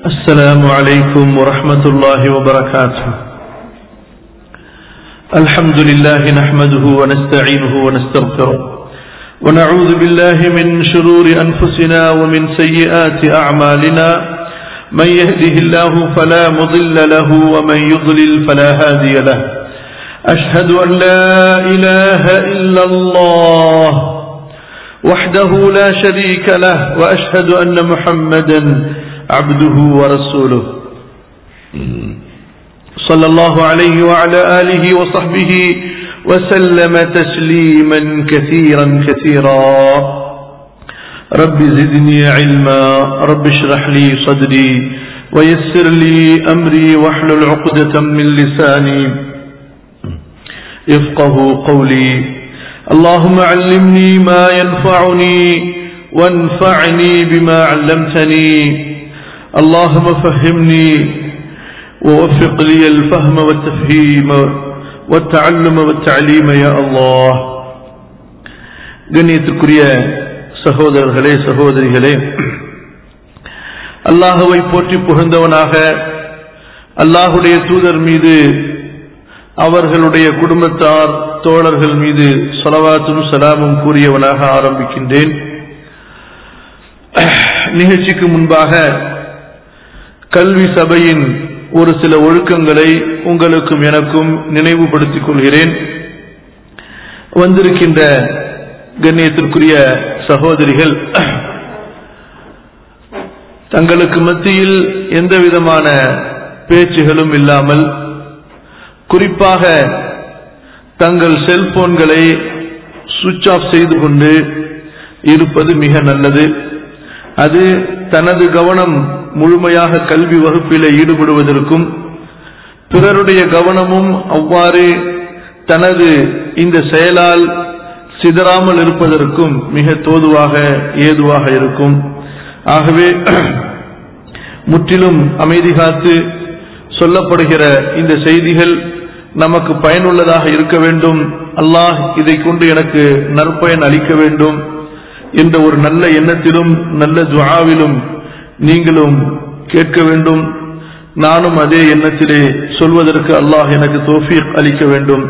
السلام عليكم ورحمة الله وبركاته الحمد لله نحمده ونستعينه ونستغفره ونعوذ بالله من شرور أنفسنا ومن سيئات أعمالنا من يهده الله فلا مضل له ومن يضلل فلا هادي له أشهد أن لا إله إلا الله وحده لا شريك له وأشهد أن محمدا عبده ورسوله صلى الله عليه وعلى آله وصحبه وسلم تسليما كثيرا كثيرا رب زدني علما رب اشرح لي صدري ويسر لي أمري واحلل عقدة من لساني يفقه قولي اللهم علمني ما ينفعني وانفعني بما علمتني اللهم فهمني ووفق لي الفهم والتفهيم والتعلم والتعليم يا الله கண்ணியத்துக்குரிய சகோதரர்களே சகோதரிகளே அல்லாஹுவை போற்றி புகழ்ந்தவனாக அல்லாஹுடைய தூதர் மீது அவர்களுடைய குடும்பத்தார் தோழர்கள் மீது சொலவாத்தும் சலாமும் கூறியவனாக ஆரம்பிக்கின்றேன் நிகழ்ச்சிக்கு முன்பாக கல்வி சபையின் ஒரு சில ஒழுக்கங்களை உங்களுக்கும் எனக்கும் நினைவுபடுத்திக் கொள்கிறேன் வந்திருக்கின்ற கண்ணியத்திற்குரிய சகோதரிகள் தங்களுக்கு மத்தியில் எந்த விதமான பேச்சுகளும் இல்லாமல் குறிப்பாக தங்கள் செல்போன்களை சுவிட்ச் ஆஃப் செய்து கொண்டு இருப்பது மிக நல்லது அது தனது கவனம் முழுமையாக கல்வி வகுப்பில் ஈடுபடுவதற்கும் பிறருடைய கவனமும் அவ்வாறு தனது இந்த செயலால் சிதறாமல் இருப்பதற்கும் மிக தோதுவாக ஏதுவாக இருக்கும் ஆகவே முற்றிலும் அமைதி காத்து சொல்லப்படுகிற இந்த செய்திகள் நமக்கு பயனுள்ளதாக இருக்க வேண்டும் அல்லாஹ் இதை கொண்டு எனக்கு நற்பயன் அளிக்க வேண்டும் என்ற ஒரு நல்ல எண்ணத்திலும் நல்ல துவாவிலும் நீங்களும் கேட்க வேண்டும் நானும் அதே எண்ணத்திலே சொல்வதற்கு அல்லாஹ் எனக்கு தோஃபீக் அளிக்க வேண்டும்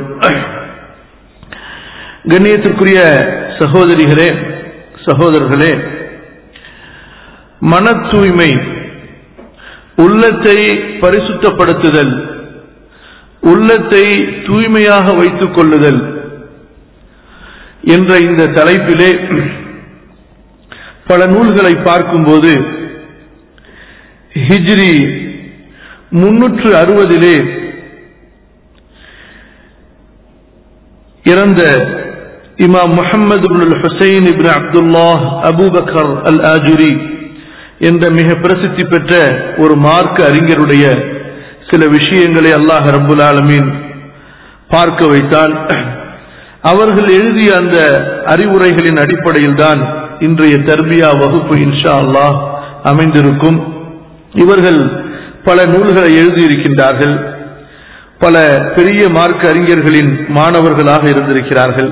கண்ணியத்திற்குரிய சகோதரிகளே சகோதரர்களே மன தூய்மை உள்ளத்தை பரிசுத்தப்படுத்துதல் உள்ளத்தை தூய்மையாக வைத்துக் கொள்ளுதல் என்ற இந்த தலைப்பிலே பல நூல்களை பார்க்கும்போது ஹிஜ்ரி முன்னூற்று அறுபதிலே இறந்த இமாம் முகமது ஹுசைன் இப்னு அப்துல்லாஹ் அபூபக்கர் அல் ஆஜுரி என்ற மிக பிரசித்தி பெற்ற ஒரு மார்க்க அறிஞருடைய சில விஷயங்களை அல்லாஹ் ரபுல் ஆலமீன் பார்க்க வைத்தான் அவர்கள் எழுதிய அந்த அறிவுரைகளின் அடிப்படையில் தான் இன்றைய தர்பியா வகுப்பு இன்ஷா அல்லாஹ் அமைந்திருக்கும் இவர்கள் பல நூல்களை எழுதியிருக்கின்றார்கள் பல பெரிய மார்க்க அறிஞர்களின் மாணவர்களாக இருந்திருக்கிறார்கள்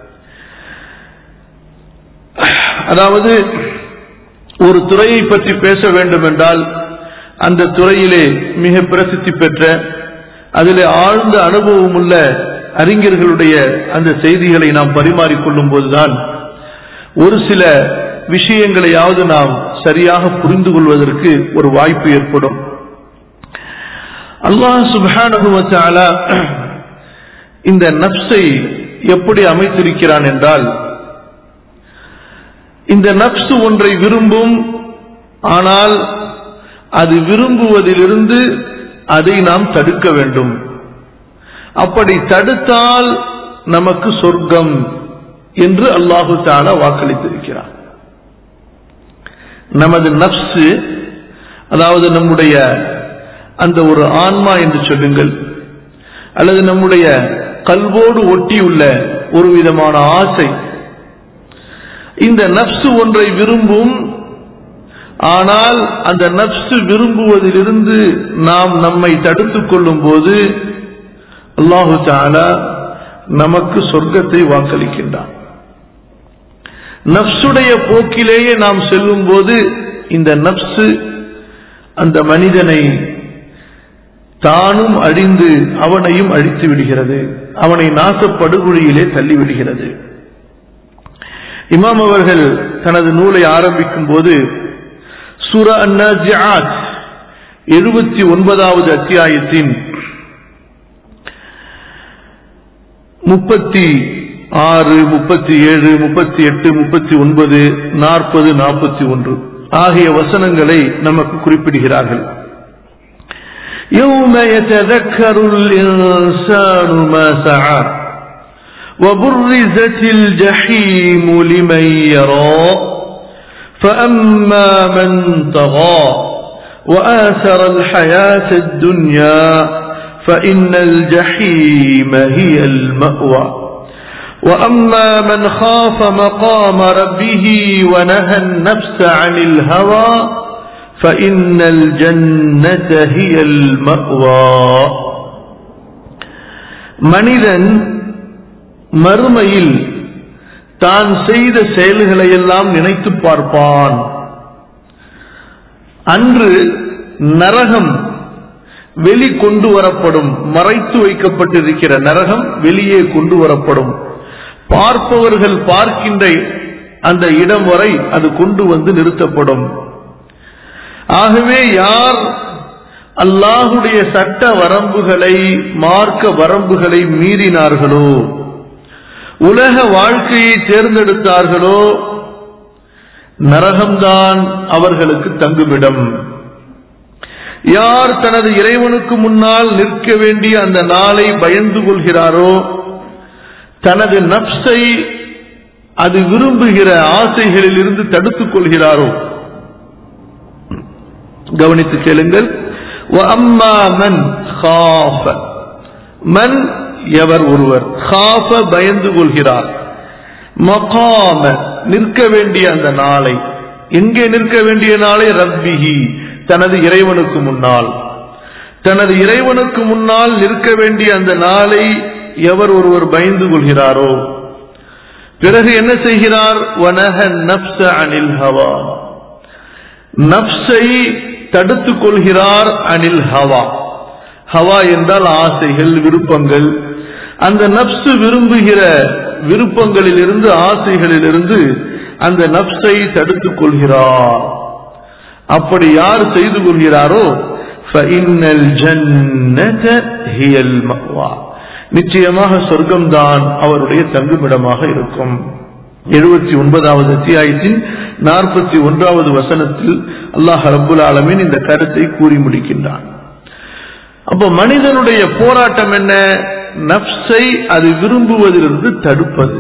அதாவது ஒரு துறையை பற்றி பேச வேண்டும் என்றால் அந்த துறையிலே மிக பிரசித்தி பெற்ற அதில் ஆழ்ந்த அனுபவம் உள்ள அறிஞர்களுடைய அந்த செய்திகளை நாம் பரிமாறிக்கொள்ளும் போதுதான் ஒரு சில விஷயங்களையாவது நாம் சரியாக புரிந்து கொள்வதற்கு ஒரு வாய்ப்பு ஏற்படும் அல்லாஹ் சுபானுவத்தால இந்த நப்சை எப்படி அமைத்திருக்கிறான் என்றால் இந்த நப்சு ஒன்றை விரும்பும் ஆனால் அது விரும்புவதிலிருந்து அதை நாம் தடுக்க வேண்டும் அப்படி தடுத்தால் நமக்கு சொர்க்கம் என்று அல்லாஹு தாலா வாக்களித்திருக்கிறார் நமது நப்சு அதாவது நம்முடைய அந்த ஒரு ஆன்மா என்று சொல்லுங்கள் அல்லது நம்முடைய கல்வோடு ஒட்டியுள்ள ஒரு விதமான ஆசை இந்த நப்சு ஒன்றை விரும்பும் ஆனால் அந்த நப்சு விரும்புவதிலிருந்து நாம் நம்மை தடுத்துக் கொள்ளும் போது அல்லாஹு தாலா நமக்கு சொர்க்கத்தை வாக்களிக்கின்றான் நப்சுடைய போக்கிலேயே நாம் செல்லும் போது இந்த நப்சு அந்த மனிதனை தானும் அழிந்து அவனையும் அழித்து விடுகிறது அவனை நாசப்படுகொழியிலே தள்ளிவிடுகிறது இமாம் அவர்கள் தனது நூலை ஆரம்பிக்கும் போது சுர அந்நாஜியாத் எழுபத்தி ஒன்பதாவது அத்தியாயத்தின் முப்பத்தி ஆறு முப்பத்தி ஏழு முப்பத்தி எட்டு முப்பத்தி ஒன்பது நாற்பது நாற்பத்தி ஒன்று ஆகிய வசனங்களை நமக்கு குறிப்பிடுகிறார்கள் يوم يتذكر الإنسان ما سعى وبرزت الجحيم لمن يرى فأما من طغى وآثر الحياة الدنيا فإن الجحيم هي المأوى وأما من خاف مقام ربه ونهى النفس عن الهوى فإن الجنة هي المأوى மனிதன் மறுமையில் தான் செய்த செயல்களை எல்லாம் நினைத்து பார்ப்பான் அன்று நரகம் வெளி கொண்டு வரப்படும் மறைத்து வைக்கப்பட்டிருக்கிற நரகம் வெளியே கொண்டு வரப்படும் பார்ப்பவர்கள் பார்க்கின்ற அந்த இடம் வரை அது கொண்டு வந்து நிறுத்தப்படும் ஆகவே யார் அல்லாஹுடைய சட்ட வரம்புகளை மார்க்க வரம்புகளை மீறினார்களோ உலக வாழ்க்கையை தேர்ந்தெடுத்தார்களோ நரகம்தான் அவர்களுக்கு தங்குமிடம் யார் தனது இறைவனுக்கு முன்னால் நிற்க வேண்டிய அந்த நாளை பயந்து கொள்கிறாரோ தனது நப்சை அது விரும்புகிற ஆசைகளில் இருந்து தடுத்துக் கொள்கிறாரோ கவனித்து கேளுங்கள் மன் மன் எவர் ஒருவர் காஃப பயந்து கொள்கிறார் மகாம நிற்க வேண்டிய அந்த நாளை எங்கே நிற்க வேண்டிய நாளை ரப்பிஹி தனது இறைவனுக்கு முன்னால் தனது இறைவனுக்கு முன்னால் நிற்க வேண்டிய அந்த நாளை எவர் ஒருவர் பயந்து கொள்கிறாரோ பிறகு என்ன செய்கிறார் வனக நப்ச அனில் ஹவா நப்சை தடுத்துக் கொள்கிறார் அனில் ஹவா ஹவா என்றால் ஆசைகள் விருப்பங்கள் அந்த நப்சு விரும்புகிற விருப்பங்களில் இருந்து ஆசைகளில் இருந்து அந்த நப்சை தடுத்துக் கொள்கிறார் அப்படி யார் செய்து கொள்கிறாரோ நிச்சயமாக சொர்க்கம்தான் அவருடைய தங்குமிடமாக இருக்கும் எழுபத்தி ஒன்பதாவது அத்தியாயத்தின் நாற்பத்தி ஒன்றாவது வசனத்தில் அல்லாஹ் ரபுல் ஆலமின் இந்த கருத்தை கூறி முடிக்கின்றான் அப்போ மனிதனுடைய போராட்டம் என்ன நப்சை அது விரும்புவதிலிருந்து தடுப்பது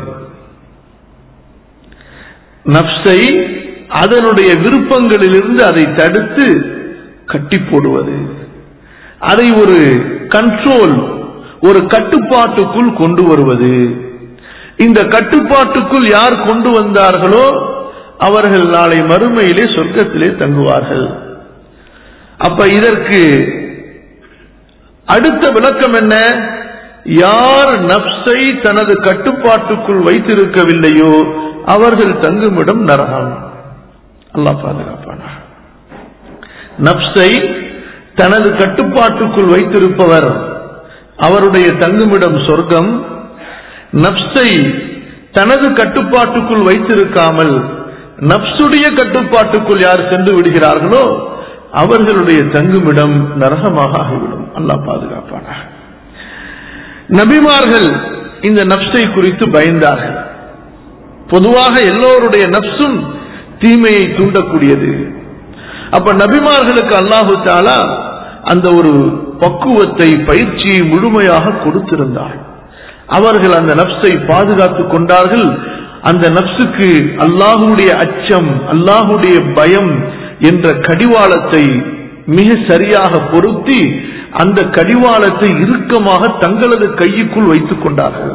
நப்சை அதனுடைய விருப்பங்களிலிருந்து அதை தடுத்து கட்டி போடுவது அதை ஒரு கண்ட்ரோல் ஒரு கட்டுப்பாட்டுக்குள் கொண்டு வருவது இந்த கட்டுப்பாட்டுக்குள் யார் கொண்டு வந்தார்களோ அவர்கள் நாளை மறுமையிலே சொர்க்கத்திலே தங்குவார்கள் அப்ப இதற்கு அடுத்த விளக்கம் என்ன யார் நப்சை தனது கட்டுப்பாட்டுக்குள் வைத்திருக்கவில்லையோ அவர்கள் தங்குமிடம் நரகம் அல்லாஹ் பாதுகாப்பான நப்சை தனது கட்டுப்பாட்டுக்குள் வைத்திருப்பவர் அவருடைய தங்குமிடம் சொர்க்கம் நப்சை தனது கட்டுப்பாட்டுக்குள் வைத்திருக்காமல் நப்சுடைய கட்டுப்பாட்டுக்குள் யார் சென்று விடுகிறார்களோ அவர்களுடைய தங்குமிடம் நரகமாக ஆகிவிடும் அல்லாஹ் பாதுகாப்பான நபிமார்கள் இந்த நப்சை குறித்து பயந்தார்கள் பொதுவாக எல்லோருடைய நப்சும் தீமையை தூண்டக்கூடியது அப்ப நபிமார்களுக்கு அல்லாஹு தாலா அந்த ஒரு பக்குவத்தை பயிற்சியை முழுமையாக கொடுத்திருந்தார் அவர்கள் அந்த நப்சை பாதுகாத்துக் கொண்டார்கள் அந்த நப்சுக்கு அல்லாஹுடைய அச்சம் அல்லாஹுடைய பயம் என்ற கடிவாளத்தை மிக சரியாக பொருத்தி அந்த கடிவாளத்தை இறுக்கமாக தங்களது கையுக்குள் வைத்துக் கொண்டார்கள்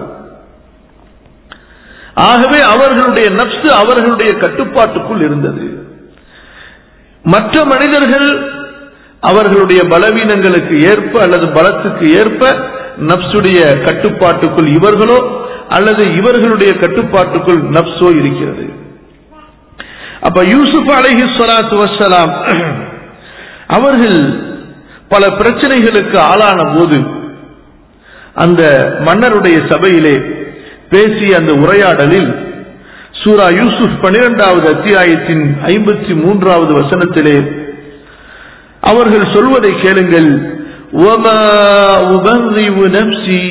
ஆகவே அவர்களுடைய நப்சு அவர்களுடைய கட்டுப்பாட்டுக்குள் இருந்தது மற்ற மனிதர்கள் அவர்களுடைய பலவீனங்களுக்கு ஏற்ப அல்லது பலத்துக்கு ஏற்ப நப்சுடைய கட்டுப்பாட்டுக்குள் இவர்களோ அல்லது இவர்களுடைய கட்டுப்பாட்டுக்குள் நப்சோ இருக்கிறது அப்ப யூசுப் அலஹி சொலாத்து வசலாம் அவர்கள் பல பிரச்சனைகளுக்கு ஆளான போது அந்த மன்னருடைய சபையிலே பேசிய அந்த உரையாடலில் சூரா யூசுப் பனிரெண்டாவது அத்தியாயத்தின் ஐம்பத்தி மூன்றாவது வசனத்திலே அவர்கள் சொல்வதை கேளுங்கள் "வமா உபர்ரிவு நப்சி."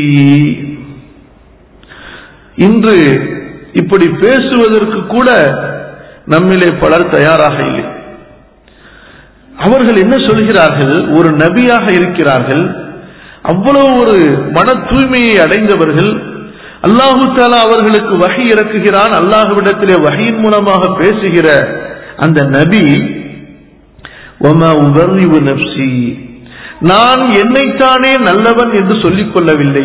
இன்று இப்படி பேசுவதற்கு கூட நம்மிலே பலர் தயாராக இல்லை அவர்கள் என்ன சொல்கிறார்கள் ஒரு நபியாக இருக்கிறார்கள் அவ்வளவு ஒரு மன தூய்மையை அடைந்தவர்கள் அல்லாஹு தாலா அவர்களுக்கு வகை இறக்குகிறான் அல்லாஹுவிடத்திலே வகையின் மூலமாக பேசுகிற அந்த நபி "வமா உபர்ரிவு நப்சி." நான் என்னைத்தானே நல்லவன் என்று சொல்லிக் கொள்ளவில்லை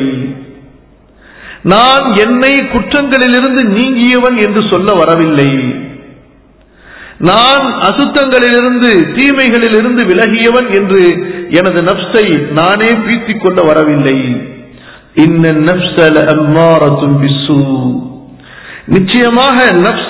நான் என்னை குற்றங்களிலிருந்து நீங்கியவன் என்று சொல்ல வரவில்லை நான் அசுத்தங்களிலிருந்து தீமைகளிலிருந்து விலகியவன் என்று எனது நப்சை நானே பீத்திக் கொள்ள வரவில்லை இன்ன நப்சல அம்மாரத்தும் பிசு நிச்சயமாக நப்ஸ்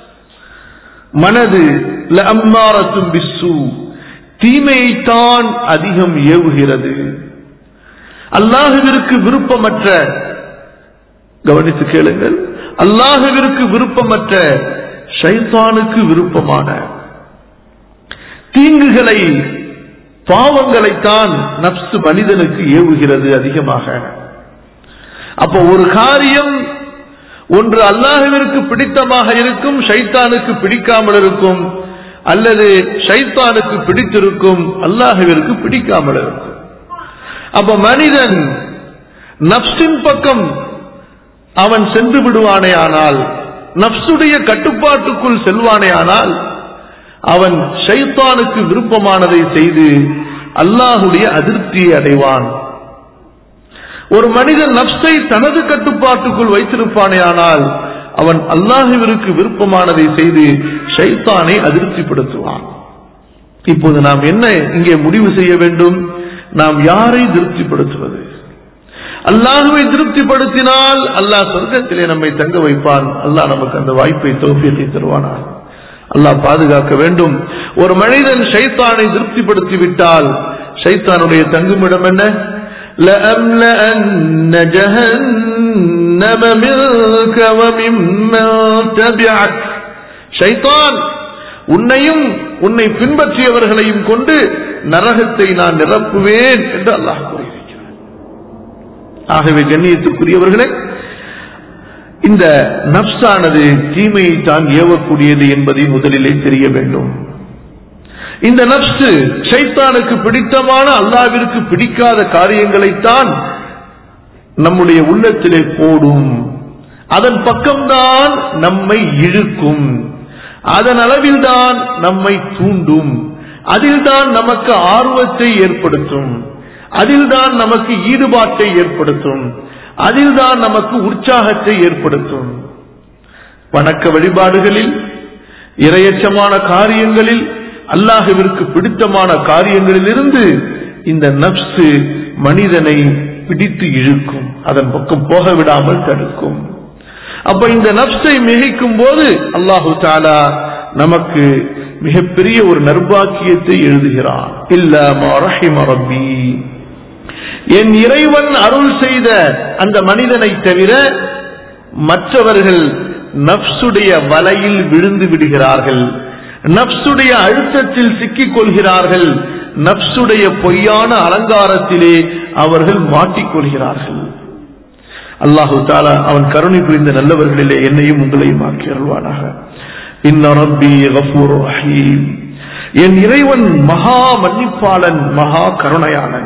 மனது ல அம்மாரத்தும் பிசு தீமையைத்தான் அதிகம் ஏவுகிறது அல்லாஹுவிற்கு விருப்பமற்ற கவனித்து கேளுங்கள் அல்லாஹுவிற்கு விருப்பமற்ற ஷைத்தானுக்கு விருப்பமான தீங்குகளை பாவங்களைத்தான் நப்சு மனிதனுக்கு ஏவுகிறது அதிகமாக அப்போ ஒரு காரியம் ஒன்று அல்லாஹுவிற்கு பிடித்தமாக இருக்கும் ஷைத்தானுக்கு பிடிக்காமல் இருக்கும் அல்லது ஷைத்தானுக்கு பிடித்திருக்கும் அல்லாஹுவிற்கு பிடிக்காமல் இருக்கும் அப்ப மனிதன் நப்சின் பக்கம் அவன் சென்று விடுவானே ஆனால் நப்சுடைய கட்டுப்பாட்டுக்குள் செல்வானே ஆனால் அவன் ஷைத்தானுக்கு விருப்பமானதை செய்து அல்லாஹுடைய அதிருப்தியை அடைவான் ஒரு மனிதன் நப்சை தனது கட்டுப்பாட்டுக்குள் வைத்திருப்பானே ஆனால் அவன் அல்லாஹுவிற்கு விருப்பமானதை செய்து ஷைத்தானை அதிருப்திப்படுத்துவான் இப்போது நாம் என்ன இங்கே முடிவு செய்ய வேண்டும் நாம் யாரை திருப்திப்படுத்துவது அல்லாஹுவை திருப்திப்படுத்தினால் அல்லாஹ் சொர்க்கத்திலே நம்மை தங்க வைப்பான் அல்லாஹ் நமக்கு அந்த வாய்ப்பை தோப்பியத்தை தருவானா அல்லாஹ் பாதுகாக்க வேண்டும் ஒரு மனிதன் ஷைத்தானை திருப்திப்படுத்தி விட்டால் ஷைத்தானுடைய தங்குமிடம் என்ன لأملأن جهنم منك وممن تبعك ஷைத்தான் உன்னையும் உன்னை பின்பற்றியவர்களையும் கொண்டு நரகத்தை நான் நிரப்புவேன் என்று அல்லாஹ் கூறியிருக்கிறார் ஆகவே கண்ணியத்துக்குரியவர்களே இந்த நப்சானது தீமையை தான் ஏவக்கூடியது என்பதை முதலிலே தெரிய வேண்டும் இந்த நப்சு ஷைத்தானுக்கு பிடித்தமான அல்லாவிற்கு பிடிக்காத காரியங்களைத்தான் நம்முடைய உள்ளத்திலே போடும் அதன் பக்கம்தான் நம்மை இழுக்கும் அதன் அளவில்தான் நம்மை தூண்டும் அதில்தான் நமக்கு ஆர்வத்தை ஏற்படுத்தும் அதில்தான் நமக்கு ஈடுபாட்டை ஏற்படுத்தும் அதில்தான் நமக்கு உற்சாகத்தை ஏற்படுத்தும் வணக்க வழிபாடுகளில் இரையச்சமான காரியங்களில் அல்லாஹுவிற்கு பிடித்தமான காரியங்களிலிருந்து இந்த நப்சு மனிதனை பிடித்து இழுக்கும் அதன் பக்கம் போக விடாமல் தடுக்கும் அப்ப இந்த நப்சை மிகைக்கும் போது அல்லாஹு தாலா நமக்கு மிகப்பெரிய ஒரு நர்பாக்கியத்தை எழுதுகிறான் இல்ல ரப்பி என் இறைவன் அருள் செய்த அந்த மனிதனை தவிர மற்றவர்கள் நப்சுடைய வலையில் விழுந்து விடுகிறார்கள் நப்சுடைய அழுத்தத்தில் சிக்கிக் கொள்கிறார்கள் நப்சுடைய பொய்யான அலங்காரத்திலே அவர்கள் மாட்டிக்கொள்கிறார்கள் அல்லாஹு தாலா அவன் கருணை புரிந்த நல்லவர்களிலே என்னையும் உங்களையும் ஆக்கி அருள்வானாக இன்ன ரப்பி கஃபூர் ரஹீம் என் இறைவன் மகா மன்னிப்பாளன் மகா கருணையாளன்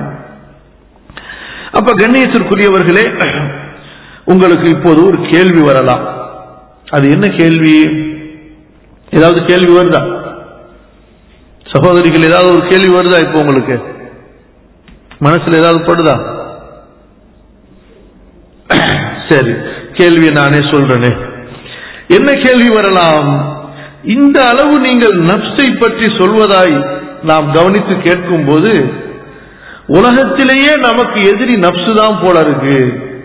அப்ப கண்ணியத்திற்குரியவர்களே உங்களுக்கு இப்போது ஒரு கேள்வி வரலாம் அது என்ன கேள்வி ஏதாவது கேள்வி வருதா சகோதரிகள் ஏதாவது ஒரு கேள்வி வருதா இப்போ உங்களுக்கு மனசுல ஏதாவது படுதா சரி கேள்வியை நானே சொல்றேனே என்ன கேள்வி வரலாம் இந்த அளவு நீங்கள் நப்சை பற்றி சொல்வதாய் நாம் கவனித்து கேட்கும் போது உலகத்திலேயே நமக்கு எதிரி நப்சு தான் போல இருக்கு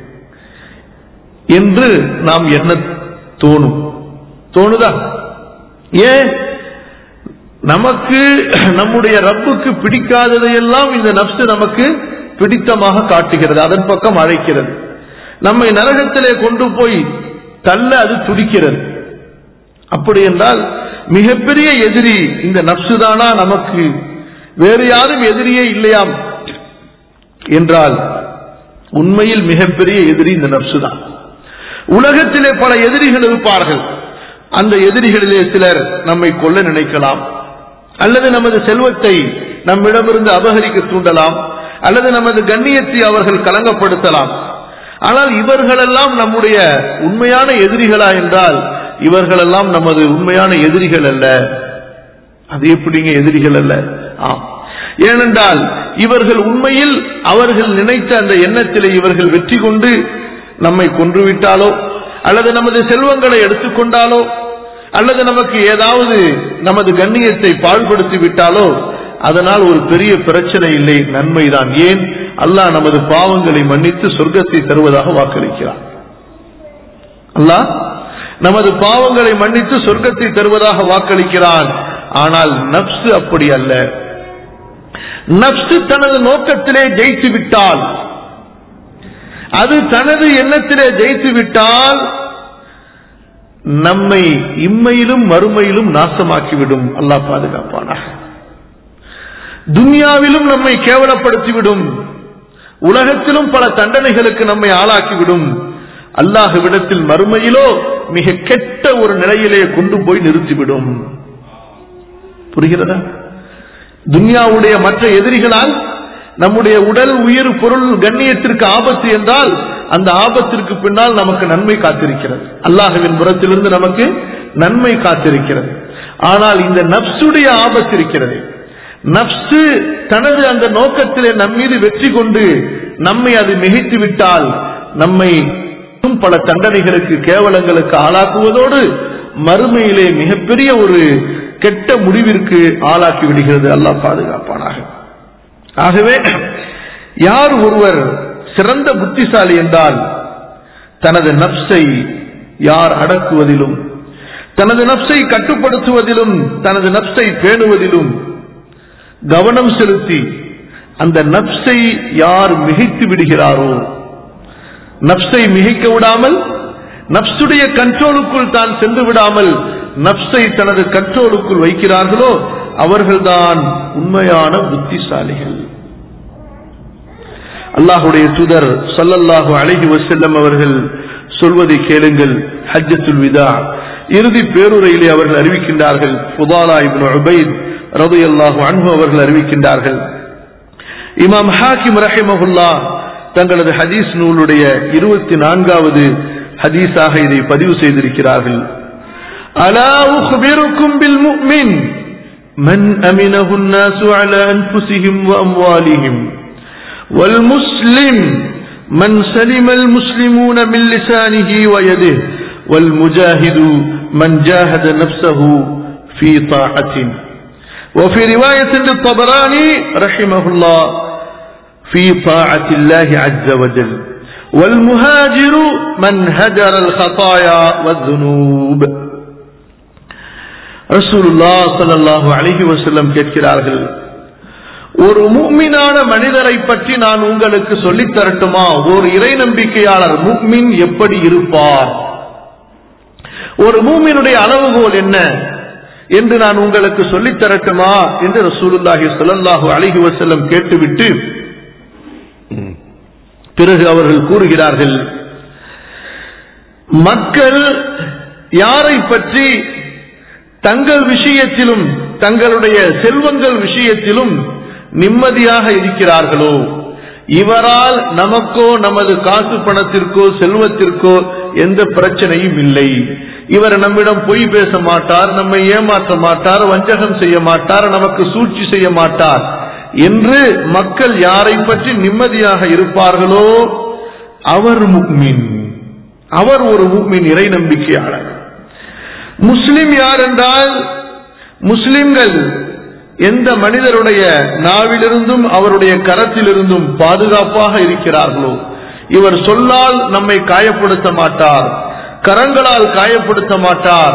என்று நாம் என்ன தோணும் தோணுதா ஏன் நமக்கு நம்முடைய ரப்புக்கு பிடிக்காததையெல்லாம் இந்த நப்சு நமக்கு பிடித்தமாக காட்டுகிறது அதன் பக்கம் அழைக்கிறது நம்மை நரகத்திலே கொண்டு போய் தள்ள அது துடிக்கிறது அப்படி என்றால் மிகப்பெரிய எதிரி இந்த நப்சுதானா நமக்கு வேறு யாரும் எதிரியே இல்லையாம் என்றால் உண்மையில் மிகப்பெரிய எதிரி இந்த நப்சுதான் உலகத்திலே பல எதிரிகள் இருப்பார்கள் அந்த எதிரிகளிலே சிலர் நம்மை கொல்ல நினைக்கலாம் அல்லது நமது செல்வத்தை நம்மிடமிருந்து அபகரிக்க தூண்டலாம் அல்லது நமது கண்ணியத்தை அவர்கள் கலங்கப்படுத்தலாம் ஆனால் இவர்களெல்லாம் நம்முடைய உண்மையான எதிரிகளா என்றால் இவர்களெல்லாம் நமது உண்மையான எதிரிகள் அல்ல அது எப்படிங்க எதிரிகள் அல்ல ஆம் ஏனென்றால் இவர்கள் உண்மையில் அவர்கள் நினைத்த அந்த எண்ணத்திலே இவர்கள் வெற்றி கொண்டு நம்மை கொன்றுவிட்டாலோ அல்லது நமது செல்வங்களை எடுத்துக்கொண்டாலோ அல்லது நமக்கு ஏதாவது நமது கண்ணியத்தை பாழ்படுத்தி விட்டாலோ அதனால் ஒரு பெரிய பிரச்சனை இல்லை நன்மைதான் ஏன் அல்லாஹ் நமது பாவங்களை மன்னித்து சொர்க்கத்தை தருவதாக வாக்களிக்கிறார் அல்லாஹ் நமது பாவங்களை மன்னித்து சொர்க்கத்தை தருவதாக வாக்களிக்கிறான் ஆனால் நப்சு அப்படி அல்ல நப்சு தனது நோக்கத்திலே ஜெயித்து விட்டால் அது தனது எண்ணத்திலே ஜெயித்து விட்டால் நம்மை இம்மையிலும் மறுமையிலும் நாசமாக்கிவிடும் அல்லாஹ் பாதுகாப்பானாக துன்யாவிலும் நம்மை கேவலப்படுத்திவிடும் உலகத்திலும் பல தண்டனைகளுக்கு நம்மை ஆளாக்கிவிடும் அல்லாஹுவிடத்தில் மறுமையிலோ மிக கெட்ட ஒரு நிலையிலே கொண்டு போய் நிறுத்திவிடும் புரிகிறதா துன்யாவுடைய மற்ற எதிரிகளால் நம்முடைய உடல் உயிர் பொருள் கண்ணியத்திற்கு ஆபத்து என்றால் அந்த ஆபத்திற்கு பின்னால் நமக்கு நன்மை காத்திருக்கிறது அல்லாஹுவின் புறத்திலிருந்து நமக்கு நன்மை காத்திருக்கிறது ஆனால் இந்த நப்சுடைய ஆபத்து இருக்கிறது நப்சு தனது அந்த நோக்கத்திலே நம் மீது வெற்றி கொண்டு நம்மை அது மிகைத்து விட்டால் நம்மை பல தண்டனைகளுக்கு கேவலங்களுக்கு ஆளாக்குவதோடு மறுமையிலே மிகப்பெரிய ஒரு கெட்ட முடிவிற்கு ஆளாக்கி விடுகிறது அல்லாஹ் பாதுகாப்பானாக ஆகவே யார் ஒருவர் சிறந்த புத்திசாலி என்றால் தனது நப்சை யார் அடக்குவதிலும் தனது நப்சை கட்டுப்படுத்துவதிலும் தனது நப்சை பேணுவதிலும் கவனம் செலுத்தி அந்த நப்சை யார் மிகைத்து விடுகிறாரோ நப்சை மிகைக்க விடாமல் நப்சுடைய கண்ட்ரோலுக்குள் தான் சென்று விடாமல் நப்சை தனது கண்ட்ரோலுக்குள் வைக்கிறார்களோ அவர்கள்தான் உண்மையான புத்திசாலிகள் அல்லாஹுடைய தூதர் சல்லல்லாஹு அலைஹி வஸல்லம் அவர்கள் சொல்வதை கேளுங்கள் ஹஜ்ஜத்துல் விதா இறுதி பேருரையிலே அவர்கள் அறிவிக்கின்றார்கள் ஃபுதாலா இப்னு உபைத் ரலியல்லாஹு அன்ஹு அவர்கள் அறிவிக்கின்றார்கள் இமாம் ஹாக்கிம் ரஹிமஹுல்லா தங்களது ஹதீஸ் நூலுடைய இருபத்தி நான்காவது ஹதீஸாக இதை பதிவு செய்திருக்கிறார்கள் அலா உஹ்பிருக்கும் பில் முஃமின் من أمنه الناس على أنفسهم وأموالهم والمسلم من سلم المسلمون من لسانه ويده والمجاهد من جاهد نفسه في طاعة وفي رواية للطبراني رحمه الله في طاعة الله عز وجل والمهاجر من هجر الخطايا والذنوب ரசூலுல்லா சல்லாஹு அலிஹி வசல்லம் கேட்கிறார்கள் ஒரு முக்மினான மனிதரை பற்றி நான் உங்களுக்கு சொல்லித் தரட்டுமா ஒரு இறை நம்பிக்கையாளர் முக்மின் எப்படி இருப்பார் ஒரு மூமினுடைய அளவுகோல் என்ன என்று நான் உங்களுக்கு சொல்லித் தரட்டுமா என்று ரசூலுல்லாஹி ஸல்லல்லாஹு அலைஹி வஸல்லம் கேட்டுவிட்டு பிறகு அவர்கள் கூறுகிறார்கள் மக்கள் யாரை பற்றி தங்கள் விஷயத்திலும் தங்களுடைய செல்வங்கள் விஷயத்திலும் நிம்மதியாக இருக்கிறார்களோ இவரால் நமக்கோ நமது காசு பணத்திற்கோ செல்வத்திற்கோ எந்த பிரச்சனையும் இல்லை இவர் நம்மிடம் பொய் பேச மாட்டார் நம்மை ஏமாற்ற மாட்டார் வஞ்சகம் செய்ய மாட்டார் நமக்கு சூழ்ச்சி செய்ய மாட்டார் என்று மக்கள் யாரை பற்றி நிம்மதியாக இருப்பார்களோ அவர் முக்மின் அவர் ஒரு முக்மின் இறை நம்பிக்கையாளர் முஸ்லிம் யார் என்றால் முஸ்லிம்கள் எந்த மனிதருடைய நாவிலிருந்தும் அவருடைய கரத்திலிருந்தும் பாதுகாப்பாக இருக்கிறார்களோ இவர் சொல்லால் நம்மை காயப்படுத்த மாட்டார் கரங்களால் காயப்படுத்த மாட்டார்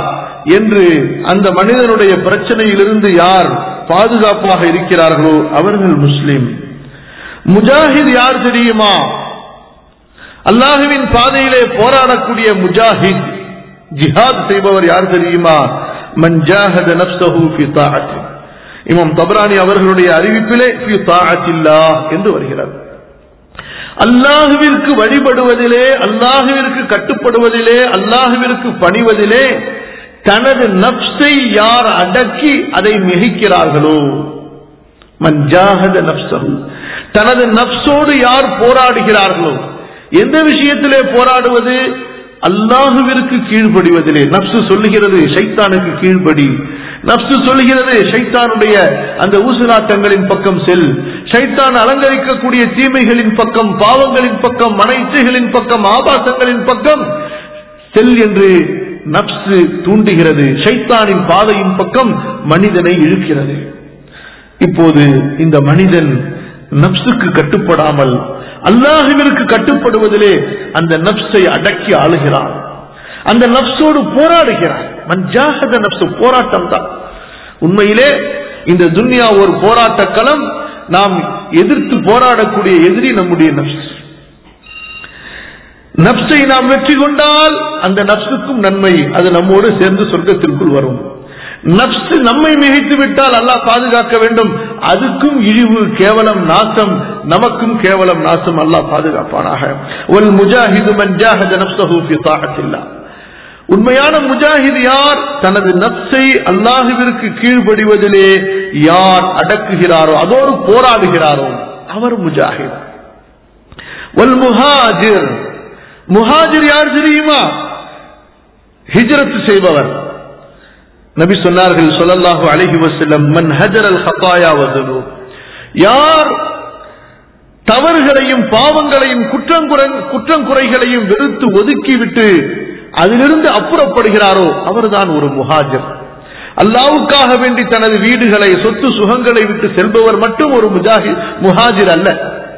என்று அந்த மனிதனுடைய பிரச்சனையிலிருந்து யார் பாதுகாப்பாக இருக்கிறார்களோ அவர்கள் முஸ்லிம் முஜாஹித் யார் தெரியுமா அல்லாஹுவின் பாதையிலே போராடக்கூடிய முஜாஹித் ஜிஹாத் செய்பவர் யார் தெரியுமா மஞ்சாஹத நப்சஹு ஃபி தாஅத்தி இமாம் தபரானி அவர்களுடைய அறிவிப்பிலே ஃபி தாஅத்தில்லாஹ் என்று வருகிறார் அல்லாஹுவிற்கு வழிபடுவதிலே அல்லாஹுவிற்கு கட்டுப்படுவதிலே அல்லாஹுவிற்கு பணிவதிலே தனது நப்சை யார் அடக்கி அதை மிகைக்கிறார்களோ மஞ்சாகத நப்சம் தனது நப்சோடு யார் போராடுகிறார்களோ எந்த விஷயத்திலே போராடுவது அல்லாஹுவிற்கு கீழ்ப்படிவதிலே நப்சு சொல்லுகிறது ஷைத்தானுக்கு கீழ்ப்படி நப்சு சொல்லுகிறது ஷைத்தானுடைய அந்த ஊசலாட்டங்களின் பக்கம் செல் ஷைத்தான் அலங்கரிக்கக்கூடிய தீமைகளின் பக்கம் பாவங்களின் பக்கம் மன இச்சைகளின் பக்கம் ஆபாசங்களின் பக்கம் செல் என்று நப்சு தூண்டுகிறது ஷைத்தானின் பாதையின் பக்கம் மனிதனை இழுக்கிறது இப்போது இந்த மனிதன் நப்சுக்கு கட்டுப்படாமல் அல்லாஹுவிற்கு கட்டுப்படுவதிலே அந்த நப்சை அடக்கி ஆளுகிறான் அந்த நப்சோடு போராடுகிறான் மஞ்சாகத நப்சு போராட்டம் தான் உண்மையிலே இந்த துன்யா ஒரு போராட்ட களம் நாம் எதிர்த்து போராடக்கூடிய எதிரி நம்முடைய நப்ஸ் நப்சை நாம் வெற்றி கொண்டால் அந்த நப்சுக்கும் நன்மை அது நம்மோடு சேர்ந்து சொர்க்கத்திற்குள் வரும் நப்சு நம்மை மிகைத்து விட்டால் அல்லாஹ் பாதுகாக்க வேண்டும் அதுக்கும் இழிவு கேவலம் நாசம் நமக்கும் கேவலம் நாசம் அல்லாஹ் பாதுகாப்பானாக ஒல் முஜாஹிது மன் ஜாஹத நப்சஹு ஃபி தாஅத்தில்லாஹ் உண்மையான முஜாஹித் யார் தனது நப்சை அல்லாஹுவிற்கு கீழ்ப்படிவதிலே யார் அடக்குகிறாரோ அதோடு போராடுகிறாரோ அவர் முஜாஹித் ஒல் முஹாஜிர் முஹாஜிர் யார் தெரியுமா ஹிஜ்ரத் செய்பவர் நபி சொன்னார்கள் சொல்லல்லாஹு அலைஹி வஸல்லம் மன் ஹஜர் அல் ஹதாயா வதுனு யார் தவறுகளையும் பாவங்களையும் குற்றங்குறை குற்றங்குறைகளையும் வெறுத்து ஒதுக்கிவிட்டு அதிலிருந்து அப்புறப்படுகிறாரோ அவர்தான் ஒரு முஹாஜர் அல்லாவுக்காக வேண்டி தனது வீடுகளை சொத்து சுகங்களை விட்டு செல்பவர் மட்டும் ஒரு முஜாஹி முஹாஜிர் அல்ல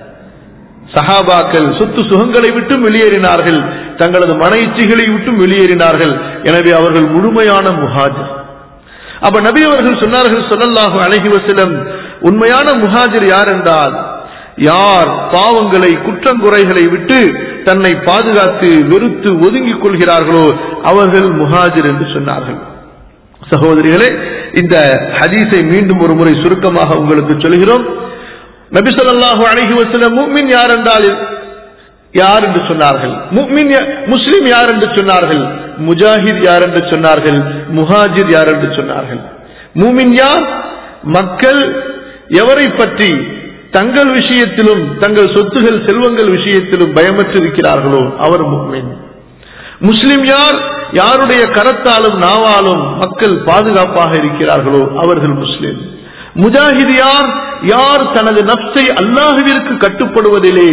சஹாபாக்கள் சொத்து சுகங்களை விட்டும் வெளியேறினார்கள் தங்களது மன இச்சைகளை விட்டும் வெளியேறினார்கள் எனவே அவர்கள் முழுமையான முஹாஜிர் அப்ப நபி அவர்கள் சொன்னார்கள் சொல்லல்லாஹு அழகி வசலம் உண்மையான முஹாஜிர் யார் என்றால் யார் பாவங்களை குற்றங்குறைகளை விட்டு தன்னை பாதுகாத்து வெறுத்து ஒதுங்கிக் கொள்கிறார்களோ அவர்கள் முஹாஜிர் என்று சொன்னார்கள் சகோதரிகளே இந்த ஹதீஸை மீண்டும் ஒரு முறை சுருக்கமாக உங்களுக்கு சொல்கிறோம் நபி சொல்லாஹு அழகி வசலம் முக்மின் யார் என்றால் யார் என்று சொன்னார்கள் முக்மின் முஸ்லிம் யார் என்று சொன்னார்கள் முஜாஹித் யார் என்று சொன்னார்கள் முஹாஜிர் யார் என்று சொன்னார்கள் மூமின் யார் மக்கள் எவரை பற்றி தங்கள் விஷயத்திலும் தங்கள் சொத்துகள் செல்வங்கள் விஷயத்திலும் பயமற்றிருக்கிறார்களோ அவர் முக்மின் முஸ்லிம் யார் யாருடைய கரத்தாலும் நாவாலும் மக்கள் பாதுகாப்பாக இருக்கிறார்களோ அவர்கள் முஸ்லிம் முஜாஹித் யார் யார் தனது நப்சை அல்லாஹுவிற்கு கட்டுப்படுவதிலே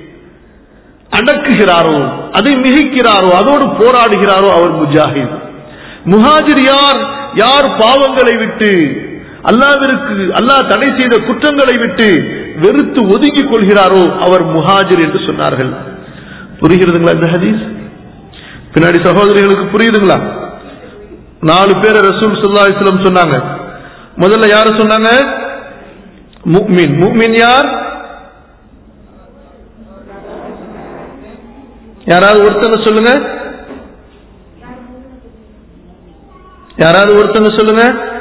அடக்குகிறாரோ அதை மிகைக்கிறாரோ அதோடு போராடுகிறாரோ அவர் முஜாஹித் முஹாஜிர் யார் யார் பாவங்களை விட்டு அல்லாவிற்கு அல்லாஹ் தடை செய்த குற்றங்களை விட்டு வெறுத்து ஒதுங்கிக் கொள்கிறாரோ அவர் முஹாஜிர் என்று சொன்னார்கள் புரிகிறதுங்களா இந்த ஹதீஸ் பின்னாடி சகோதரிகளுக்கு புரியுதுங்களா நாலு பேரை ரசூல் சுல்லா இஸ்லாம் சொன்னாங்க முதல்ல யாரு சொன்னாங்க முக்மின் முக்மின் யார் யாராவது ஒருத்தங்க சொல்லுங்க யாராவது ஒருத்தங்க சொல்லுங்க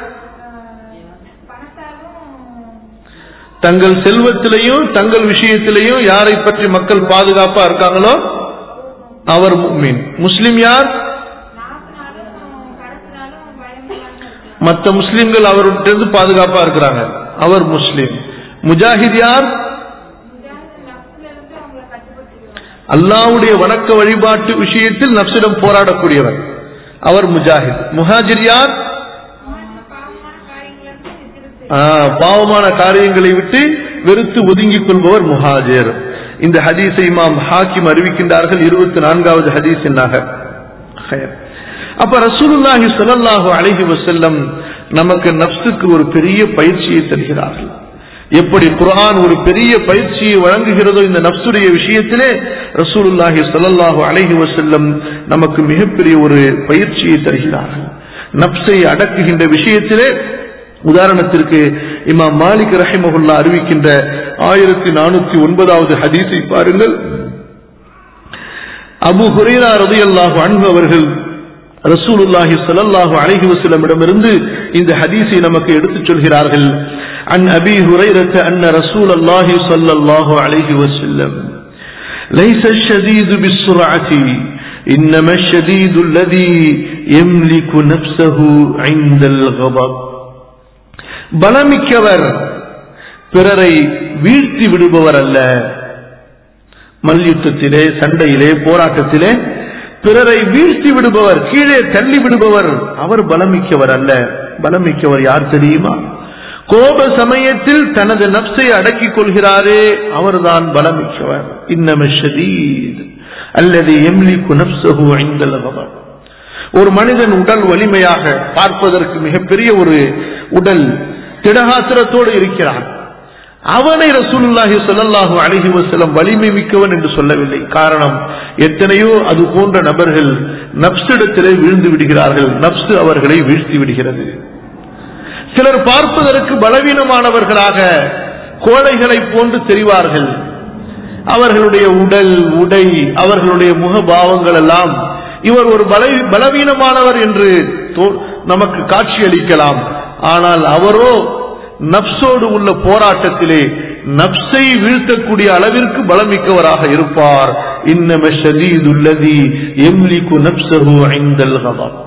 தங்கள் செல்வத்திலையும் தங்கள் விஷயத்திலையும் யாரை பற்றி மக்கள் பாதுகாப்பா இருக்காங்களோ அவர் முக்மீன் முஸ்லிம் யார் மற்ற முஸ்லிம்கள் அவர்கிட்ட பாதுகாப்பா இருக்கிறாங்க அவர் முஸ்லிம் முஜாஹித் யார் அல்லாவுடைய வணக்க வழிபாட்டு விஷயத்தில் நப்சிடம் போராடக்கூடியவர் அவர் முஜாஹித் முஹாஜிர் யார் பாவமான காரியங்களை விட்டு வெறுத்து ஒதுங்கிக் கொள்பவர் முஹாஜிர் இந்த ஹதீஸை இமாம் ஹாக்கிம் அறிவிக்கின்றார்கள் இருபத்தி நான்காவது ஹதீஸ் என்னாக அப்ப ரசூலுல்லாஹி ஸல்லல்லாஹு அலைஹி வஸல்லம் நமக்கு நப்சுக்கு ஒரு பெரிய பயிற்சியை தருகிறார்கள் எப்படி குர்ஆன் ஒரு பெரிய பயிற்சியை வழங்குகிறதோ இந்த நப்சுடைய விஷயத்திலே ரசூலுல்லாஹி ஸல்லல்லாஹு அலைஹி வஸல்லம் நமக்கு மிகப்பெரிய ஒரு பயிற்சியை தருகிறார்கள் நப்சை அடக்குகின்ற விஷயத்திலே உதாரணத்திற்கு இமாம் மாலிக் ரஹிமகுல்லா அறிவிக்கின்ற ஆயிரத்தி நானூத்தி ஒன்பதாவது ஹதீஸை பாருங்கள் அபு ஹுரேரா ரதியல்லாஹு அன்பு அவர்கள் ரசூலுல்லாஹி ஸல்லல்லாஹு அலைஹி வஸல்லமிடமிருந்து இந்த ஹதீஸை நமக்கு எடுத்துச் சொல்கிறார்கள் عن أبي هريرة أن رسول الله صلى الله عليه وسلم ليس الشديد بالسرعة إنما الشديد الذي يملك نفسه عند الغضب பலமிக்கவர் பிறரை வீழ்த்தி விடுபவர் அல்ல மல்யுத்தத்திலே சண்டையிலே போராட்டத்திலே பிறரை வீழ்த்தி விடுபவர் கீழே தள்ளி விடுபவர் அவர் பலமிக்கவர் அல்ல பலமிக்கவர் யார் தெரியுமா கோப சமயத்தில் தனது நப்சை அடக்கிக் கொள்கிறாரே அவர்தான் பலமிக்கவர் இன்னம ஷதீத் அல்லது எம்லிக்கு நப்சஹு ஐந்தல் ஒரு மனிதன் உடல் வலிமையாக பார்ப்பதற்கு மிகப்பெரிய ஒரு உடல் திடகாத்திரத்தோடு இருக்கிறான் அவனை ரசூலுல்லாஹி ஸல்லல்லாஹு அலைஹி வஸல்லம் வலிமை மிக்கவன் என்று சொல்லவில்லை காரணம் எத்தனையோ அது போன்ற நபர்கள் நப்சிடத்திலே வீழ்ந்து விடுகிறார்கள் நப்சு அவர்களை வீழ்த்தி விடுகிறது சிலர் பார்ப்பதற்கு பலவீனமானவர்களாக கோழைகளை போன்று தெரிவார்கள் அவர்களுடைய உடல் உடை அவர்களுடைய முகபாவங்கள் எல்லாம் இவர் ஒரு பல பலவீனமானவர் என்று தோ- நமக்கு காட்சியளிக்கலாம் ஆனால் அவரோ நப்சோடு உள்ள போராட்டத்திலே நப்சை வீழ்த்தக்கூடிய அளவிற்கு பலமிக்கவராக இருப்பார் இன்னம ஷதீதுல்லதி எம்லிக்கு நப்சஹு ஐந்தல் கதம்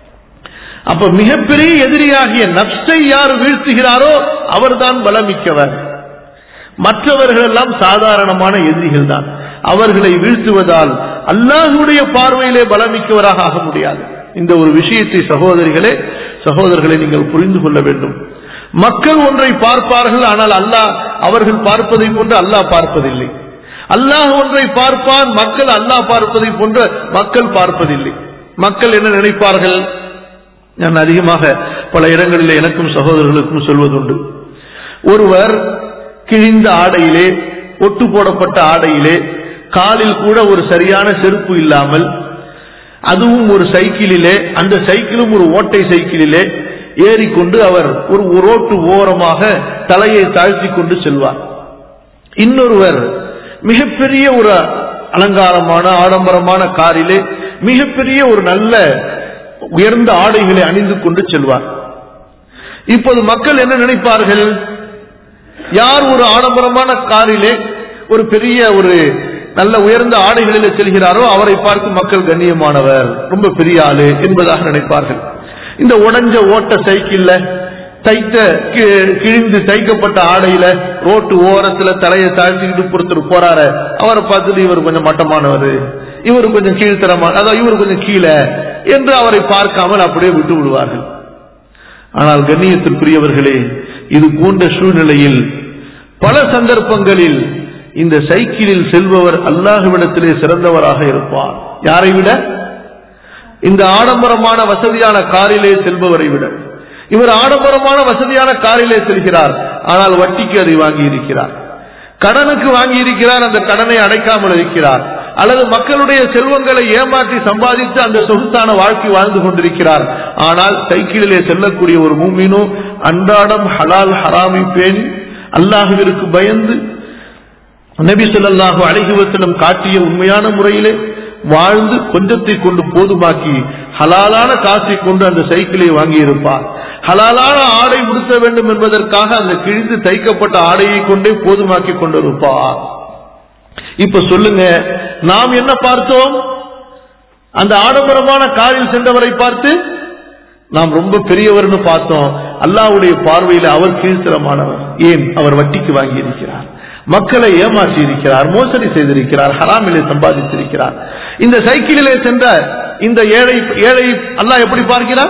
அப்ப மிகப்பெரிய எதிரியாகிய நப்சை யார் வீழ்த்துகிறாரோ அவர்தான் பலமிக்கவர் மற்றவர்கள் எல்லாம் சாதாரணமான எதிரிகள் தான் அவர்களை வீழ்த்துவதால் அல்லாஹுடைய பார்வையிலே பலமிக்கவராக ஆக முடியாது இந்த ஒரு விஷயத்தை சகோதரிகளே சகோதரர்களை நீங்கள் புரிந்து கொள்ள வேண்டும் மக்கள் ஒன்றை பார்ப்பார்கள் ஆனால் அல்லாஹ் அவர்கள் பார்ப்பதை போன்று அல்லாஹ் பார்ப்பதில்லை அல்லாஹ் ஒன்றை பார்ப்பான் மக்கள் அல்லாஹ் பார்ப்பதை போன்று மக்கள் பார்ப்பதில்லை மக்கள் என்ன நினைப்பார்கள் நான் அதிகமாக பல இடங்களில் எனக்கும் சகோதரர்களுக்கும் சொல்வதுண்டு ஒருவர் கிழிந்த ஆடையிலே ஒட்டு போடப்பட்ட ஆடையிலே காலில் கூட ஒரு சரியான செருப்பு இல்லாமல் அதுவும் ஒரு சைக்கிளிலே அந்த சைக்கிளும் ஒரு ஓட்டை சைக்கிளிலே ஏறிக்கொண்டு அவர் ஒரு ரோட்டு ஓரமாக தலையை தாழ்த்தி கொண்டு செல்வார் இன்னொருவர் மிகப்பெரிய ஒரு அலங்காரமான ஆடம்பரமான காரிலே மிகப்பெரிய ஒரு நல்ல உயர்ந்த ஆடைகளை அணிந்து கொண்டு செல்வார் இப்போது மக்கள் என்ன நினைப்பார்கள் யார் ஒரு ஆடம்பரமான காரிலே ஒரு பெரிய ஒரு நல்ல உயர்ந்த ஆடைகளிலே செல்கிறாரோ அவரை பார்த்து மக்கள் கண்ணியமானவர் ரொம்ப பெரிய ஆளு என்பதாக நினைப்பார்கள் இந்த உடைஞ்ச ஓட்ட சைக்கிள்ல தைத்த கி- கிழிந்து தைக்கப்பட்ட ஆடையில ரோட்டு ஓரத்துல தலையை தாழ்த்திக்கிட்டு பொறுத்தர் போறாரு அவரை பார்த்துட்டு இவர் கொஞ்சம் மட்டமானவர் இவர் கொஞ்சம் கீழ்த்தரமான அதாவது இவர் கொஞ்சம் கீழே என்று அவரை பார்க்காமல் அப்படியே விட்டு விடுவார்கள் ஆனால் கண்ணியத்திற்குரியவர்களே இது போன்ற சூழ்நிலையில் பல சந்தர்ப்பங்களில் இந்த சைக்கிளில் செல்பவர் அல்லாஹுவிடத்திலே சிறந்தவராக இருப்பார் யாரை விட இந்த ஆடம்பரமான வசதியான காரிலே செல்பவரை விட இவர் ஆடம்பரமான வசதியான காரிலே செல்கிறார் ஆனால் வட்டிக்கு அதை வாங்கி இருக்கிறார் கடனுக்கு வாங்கி இருக்கிறார் அந்த கடனை அடைக்காமல் இருக்கிறார் அல்லது மக்களுடைய செல்வங்களை ஏமாற்றி சம்பாதித்து அந்த சொகுசான வாழ்க்கை வாழ்ந்து கொண்டிருக்கிறார் ஆனால் சைக்கிளிலே செல்லக்கூடிய ஒரு மூமினோ அன்றாடம் ஹலால் ஹராமி பேணி அல்லாஹுவிற்கு பயந்து நபி ஸல்லல்லாஹு அலைஹி வஸல்லம் காட்டிய உண்மையான முறையிலே வாழ்ந்து கொஞ்சத்தை கொண்டு போதுமாக்கி ஹலாலான காசை கொண்டு அந்த சைக்கிளை வாங்கி இருப்பார் ஹலாலான ஆடை உடுத்த வேண்டும் என்பதற்காக அந்த கிழிந்து தைக்கப்பட்ட ஆடையை கொண்டே போதுமாக்கி கொண்டிருப்பார் இப்ப சொல்லுங்க நாம் என்ன பார்த்தோம் அந்த ஆடம்பரமான காரில் சென்றவரை பார்த்து நாம் ரொம்ப பெரியவர்னு பார்த்தோம் அல்லாஹ்வுடைய பார்வையில் அவர் கீழ்த்தரமானவர் ஏன் அவர் வட்டிக்கு வாங்கி இருக்கிறார் மக்களை ஏமாற்றி இருக்கிறார் மோசடி செய்திருக்கிறார் ஹராமிலே சம்பாதித்திருக்கிறார் இந்த சைக்கிளிலே சென்ற இந்த ஏழை ஏழை அல்லாஹ் எப்படி பார்க்கிறார்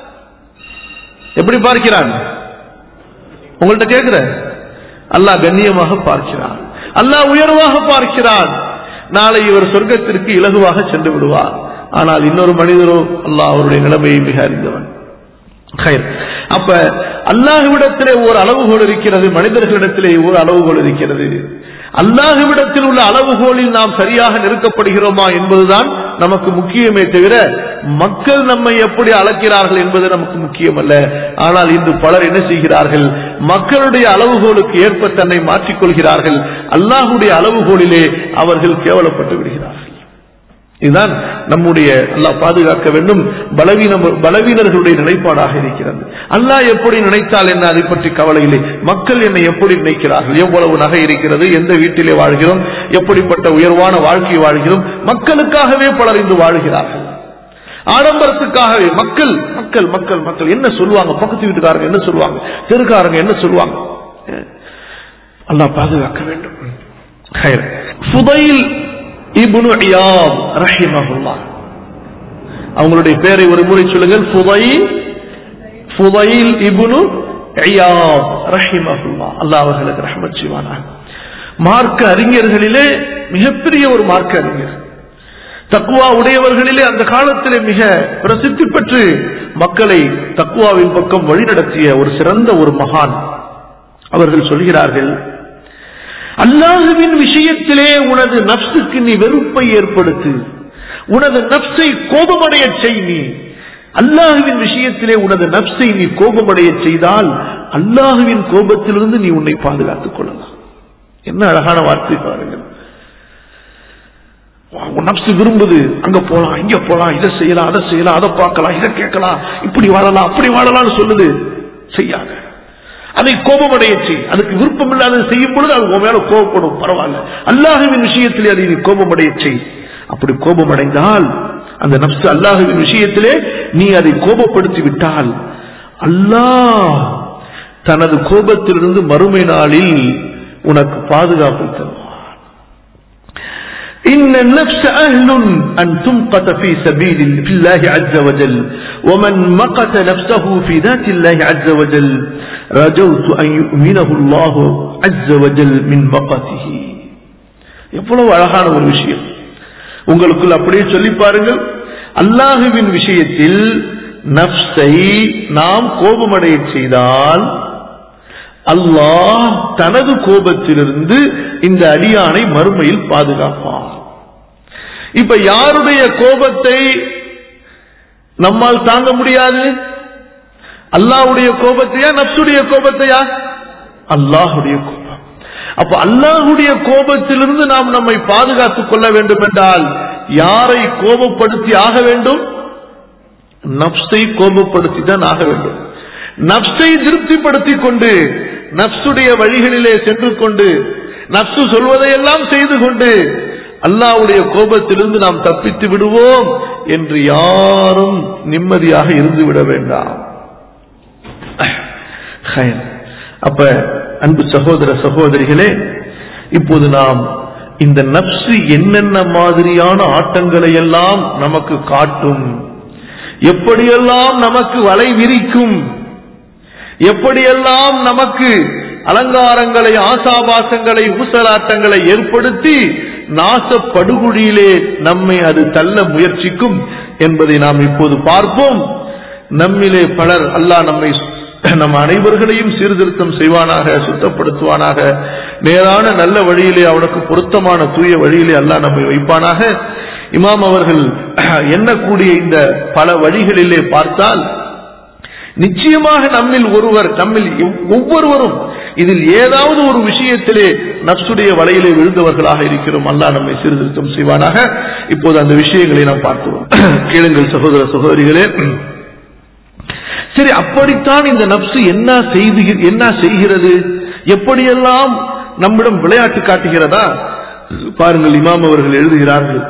எப்படி பார்க்கிறான் உங்கள்ட்ட கேட்கிற அல்லாஹ் கண்ணியமாக பார்க்கிறான் அல்லாஹ் உயர்வாக பார்க்கிறான் நாளை இவர் சொர்க்கத்திற்கு இலகுவாக சென்று விடுவார் ஆனால் இன்னொரு மனிதரோ அல்லாஹ் அவருடைய நிலைமையை மிக அறிந்தவன் ஹைர். அப்ப அல்லாஹ்விடத்திலே ஒரு அளவுகோல் இருக்கிறது மனிதர்களிடத்திலே ஒரு அளவுகோல் இருக்கிறது அல்லாஹுவிடத்தில் உள்ள அளவுகோலில் நாம் சரியாக நெருக்கப்படுகிறோமா என்பதுதான் நமக்கு முக்கியமே தவிர மக்கள் நம்மை எப்படி அளக்கிறார்கள் என்பது நமக்கு முக்கியமல்ல ஆனால் இன்று பலர் என்ன செய்கிறார்கள் மக்களுடைய அளவுகோலுக்கு ஏற்ப தன்னை மாற்றிக்கொள்கிறார்கள் அல்லாஹுடைய அளவுகோலிலே அவர்கள் கேவலப்பட்டு விடுகிறார்கள் இதுதான் நம்முடைய அல்லாஹ் பாதுகாக்க வேண்டும் பலவீன பலவீனர்களுடைய நிலைப்பாடாக இருக்கிறது அல்லாஹ் எப்படி நினைத்தால் என்ன அதை பற்றி கவலை இல்லை மக்கள் என்னை எப்படி நினைக்கிறார்கள் எவ்வளவு நகை இருக்கிறது எந்த வீட்டிலே வாழ்கிறோம் எப்படிப்பட்ட உயர்வான வாழ்க்கை வாழ்கிறோம் மக்களுக்காகவே பலர் இன்று வாழ்கிறார்கள் ஆடம்பரத்துக்காகவே மக்கள் மக்கள் மக்கள் மக்கள் என்ன சொல்லுவாங்க பக்கத்து வீட்டுக்காரங்க என்ன சொல்லுவாங்க தெருக்காரங்க என்ன சொல்லுவாங்க அல்லாஹ் பாதுகாக்க வேண்டும் ஃபுதைல் இப்னு இயாத் ரஹிமஹுல்லாஹ் அவங்களுடைய பேரை ஒரு முறை சொல்லுங்கள் ஃபுதைல் ஃபுதைல் இப்னு இயாத் ரஹிமஹுல்லாஹ் அல்லாஹ் அவர்களுக்கு ரஹ்மத் செய்வானாக மார்க்க அறிஞர்களிலே மிகப்பெரிய ஒரு மார்க்க அறிஞர் தக்குவா உடையவர்களிலே அந்த காலத்திலே மிக பிரசித்தி பெற்று மக்களை தக்குவாவின் பக்கம் வழிநடத்திய ஒரு சிறந்த ஒரு மகான் அவர்கள் சொல்கிறார்கள் அல்லாஹுவின் விஷயத்திலே உனது நப்சுக்கு நீ வெறுப்பை ஏற்படுத்து உனது நப்சை கோபமடைய செய் நீ அல்லாஹுவின் விஷயத்திலே உனது நப்சை நீ கோபமடைய செய்தால் அல்லாஹுவின் கோபத்திலிருந்து நீ உன்னை பாதுகாத்துக் கொள்ளலாம் என்ன அழகான வார்த்தை பாருங்கள் உன் நப்சு விரும்புது அங்க போலாம் இங்க போலாம் இதை செய்யலாம் அதை செய்யலாம் அதை பார்க்கலாம் இதை கேட்கலாம் இப்படி வாழலாம் அப்படி வாழலாம்னு சொல்லுது செய்யாத அதை கோபமடைய செய் அதுக்கு விருப்பம் இல்லாத செய்யும் பொழுது அது உன் மேல கோபப்படும் பரவாயில்ல அல்லாஹுவின் விஷயத்திலே அதை நீ கோபமடைய செய் அப்படி கோபமடைந்தால் அந்த நப்சு அல்லாஹுவின் விஷயத்திலே நீ அதை கோபப்படுத்தி விட்டால் அல்லாஹ் தனது கோபத்திலிருந்து மறுமை நாளில் உனக்கு பாதுகாப்பு தருவார் إن النفس أهل أن تمقت في سبيل في الله عز وجل ومن مقت نفسه في ذات الله عز وجل رجوت أن يؤمنه الله عز وجل من مقته எவ்வளவு அழகான ஒரு விஷயம் உங்களுக்குள் அப்படியே சொல்லி பாருங்கள் அல்லாஹுவின் விஷயத்தில் நப்சை நாம் கோபமடைய செய்தால் அல்லாஹ் தனது கோபத்திலிருந்து இந்த அடியானை மறுமையில் பாதுகாப்பான் இப்ப யாருடைய கோபத்தை நம்மால் தாங்க முடியாது அல்லாஹுடைய கோபத்தையா நப்சுடைய கோபத்தையா அல்லாஹுடைய கோபம் அப்ப அல்லாஹுடைய கோபத்திலிருந்து நாம் நம்மை பாதுகாத்துக் கொள்ள வேண்டும் என்றால் யாரை கோபப்படுத்தி ஆக வேண்டும் நப்சை கோபப்படுத்தி தான் ஆக வேண்டும் நப்சை திருப்திப்படுத்திக் கொண்டு நப்சுடைய வழிகளிலே சென்று கொண்டு நப்சு சொல்வதையெல்லாம் செய்து கொண்டு அல்லாவுடைய கோபத்திலிருந்து நாம் தப்பித்து விடுவோம் என்று யாரும் நிம்மதியாக இருந்து விட வேண்டாம் அப்ப அன்பு சகோதர சகோதரிகளே இப்போது நாம் இந்த நப்சு என்னென்ன மாதிரியான ஆட்டங்களை எல்லாம் நமக்கு காட்டும் எப்படியெல்லாம் நமக்கு வலை விரிக்கும் எப்படியெல்லாம் நமக்கு அலங்காரங்களை ஆசாபாசங்களை ஊசலாட்டங்களை ஏற்படுத்தி நாசப்படுகுழியிலே நம்மை அது தள்ள முயற்சிக்கும் என்பதை நாம் இப்போது பார்ப்போம் நம்மிலே பலர் அல்லாஹ் நம்மை நம் அனைவர்களையும் சீர்திருத்தம் செய்வானாக சுத்தப்படுத்துவானாக நேரான நல்ல வழியிலே அவனுக்கு பொருத்தமான தூய வழியிலே அல்லாஹ் நம்மை வைப்பானாக இமாம் அவர்கள் எண்ணக்கூடிய இந்த பல வழிகளிலே பார்த்தால் நிச்சயமாக நம்மில் ஒருவர் நம்மில் ஒவ்வொருவரும் இதில் ஏதாவது ஒரு விஷயத்திலே நப்சுடைய வலையிலே விழுந்தவர்களாக இருக்கிறோம் அல்லா நம்மை சீர்திருத்தம் செய்வானாக இப்போது அந்த விஷயங்களை நாம் பார்க்கிறோம் கேளுங்கள் சகோதர சகோதரிகளே சரி அப்படித்தான் இந்த நப்சு என்ன செய்து என்ன செய்கிறது எப்படியெல்லாம் நம்மிடம் விளையாட்டு காட்டுகிறதா பாருங்கள் இமாம் அவர்கள் எழுதுகிறார்கள்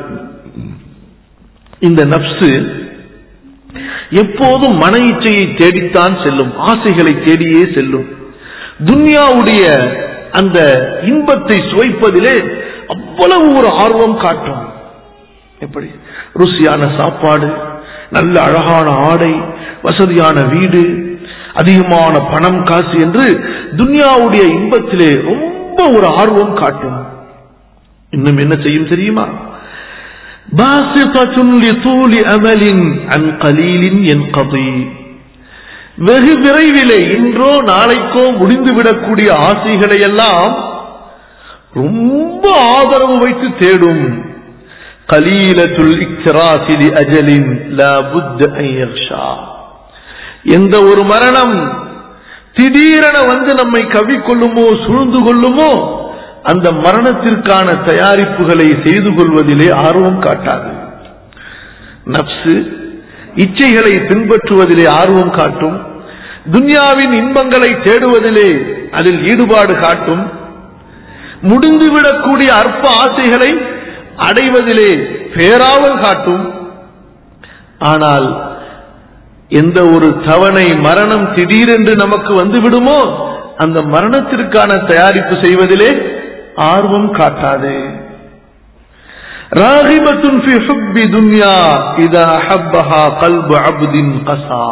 இந்த நப்சு எப்போதும் மன இச்சையை தேடித்தான் செல்லும் ஆசைகளை தேடியே செல்லும் துன்யாவுடைய அந்த இன்பத்தை சுவைப்பதிலே அவ்வளவு ஒரு ஆர்வம் காட்டும் எப்படி ருசியான சாப்பாடு நல்ல அழகான ஆடை வசதியான வீடு அதிகமான பணம் காசு என்று துன்யாவுடைய இன்பத்திலே ரொம்ப ஒரு ஆர்வம் காட்டும் இன்னும் என்ன செய்யும் தெரியுமா باسطة لطول أمل عن قليل ينقضي வெகு விரைவிலே இன்றோ நாளைக்கோ முடிந்துவிடக்கூடிய ஆசைகளை எல்லாம் ரொம்ப ஆதரவு வைத்து தேடும் கலீலத்துல் இக்ராசிலி அஜலின் லா புத்த ஐயர்ஷா எந்த ஒரு மரணம் திடீரென வந்து நம்மை கவிக்கொள்ளுமோ சூழ்ந்து கொள்ளுமோ அந்த மரணத்திற்கான தயாரிப்புகளை செய்து கொள்வதிலே ஆர்வம் காட்டாது நப்சு இச்சைகளை பின்பற்றுவதிலே ஆர்வம் காட்டும் துன்யாவின் இன்பங்களை தேடுவதிலே அதில் ஈடுபாடு காட்டும் முடிந்துவிடக்கூடிய அற்ப ஆசைகளை அடைவதிலே பேராவல் காட்டும் ஆனால் எந்த ஒரு தவணை மரணம் திடீரென்று நமக்கு வந்து விடுமோ அந்த மரணத்திற்கான தயாரிப்பு செய்வதிலே ஆர்வம் காட்டாது ராகிபத்துன் ஃபி ஹுப்பி துன்யா இதா ஹப்பஹா கல்பு அப்தின் கசா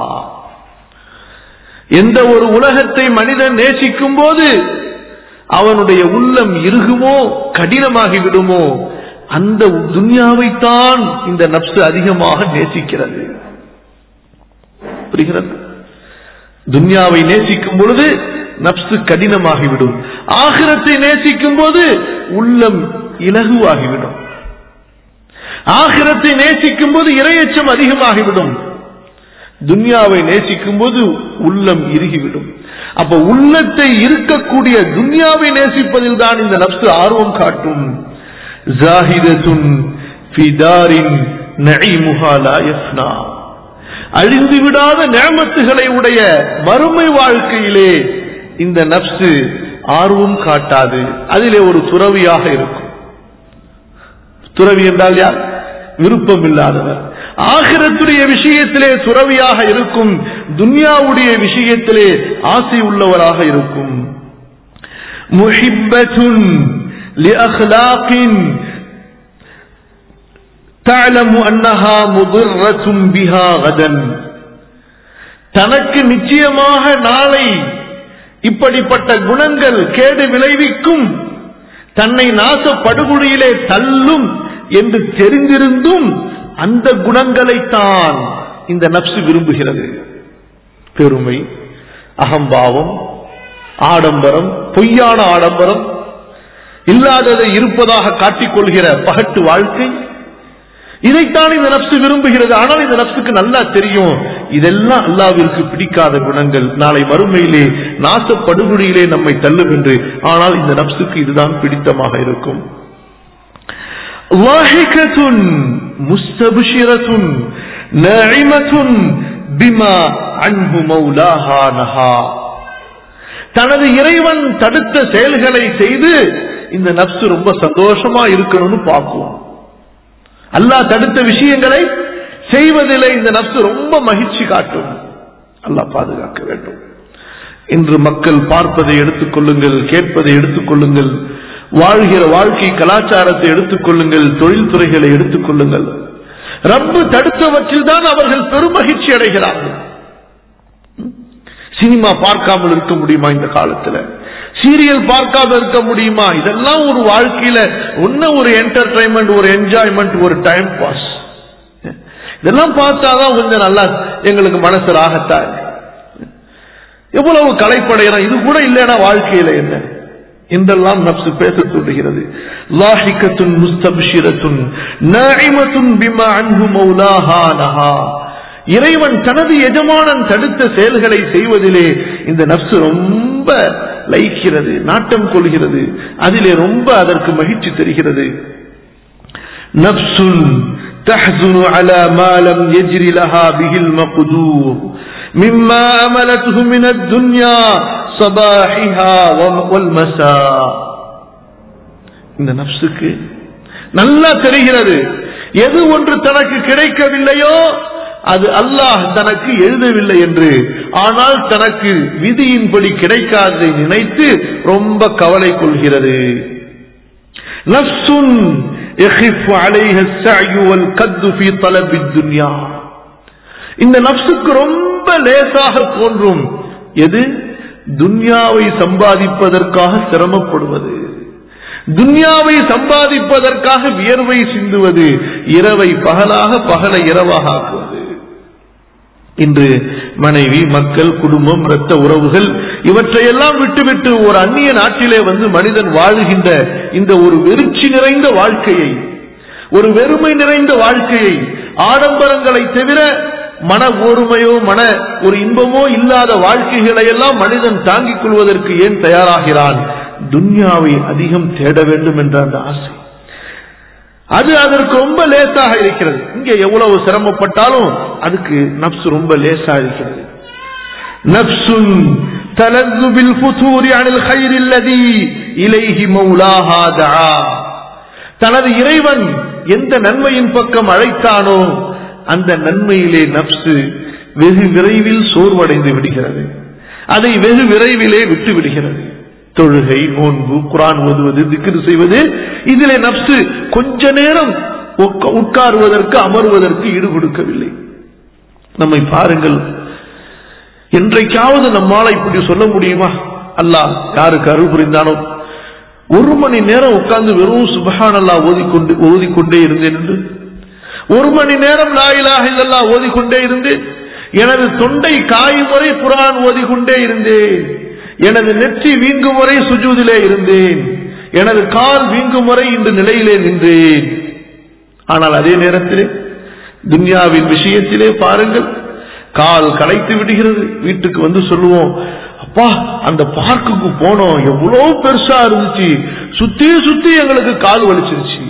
எந்த ஒரு உலகத்தை மனிதன் நேசிக்கும் போது அவனுடைய உள்ளம் இறுகுமோ கடினமாகி விடுமோ அந்த துன்யாவைத்தான் இந்த நப்சு அதிகமாக நேசிக்கிறது புரிகிறது துன்யாவை நேசிக்கும் பொழுது நப்சு கடினமாகிவிடும் ஆகிரத்தை நேசிக்கும் போது உள்ளம் இலகுவாகிவிடும் ஆகிரத்தை நேசிக்கும் போது இரையச்சம் அதிகமாகிவிடும் துன்யாவை நேசிக்கும் போது உள்ளம் இறுகிவிடும் அப்ப உள்ளத்தை இருக்கக்கூடிய துன்யாவை நேசிப்பதில் தான் இந்த நப்சு ஆர்வம் காட்டும் ஜாஹிதத்துன் ஃபிதாரின் நஇமுஹா லா யஃப்னா அழிந்து விடாத நேமத்துகளை உடைய மறுமை வாழ்க்கையிலே இந்த நப்சு ஆர்வம் காட்டாது அதிலே ஒரு துறவியாக இருக்கும் துறவி என்றால் யார் விருப்பம் இல்லாதவர் ஆகிரத்துடைய விஷயத்திலே துறவியாக இருக்கும் துன்யாவுடைய விஷயத்திலே ஆசை உள்ளவராக இருக்கும் முஹிப்பத்துன் لأخلاق تعلم أنها مضرة بها غدا தனக்கு நிச்சயமாக நாளை இப்படிப்பட்ட குணங்கள் கேடு விளைவிக்கும் தன்னை நாச படுகொலியிலே தள்ளும் என்று தெரிந்திருந்தும் அந்த குணங்களைத்தான் இந்த நப்சு விரும்புகிறது பெருமை அகம்பாவம் ஆடம்பரம் பொய்யான ஆடம்பரம் இல்லாததை இருப்பதாக காட்டிக்கொள்கிற பகட்டு வாழ்க்கை இதைத்தான் இந்த நப்சு விரும்புகிறது ஆனால் இந்த நப்சுக்கு நல்லா தெரியும் இதெல்லாம் அல்லாவிற்கு பிடிக்காத குணங்கள் நாளை மறுமையிலே நாசப்படுகொழியிலே நம்மை தள்ளும் என்று ஆனால் இந்த நப்சுக்கு இதுதான் பிடித்தமாக இருக்கும் வாஹிகத்துன் முஸ்தபிஷிரத்துன் நஇமத்துன் பிமா அன்பு மௌலாஹா நஹா தனது இறைவன் தடுத்த செயல்களை செய்து இந்த நப்சு ரொம்ப சந்தோஷமா இருக்கணும்னு பார்க்கும் அல்லாஹ் தடுத்த விஷயங்களை செய்வதிலே இந்த நப்சு ரொம்ப மகிழ்ச்சி காட்டும் அல்லாஹ் பாதுகாக்க வேண்டும் இன்று மக்கள் பார்ப்பதை எடுத்துக் கொள்ளுங்கள் கேட்பதை எடுத்துக் கொள்ளுங்கள் வாழ்கிற வாழ்க்கை கலாச்சாரத்தை எடுத்துக் கொள்ளுங்கள் தொழில்துறைகளை எடுத்துக் கொள்ளுங்கள் ரப்பு தடுத்தவற்றில் தான் அவர்கள் பெரும் மகிழ்ச்சி அடைகிறார்கள் சினிமா பார்க்காமல் இருக்க முடியுமா இந்த காலத்துல சீரியல் பார்க்காம இருக்க முடியுமா இதெல்லாம் ஒரு வாழ்க்கையில ஒன்ன ஒரு என்டர்டைன்மெண்ட் ஒரு என்ஜாய்மெண்ட் ஒரு டைம் பாஸ் இதெல்லாம் பார்த்தாதான் கொஞ்சம் நல்லா எங்களுக்கு மனசு ராகத்தா இருக்கு. எவ்வளவு கலைப்படைகிறோம் இது கூட இல்லைன்னா வாழ்க்கையில என்ன என்றெல்லாம் நப்சு பேச சொல்லுகிறது லாஹிகத்துன் முஸ்தபிஷிரத்துன் நாயிமத்துன் பிமா அன்பு மௌலாஹா நஹா இறைவன் தனது எஜமானன் தடுத்த செயல்களை செய்வதிலே இந்த நப்சு ரொம்ப லைக்கிறது நாட்டம் கொள்கிறது அதிலே ரொம்ப அதற்கு மகிழ்ச்சி தெரிகிறது நப்சுன் تحزن على ما لم يجر لها به المقدور مما أملته من الدنيا صباحها والمساء இந்த நப்சுக்கு நல்லா தெரிகிறது எது ஒன்று தனக்கு கிடைக்கவில்லையோ அது அல்லாஹ் தனக்கு எழுதவில்லை என்று ஆனால் தனக்கு விதியின்படி கிடைக்காததை நினைத்து ரொம்ப கவலை கொள்கிறது நஃப்சுன் يخف عليها السعي والقد في طلب الدنيا இந்த நப்சுக்கு ரொம்ப லேசாக தோன்றும் எது துன்யாவை சம்பாதிப்பதற்காக சிரமப்படுவது துன்யாவை சம்பாதிப்பதற்காக வியர்வை சிந்துவது இரவை பகலாக பகலை இரவாக ஆக்குவது இன்று மனைவி மக்கள் குடும்பம் இரத்த உறவுகள் இவற்றையெல்லாம் விட்டுவிட்டு ஒரு அந்நிய நாட்டிலே வந்து மனிதன் வாழுகின்ற இந்த ஒரு வெறிச்சி நிறைந்த வாழ்க்கையை ஒரு வெறுமை நிறைந்த வாழ்க்கையை ஆடம்பரங்களை தவிர மன ஒருமையோ மன ஒரு இன்பமோ இல்லாத வாழ்க்கைகளை எல்லாம் மனிதன் தாங்கிக் கொள்வதற்கு ஏன் தயாராகிறான் துன்யாவை அதிகம் தேட வேண்டும் என்ற அந்த ஆசை அது அதற்கு ரொம்ப லேசாக இருக்கிறது இங்க எவ்வளவு சிரமப்பட்டாலும் அதுக்கு நப்சு ரொம்ப லேசா இருக்கிறது நப்சுன் تلذ بالفتور عن الخير الذي إليه مولاها دعا தனது இறைவன் எந்த நன்மையின் பக்கம் அழைத்தானோ அந்த நன்மையிலே நப்சு வெகு விரைவில் சோர்வடைந்து விடுகிறது அதை வெகு விரைவிலே விட்டு விடுகிறது தொழுகை நோன்பு குரான் ஓதுவது திக்ரு செய்வது இதிலே நப்சு கொஞ்ச நேரம் உட்கா- உட்காருவதற்கு அமர்வதற்கு ஈடு கொடுக்கவில்லை நம்மை பாருங்கள் என்றைக்காவது நம்மால இப்படி சொல்ல முடியுமா அல்லாஹ் யாருக்கு அருள் புரிந்தானோ ஒரு மணி நேரம் உட்கார்ந்து வெறும் சுபஹான் அல்லா ஓதிக்கொண்டு ஓதிக்கொண்டே இருந்தேன் என்று ஒரு மணி நேரம் லாயிலாக இதெல்லாம் ஓதிக்கொண்டே இருந்தேன் எனது தொண்டை காயும் வரை குரான் ஓதிக்கொண்டே இருந்தேன் எனது நெற்றி வீங்கும் வரை சுஜூதிலே இருந்தேன் எனது கால் வீங்கும் வரை இந்த நிலையிலே நின்றேன் ஆனால் அதே நேரத்திலே துன்யாவின் விஷயத்திலே பாருங்கள் கால் களைத்து விடுகிறது வீட்டுக்கு வந்து சொல்லுவோம் அப்பா அந்த பார்க்குக்கு போனோம் எவ்வளவு பெருசா இருந்துச்சு சுத்தி சுத்தி எங்களுக்கு கால் வலிச்சிருச்சு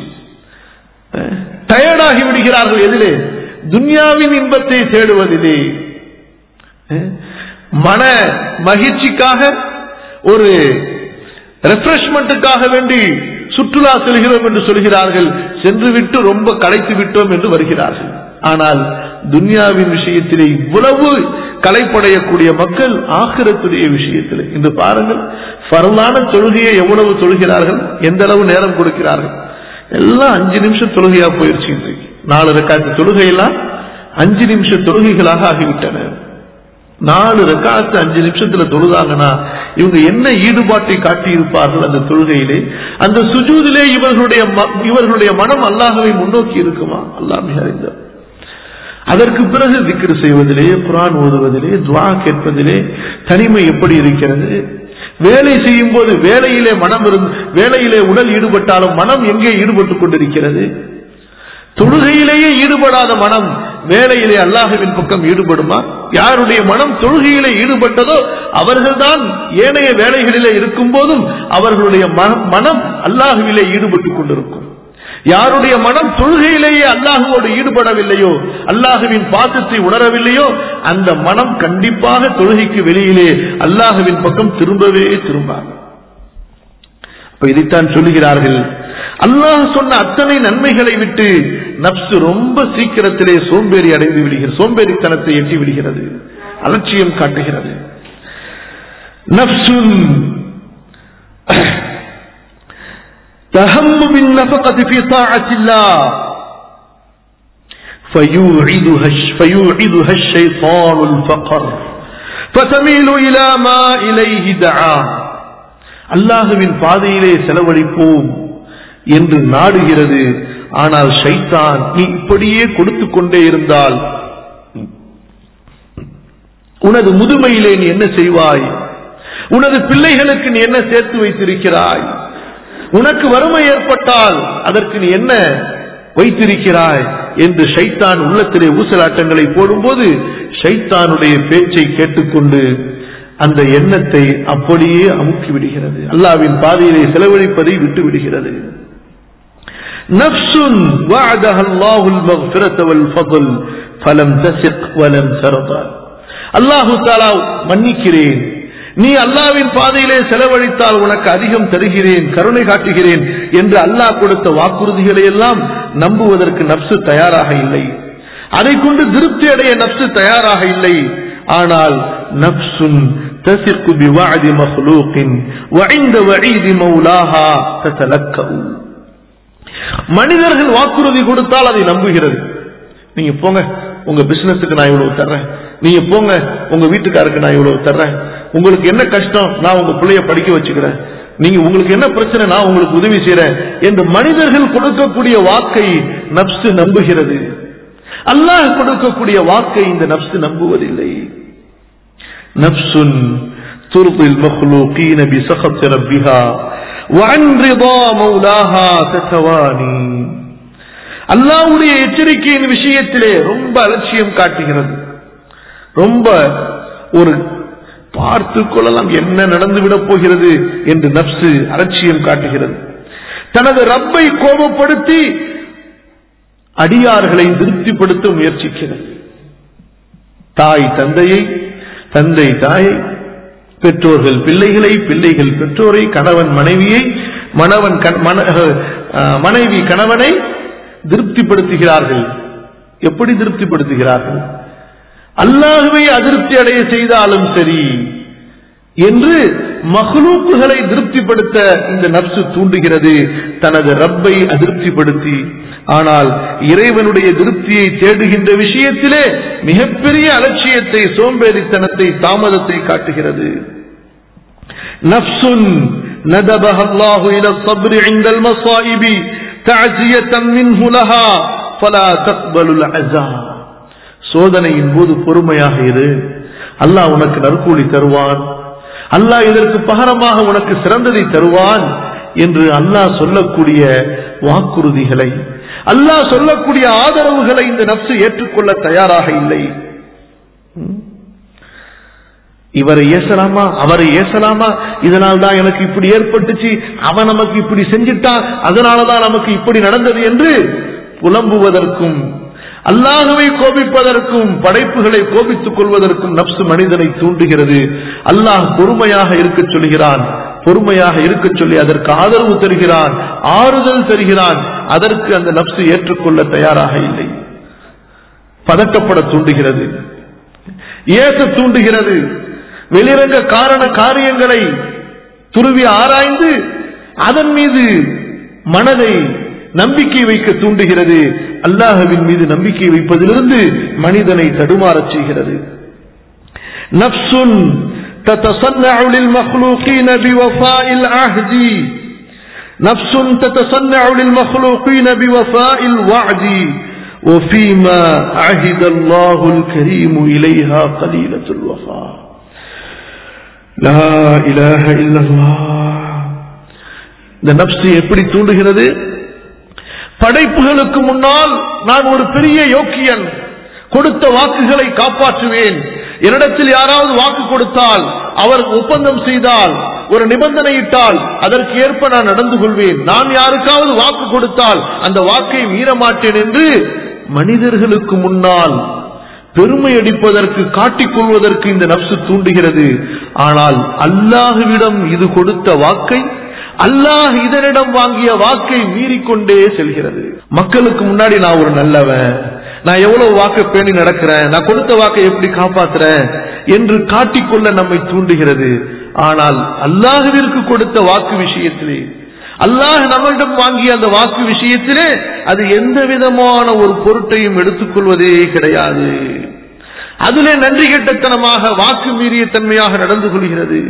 டயர்டாகி விடுகிறார்கள் எதிலே துன்யாவின் இன்பத்தை தேடுவதிலே அஹ், மன மகிழ்ச்சிக்காக ஒரு ரெஃப்ரெஷ்மெண்ட்டுக்காக வேண்டி சுற்றுலா செல்கிறோம் என்று சொல்கிறார்கள் சென்று விட்டு ரொம்ப களைத்து விட்டோம் என்று வருகிறார்கள் ஆனால் துன்யாவின் விஷயத்திலே இவ்வளவு கலைப்படையக்கூடிய மக்கள் ஆகிரத்துடைய விஷயத்தில் இன்று பாருங்கள் பரவான தொழுகையை எவ்வளவு தொழுகிறார்கள் எந்த அளவு நேரம் கொடுக்கிறார்கள் எல்லாம் அஞ்சு நிமிஷம் தொழுகையா போயிருச்சு இன்றைக்கு நாலு ரக்காத்து தொழுகையெல்லாம் அஞ்சு நிமிஷ தொழுகைகளாக ஆகிவிட்டன நாலு ரக்காத்து அஞ்சு நிமிஷத்துல தொழுதாங்கன்னா இவங்க என்ன ஈடுபாட்டை காட்டி இருப்பார்கள் அந்த தொழுகையிலே அந்த சுஜூதிலே இவர்களுடைய ம- இவர்களுடைய மனம் அல்லாஹவை முன்னோக்கி இருக்குமா அல்லாஹ் மிக அறிந்தவர். அதற்கு பிறகு திக்ரு செய்வதிலே குரான் ஓதுவதிலே துவா கேட்பதிலே தனிமை எப்படி இருக்கிறது வேலை செய்யும் போது வேலையிலே மனம் இருந்து வேலையிலே உடல் ஈடுபட்டாலும் மனம் எங்கே ஈடுபட்டுக் கொண்டிருக்கிறது தொழுகையிலேயே ஈடுபடாத மனம் வேலையிலே அல்லாஹுவின் பக்கம் ஈடுபடுமா யாருடைய மனம் தொழுகையிலே ஈடுபட்டதோ அவர்கள்தான் ஏனைய வேலைகளிலே இருக்கும் போதும் அவர்களுடைய மன- மனம் அல்லாஹுவிலே ஈடுபட்டுக் கொண்டிருக்கும் யாருடைய மனம் தொழுகையிலேயே அல்லாஹுவோடு ஈடுபடவில்லையோ அல்லாஹுவின் பாசத்தை உணரவில்லையோ அந்த மனம் கண்டிப்பாக தொழுகைக்கு வெளியிலே அல்லாஹுவின் பக்கம் திரும்பவே திரும்பாது அப்ப இதைத்தான் சொல்லுகிறார்கள் அல்லாஹ் சொன்ன அத்தனை நன்மைகளை விட்டு நப்சு ரொம்ப சீக்கிரத்திலே சோம்பேறி அடைந்து விடுகிறது சோம்பேறித்தனத்தை எட்டி விடுகிறது அலட்சியம் காட்டுகிறது நப்சுன் تهم بالنفقة في طاعة الله فيوعدها الش- فيوعدها الشيطان الفقر فتميل إلى ما إليه دعاه அல்லாஹுவின் பாதையிலே செலவழிப்போம் என்று நாடுகிறது ஆனால் ஷைத்தான் நீ இப்படியே கொடுத்து கொண்டே இருந்தால் உனது முதுமையிலே நீ என்ன செய்வாய் உனது பிள்ளைகளுக்கு நீ என்ன சேர்த்து வைத்திருக்கிறாய் உனக்கு வறுமை ஏற்பட்டால் அதற்கு நீ என்ன வைத்திருக்கிறாய் என்று ஷைத்தான் உள்ளத்திலே ஊசலாட்டங்களை போடும்போது ஷைத்தானுடைய பேச்சை கேட்டுக்கொண்டு அந்த எண்ணத்தை அப்படியே அமுக்கி விடுகிறது அல்லாவின் பாதையிலே செலவழிப்பதை விட்டு விடுகிறது نفس وعدها الله المغفرة والفضل فلم تثق ولم ترضى அல்லாஹு தாலா மன்னிக்கிறேன் நீ அல்லாவின் பாதையிலே செலவழித்தால் உனக்கு அதிகம் தருகிறேன் கருணை காட்டுகிறேன் என்று அல்லாஹ் கொடுத்த வாக்குறுதிகளை எல்லாம் நம்புவதற்கு நப்சு தயாராக இல்லை அதை கொண்டு திருப்தி அடைய நப்சு தயாராக இல்லை ஆனால் நப்சுன் تثق بوعد مخلوق وعند وعيد مولاها تتلكأ மனிதர்கள் வாக்குறுதி கொடுத்தால் அதை நம்புகிறது நீங்க போங்க உங்க பிசினஸுக்கு நான் இவ்வளவு தர்றேன் நீங்க போங்க உங்க வீட்டுக்காருக்கு நான் இவ்வளவு தர்றேன் உங்களுக்கு என்ன கஷ்டம் நான் உங்க பிள்ளைய படிக்க வச்சுக்கிறேன் நீங்க உங்களுக்கு என்ன பிரச்சனை நான் உங்களுக்கு உதவி செய்யறேன் என்று மனிதர்கள் கொடுக்கக்கூடிய வாக்கை நப்சு நம்புகிறது அல்லாஹ் கொடுக்கக்கூடிய வாக்கை இந்த நப்சு நம்புவதில்லை நப்சுன் ترضي المخلوقين بسخط ربها وعن رضا مولاها تتواني அல்லாவுடைய எச்சரிக்கையின் விஷயத்திலே ரொம்ப அலட்சியம் காட்டுகிறது ரொம்ப ஒரு பார்த்து கொள்ளலாம் என்ன நடந்துவிடப் போகிறது என்று நப்சு அலட்சியம் காட்டுகிறது தனது ரப்பை கோபப்படுத்தி அடியார்களை திருப்திப்படுத்த முயற்சிக்கிறது தாய் தந்தையை தந்தை தாயை பெற்றோர்கள் பிள்ளைகளை பிள்ளைகள் பெற்றோரை கணவன் மனைவியை மணவன் மனைவி கணவனை திருப்திப்படுத்துகிறார்கள் எப்படி திருப்திப்படுத்துகிறார்கள் அல்லாஹுவை அதிருப்தி அடைய செய்தாலும் சரி என்று மஹ்லூக்குகளை திருப்திப்படுத்த இந்த நப்சு தூண்டுகிறது தனது ரப்பை அதிருப்திப்படுத்தி ஆனால் இறைவனுடைய திருப்தியை தேடுகின்ற விஷயத்திலே மிகப்பெரிய அலட்சியத்தை சோம்பேறித்தனத்தை தாமதத்தை காட்டுகிறது நப்சுன் ندبها الله إلى الصبر عند المصائب تعزية منه لها فلا تقبل العزاء சோதனையின் போது பொறுமையாக இரு அல்லாஹ் உனக்கு நற்கூலி தருவான் அல்லாஹ் இதற்கு பகரமாக உனக்கு சிறந்ததை தருவான் என்று அல்லாஹ் சொல்லக்கூடிய வாக்குறுதிகளை அல்லாஹ் சொல்லக்கூடிய ஆதரவுகளை இந்த நப்சு ஏற்றுக்கொள்ள தயாராக இல்லை இவரை ஏசலாமா அவரை ஏசலாமா இதனால் தான் எனக்கு இப்படி ஏற்பட்டுச்சு அவன் நமக்கு இப்படி செஞ்சிட்டான் அதனாலதான் நமக்கு இப்படி நடந்தது என்று புலம்புவதற்கும் அல்லாஹுவை கோபிப்பதற்கும் படைப்புகளை கோபித்துக் கொள்வதற்கும் நப்சு மனிதனை தூண்டுகிறது அல்லாஹ் பொறுமையாக இருக்க சொல்கிறான் பொறுமையாக இருக்க சொல்லி அதற்கு ஆதரவு தருகிறான் ஆறுதல் தருகிறான் அதற்கு அந்த நப்சு ஏற்றுக்கொள்ள தயாராக இல்லை பதட்டப்பட தூண்டுகிறது ஏச தூண்டுகிறது வெளிரங்க காரண காரியங்களை துருவி ஆராய்ந்து அதன் மீது மனதை நம்பிக்கை வைக்க தூண்டுகிறது அல்லாஹவின் மீது நம்பிக்கை வைப்பதிலிருந்து மனிதனை தடுமாறச் செய்கிறது நப்சுன் تتصنع للمخلوقين بوفاء العهد نفس تتصنع للمخلوقين بوفاء الوعد وفيما عهد الله الكريم إليها قليلة الوفاء لا إله إلا الله இந்த நப்சு எப்படி தூண்டுகிறது படைப்புகளுக்கு முன்னால் நான் ஒரு பெரிய யோக்கியன் கொடுத்த வாக்குகளை காப்பாற்றுவேன் என்னிடத்தில் யாராவது வாக்கு கொடுத்தால் அவர் ஒப்பந்தம் செய்தால் ஒரு நிபந்தனையிட்டால் அதற்கு ஏற்ப நான் நடந்து கொள்வேன் நான் யாருக்காவது வாக்கு கொடுத்தால் அந்த வாக்கை மீற மாட்டேன் என்று மனிதர்களுக்கு முன்னால் பெருமை அடிப்பதற்கு காட்டிக் கொள்வதற்கு இந்த நப்சு தூண்டுகிறது ஆனால் அல்லாஹுவிடம் இது கொடுத்த வாக்கை அல்லாஹ் இதனிடம் வாங்கிய வாக்கை மீறிக்கொண்டே செல்கிறது மக்களுக்கு முன்னாடி நான் ஒரு நல்லவன் நான் எவ்வளவு வாக்கு பேணி நடக்கிறேன் நான் கொடுத்த வாக்கை எப்படி காப்பாத்துறேன் என்று காட்டிக்கொள்ள நம்மை தூண்டுகிறது ஆனால் அல்லாஹுவிற்கு கொடுத்த வாக்கு விஷயத்திலே அல்லாஹ் நம்மிடம் வாங்கிய அந்த வாக்கு விஷயத்திலே அது எந்த விதமான ஒரு பொருட்டையும் எடுத்துக்கொள்வதே கிடையாது அதிலே நன்றி கெட்டத்தனமாக வாக்கு மீறிய தன்மையாக நடந்து கொள்கிறது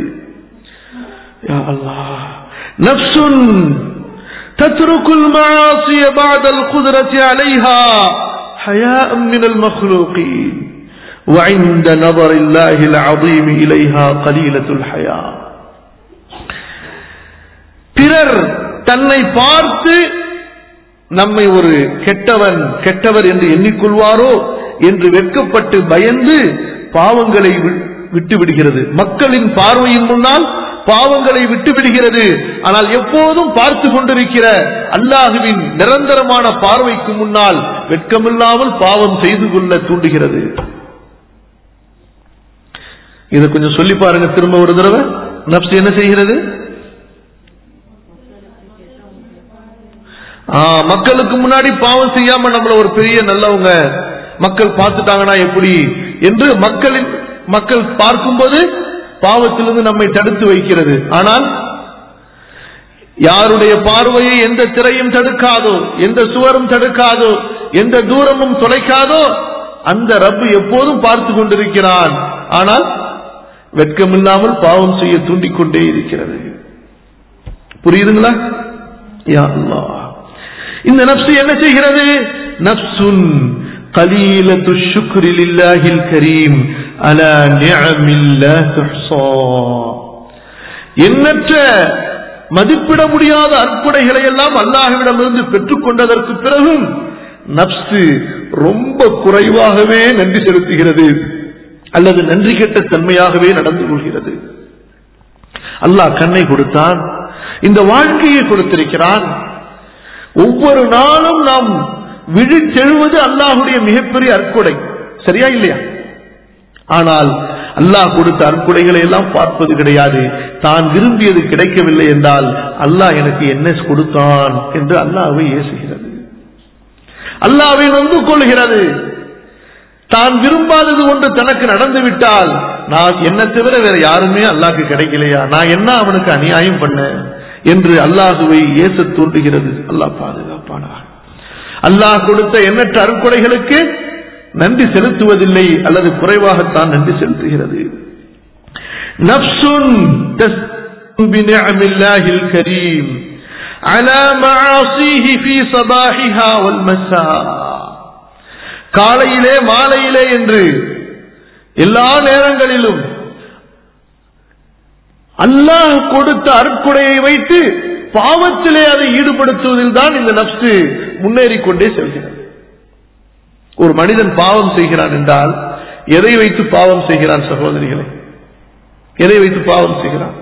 யா அல்லாஹ் நப்சுன் تترك المعاصي بعد القدرة عليها حياء من المخلوقين وعند نظر الله العظيم إليها قليلة الحياء பிறர் தன்னை பார்த்து நம்மை ஒரு கெட்டவன் கெட்டவர் என்று எண்ணிக்கொள்வாரோ என்று வெட்கப்பட்டு பயந்து பாவங்களை விட்டு விடுகிறது மக்களின் பார்வையின் முன்னால் பாவங்களை விட்டு விடுகிறது ஆனால் எப்போதும் பார்த்து கொண்டிருக்கிற அல்லாஹுவின் நிரந்தரமான பார்வைக்கு முன்னால் வெட்கமில்லாமல் பாவம் செய்து கொள்ள தூண்டுகிறது இதை கொஞ்சம் சொல்லி பாருங்க திரும்ப ஒரு தடவை நப்சு என்ன செய்கிறது மக்களுக்கு முன்னாடி பாவம் செய்யாம நம்மள ஒரு பெரிய நல்லவங்க மக்கள் பார்த்துட்டாங்கன்னா எப்படி என்று மக்களின் மக்கள் பார்க்கும்போது பாவத்திலிருந்து நம்மை தடுத்து வைக்கிறது ஆனால் யாருடைய பார்வையை எந்த திரையும் தடுக்காதோ எந்த சுவரும் தடுக்காதோ எந்த தூரமும் தொலைக்காதோ அந்த ரப்பு எப்போதும் பார்த்து கொண்டிருக்கிறான் ஆனால் வெட்கமில்லாமல் பாவம் செய்ய தூண்டிக் கொண்டே இருக்கிறது புரியுதுங்களா யா அல்லாஹ் இந்த நப்சு என்ன செய்கிறது நப்சுன் கலீலத்து ஷுக்ரி லில்லாஹில் கரீம் அலா நிஅமில்லா துஹ்ஸா எண்ணற்ற மதிப்பிட முடியாத அற்புடைகளை எல்லாம் அல்லாஹ்விடமிருந்து பெற்றுக் கொண்டதற்கு பிறகும் நப்சு ரொம்ப குறைவாகவே நன்றி செலுத்துகிறது அல்லது நன்றி கெட்ட தன்மையாகவே நடந்து கொள்கிறது அல்லாஹ் கண்ணை கொடுத்தான் இந்த வாழ்க்கையை கொடுத்திருக்கிறான் ஒவ்வொரு நாளும் நாம் விழித்தெழுவது அல்லாஹுடைய மிகப்பெரிய அற்கொடை சரியா இல்லையா ஆனால் அல்லாஹ் கொடுத்த அற்கொடைகளை எல்லாம் பார்ப்பது கிடையாது தான் விரும்பியது கிடைக்கவில்லை என்றால் அல்லாஹ் எனக்கு என்ன கொடுத்தான் என்று அல்லாஹ்வை ஏசுகிறது அல்லாஹ்வை நொந்து கொள்கிறது தான் விரும்பாதது ஒன்று தனக்கு நடந்து விட்டால் நான் என்ன தவிர வேற யாருமே அல்லாஹ்க்கு கிடைக்கலையா நான் என்ன அவனுக்கு அநியாயம் பண்ண என்று அல்லாஹுவை ஏச தூண்டுகிறது அல்லாஹ் பாதுகாப்பானாக அல்லாஹ் கொடுத்த எண்ணற்ற அருட்கொடைகளுக்கு நன்றி செலுத்துவதில்லை அல்லது குறைவாகத்தான் நன்றி செலுத்துகிறது நப்சுன் بنعم الله الكريم على معاصيه في صباحها والمساء காலையிலே மாலையிலே என்று எல்லா நேரங்களிலும் அல்லாஹ் கொடுத்த அருட்கொடையை வைத்து பாவத்திலே அதை ஈடுபடுத்துவதில் தான் இந்த நப்சு முன்னேறி கொண்டே செல்கிறது ஒரு மனிதன் பாவம் செய்கிறான் என்றால் எதை வைத்து பாவம் செய்கிறான் சகோதரிகளை எதை வைத்து பாவம் செய்கிறான்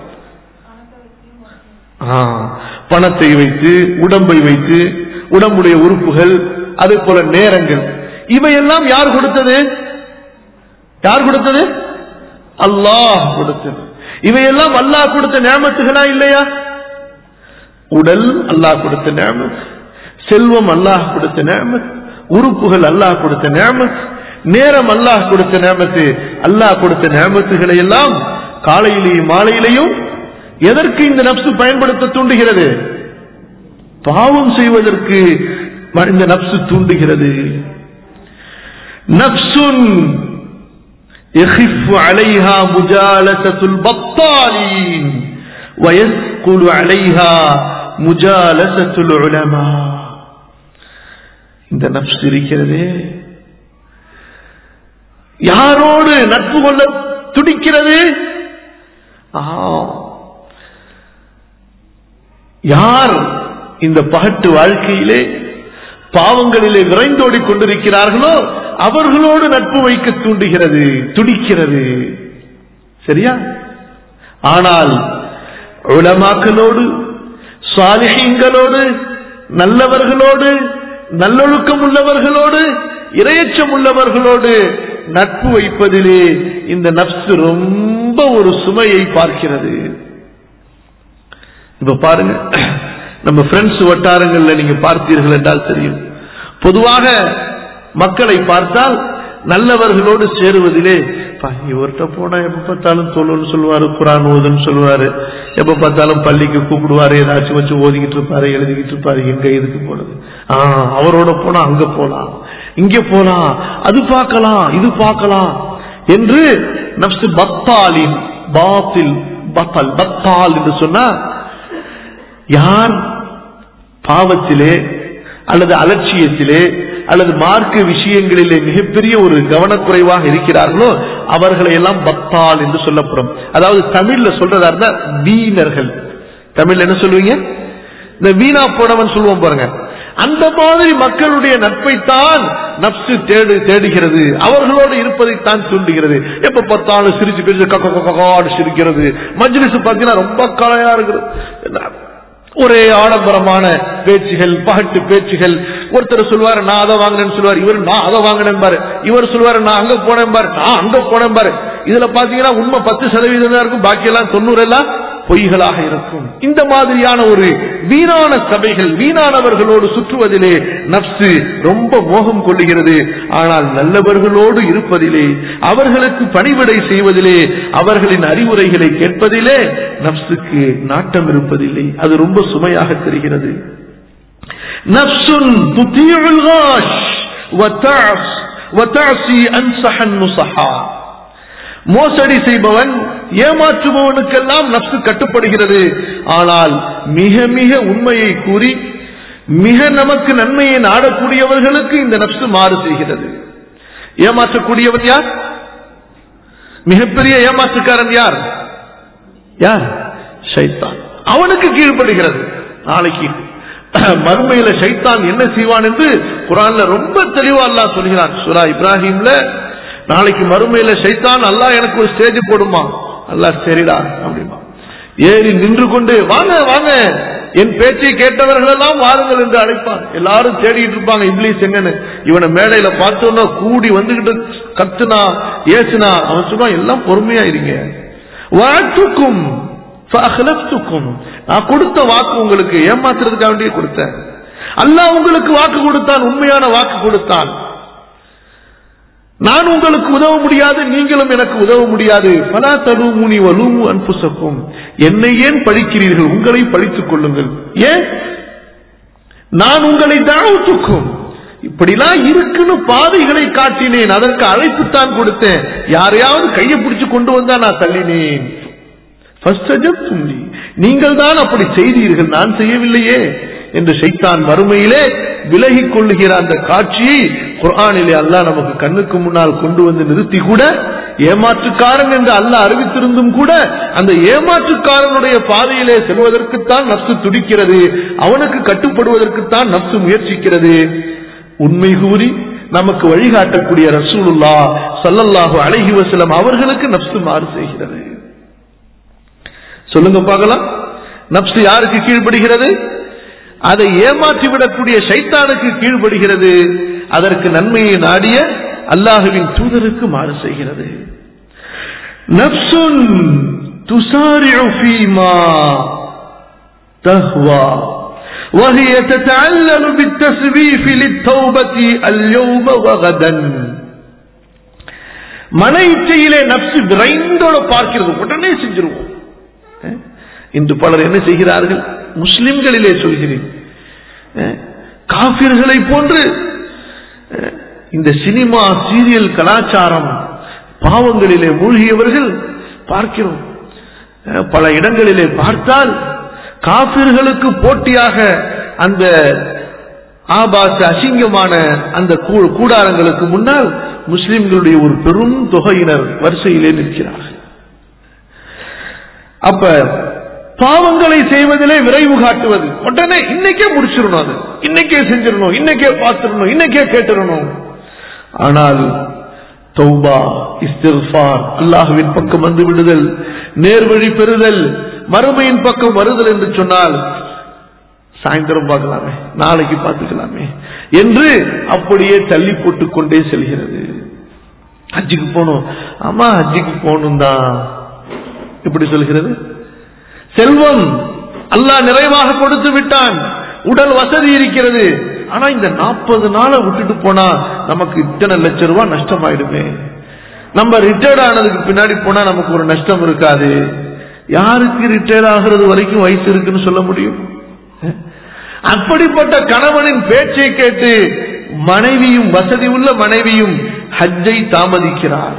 ஆ, பணத்தை வைத்து உடம்பை வைத்து உடம்புடைய உறுப்புகள் அதே போல நேரங்கள் இவையெல்லாம் யார் கொடுத்தது யார் கொடுத்தது அல்லாஹ் கொடுத்தது இவையெல்லாம் அல்லாஹ் கொடுத்த நியமத்துகளா இல்லையா உடல் அல்லாஹ் கொடுத்த நியமத் செல்வம் அல்லாஹ் கொடுத்த நியமத் உறுப்புகள் அல்லாஹ் கொடுத்த நியமத் நேரம் அல்லாஹ் கொடுத்த நியமத்து அல்லாஹ் கொடுத்த நியமத்துகளை எல்லாம் காலையிலேயும் மாலையிலையும் எதற்கு இந்த நப்சு பயன்படுத்த தூண்டுகிறது பாவம் செய்வதற்கு இந்த நப்சு தூண்டுகிறது நப்சுன் يخف عليها مجالسة البطالين ويثقل عليها مجالسة العلماء இந்த நப்சு இருக்கிறதே யாரோடு நட்பு கொள்ள துடிக்கிறது ஆ, யார் இந்த பகட்டு வாழ்க்கையிலே பாவங்களிலே விரைந்தோடிக் கொண்டிருக்கிறார்களோ அவர்களோடு நட்பு வைக்க தூண்டுகிறது துடிக்கிறது சரியா ஆனால் உலமாக்களோடு சாலிஹீன்களோடு நல்லவர்களோடு நல்லொழுக்கம் உள்ளவர்களோடு இரையச்சம் உள்ளவர்களோடு நட்பு வைப்பதிலே இந்த நப்சு ரொம்ப ஒரு சுமையை பார்க்கிறது இப்ப பாருங்க நம்ம ஃப்ரெண்ட்ஸ் வட்டாரங்கள்ல நீங்க பார்த்தீர்கள் என்றால் தெரியும் பொதுவாக மக்களை பார்த்தால் நல்லவர்களோடு சேருவதிலே "பா, இவர்கிட்ட போனா எப்ப பார்த்தாலும் தொழுன்னு சொல்லுவாரு குரான் ஓதுன்னு சொல்லுவாரு எப்ப பார்த்தாலும் பள்ளிக்கு கூப்பிடுவாரு ஏதாச்சும் வச்சு ஓதிக்கிட்டு இருப்பாரு எழுதிக்கிட்டு இருப்பாரு எங்க இதுக்கு போனது ஆஹ் அவரோட போனா அங்க போலாம் இங்க போலாம் அது பார்க்கலாம் இது பார்க்கலாம் என்று நப்சு பத்தாலின் பாத்தில் பத்தல் பத்தால் என்று சொன்னா யார் பாவத்திலே அல்லது அலட்சியத்திலே அல்லது மார்க்க விஷயங்களிலே மிகப்பெரிய ஒரு கவனக்குறைவாக இருக்கிறார்களோ அவர்களை எல்லாம் பத்தால் என்று சொல்லப்படும் அதாவது தமிழ்ல சொல்றதா இருந்தா வீணர்கள் தமிழ்ல என்ன சொல்லுவீங்க இந்த வீணா போனவன் சொல்லுவோம் பாருங்க அந்த மாதிரி மக்களுடைய நட்பைத்தான் நப்சு தேடு தேடுகிறது அவர்களோடு இருப்பதைத்தான் தூண்டுகிறது எப்ப பார்த்தாலும் சிரிச்சு பேசி கக்க கக்காடு சிரிக்கிறது மஜ்லிஸ் பாத்தீங்கன்னா ரொம்ப கலையா இருக்கிறது என்ன? ஒரே ஆடம்பரமான பேச்சுகள் பகட்டு பேச்சுகள் ஒருத்தர் சொல்லுவாரு நான் அதை வாங்கினேன்னு சொல்லுவார் இவர் நான் அதை வாங்கினேன் பாரு இவர் சொல்லுவாரு நான் அங்க போனேன் பாரு நான் அங்க போனேன் பாரு இதுல பாத்தீங்கன்னா உண்மை பத்து சதவீதம் தான் இருக்கும் பாக்கி எல்லாம் தொண்ணூறு எல்லாம் பொய்களாக இருக்கும் இந்த மாதிரியான ஒரு வீணான சபைகள் வீணானவர்களோடு சுற்றுவதிலே நப்சு ரொம்ப மோகம் கொள்ளுகிறது ஆனால் நல்லவர்களோடு இருப்பதிலே அவர்களுக்கு பணிவிடை செய்வதிலே அவர்களின் அறிவுரைகளை கேட்பதிலே நப்சுக்கு நாட்டம் இருப்பதில்லை அது ரொம்ப சுமையாக தெரிகிறது நப்சுன் துத்தீஉல் காஷ் வதஅஸ் வதஅசி அன்சஹன் நுஸஹா மோசடி செய்பவன் ஏமாற்றுபவனுக்கெல்லாம் நப்சு கட்டுப்படுகிறது ஆனால் மிக மிக உண்மையை கூறி மிக நமக்கு நன்மையை நாடக்கூடியவர்களுக்கு இந்த நப்சு மாறு செய்கிறது ஏமாற்றக்கூடியவன் யார் மிகப்பெரிய ஏமாற்றுக்காரன் யார் யார் ஷைத்தான் அவனுக்கு கீழ்ப்படுகிறது நாளைக்கு மறுமையில ஷைத்தான் என்ன செய்வான் என்று குரான்ல ரொம்ப தெளிவா அல்லாஹ் சொல்கிறான் சுரா இப்ராஹிம்ல நாளைக்கு மறுமையில ஷைத்தான் அல்லாஹ் எனக்கு ஒரு ஸ்டேஜ் போடுமா அல்லாஹ் சரிடா அப்படிமா ஏறி நின்று கொண்டு வாங்க வாங்க என் பேச்சை கேட்டவர்கள் எல்லாம் வாருங்கள் என்று அழைப்பான் எல்லாரும் தேடிட்டு இருப்பாங்க இங்கிலீஷ் எங்கன்னு இவனை மேடையில பார்த்தோன்னா கூடி வந்துகிட்டு கத்துனா ஏசுனா அவன் சொன்னா எல்லாம் பொறுமையா இருங்க வாழ்த்துக்கும் ஃபஅஹ்லஃப்துக்கும். நான் கொடுத்த வாக்கு உங்களுக்கு ஏமாத்துறதுக்காக வேண்டிய கொடுத்தேன் அல்லாஹ் உங்களுக்கு வாக்கு கொடுத்தான் உண்மையான வாக்கு கொடுத்தான் நான் உங்களுக்கு உதவ முடியாது நீங்களும் எனக்கு உதவ முடியாது பலா தலூமுனி வலூமு அன்புசக்கும் என்னை ஏன் பழிக்கிறீர்கள் உங்களை பழித்துக் கொள்ளுங்கள் ஏன் நான் உங்களை தாழ்த்துக்கும் இப்படிலாம் இருக்குன்னு பாதைகளை காட்டினேன் அதற்கு அழைப்புத்தான் கொடுத்தேன் யாரையாவது கையை பிடிச்சு கொண்டு வந்தா நான் தள்ளினேன் ஃபஸ்டஜப்தும் லீ. நீங்கள் தான் அப்படி செய்தீர்கள் நான் செய்யவில்லையே என்று ஷைத்தான் மறுமையிலே விலகிக் கொள்ளுகிற அந்த காட்சியை குர்ஆனிலே அல்லாஹ் நமக்கு கண்ணுக்கு முன்னால் கொண்டு வந்து நிறுத்தி கூட ஏமாற்றுக்காரன் என்று அல்லாஹ் அறிவித்திருந்தும் கூட அந்த ஏமாற்றுக்காரனுடைய பாதையிலே செல்வதற்குத்தான் நப்சு துடிக்கிறது அவனுக்கு கட்டுப்படுவதற்குத்தான் நப்சு முயற்சிக்கிறது உண்மை கூறி நமக்கு வழிகாட்டக்கூடிய ரசூலுல்லா ஸல்லல்லாஹு அலைஹி வஸல்லம் அவர்களுக்கு நப்சு மாறு செய்கிறது சொல்லுங்க பார்க்கலாம் நப்சு யாருக்கு கீழ்ப்படுகிறது அதை ஏமாற்றி விடக்கூடிய சைத்தானுக்கு கீழ்ப்படுகிறது அதற்கு நன்மையை நாடிய அல்லாஹுவின் தூதருக்கு மாறு செய்கிறது நப்சுன் துசாரிஉ ஃபீமா தஹ்வா وهي تتعلل بالتسويف للتوبة اليوم وغدا மன இச்சையிலே நப்சு விரைந்தோட பார்க்கிறது உடனே செஞ்சிருவோம் அஹ், இன்று பலர் என்ன செய்கிறார்கள் முஸ்லிம்களிலே சொல்கிறேன் அஹ், காபிர்களை போன்று அஹ், இந்த சினிமா சீரியல் கலாச்சாரம் பாவங்களிலே மூழ்கியவர்கள் பார்க்கிறோம் அஹ், பல இடங்களிலே பார்த்தால் காபிர்களுக்கு போட்டியாக அந்த ஆபாச அசிங்கமான அந்த கூ- கூடாரங்களுக்கு முன்னால் முஸ்லிம்களுடைய ஒரு பெரும் தொகையினர் வரிசையிலே நிற்கிறார்கள் அப்ப பாவங்களை செய்வதிலே விரைவு காட்டுவது உடனே இன்னைக்கே முடிச்சிடணும் அது இன்னைக்கே செஞ்சிடணும் இன்னைக்கே பார்த்திடணும் இன்னைக்கே கேட்டுடணும் ஆனால் தௌபா இஸ்திஃபார் அல்லாஹ்வின் பக்கம் வந்து விடுதல் நேர்வழி பெறுதல் மறுமையின் பக்கம் வருதல் என்று சொன்னால் சாயந்தரம் பார்க்கலாமே நாளைக்கு பார்த்துக்கலாமே என்று அப்படியே தள்ளி போட்டுக் கொண்டே செல்கிறது ஹஜ்ஜுக்கு போகணும் ஆமா ஹஜ்ஜுக்கு போகணும் தான் இப்படி சொல்கிறது செல்வம் அல்லாஹ் நிறைவாக கொடுத்து விட்டான் உடல் வசதி இருக்கிறது ஆனா இந்த நாற்பது நாளை விட்டுட்டு போனா நமக்கு இத்தனை லட்சம் ரூபாய் நஷ்டமாயிடுமே நம்ம ரிட்டையர்ட் ஆனதுக்கு பின்னாடி போனா நமக்கு ஒரு நஷ்டம் இருக்காது யாருக்கு ரிட்டையர்ட் ஆகிறது வரைக்கும் வயசு இருக்குன்னு சொல்ல முடியும் அப்படிப்பட்ட கணவனின் பேச்சை கேட்டு மனைவியும் வசதி உள்ள மனைவியும் ஹஜ்ஜை தாமதிக்கிறார்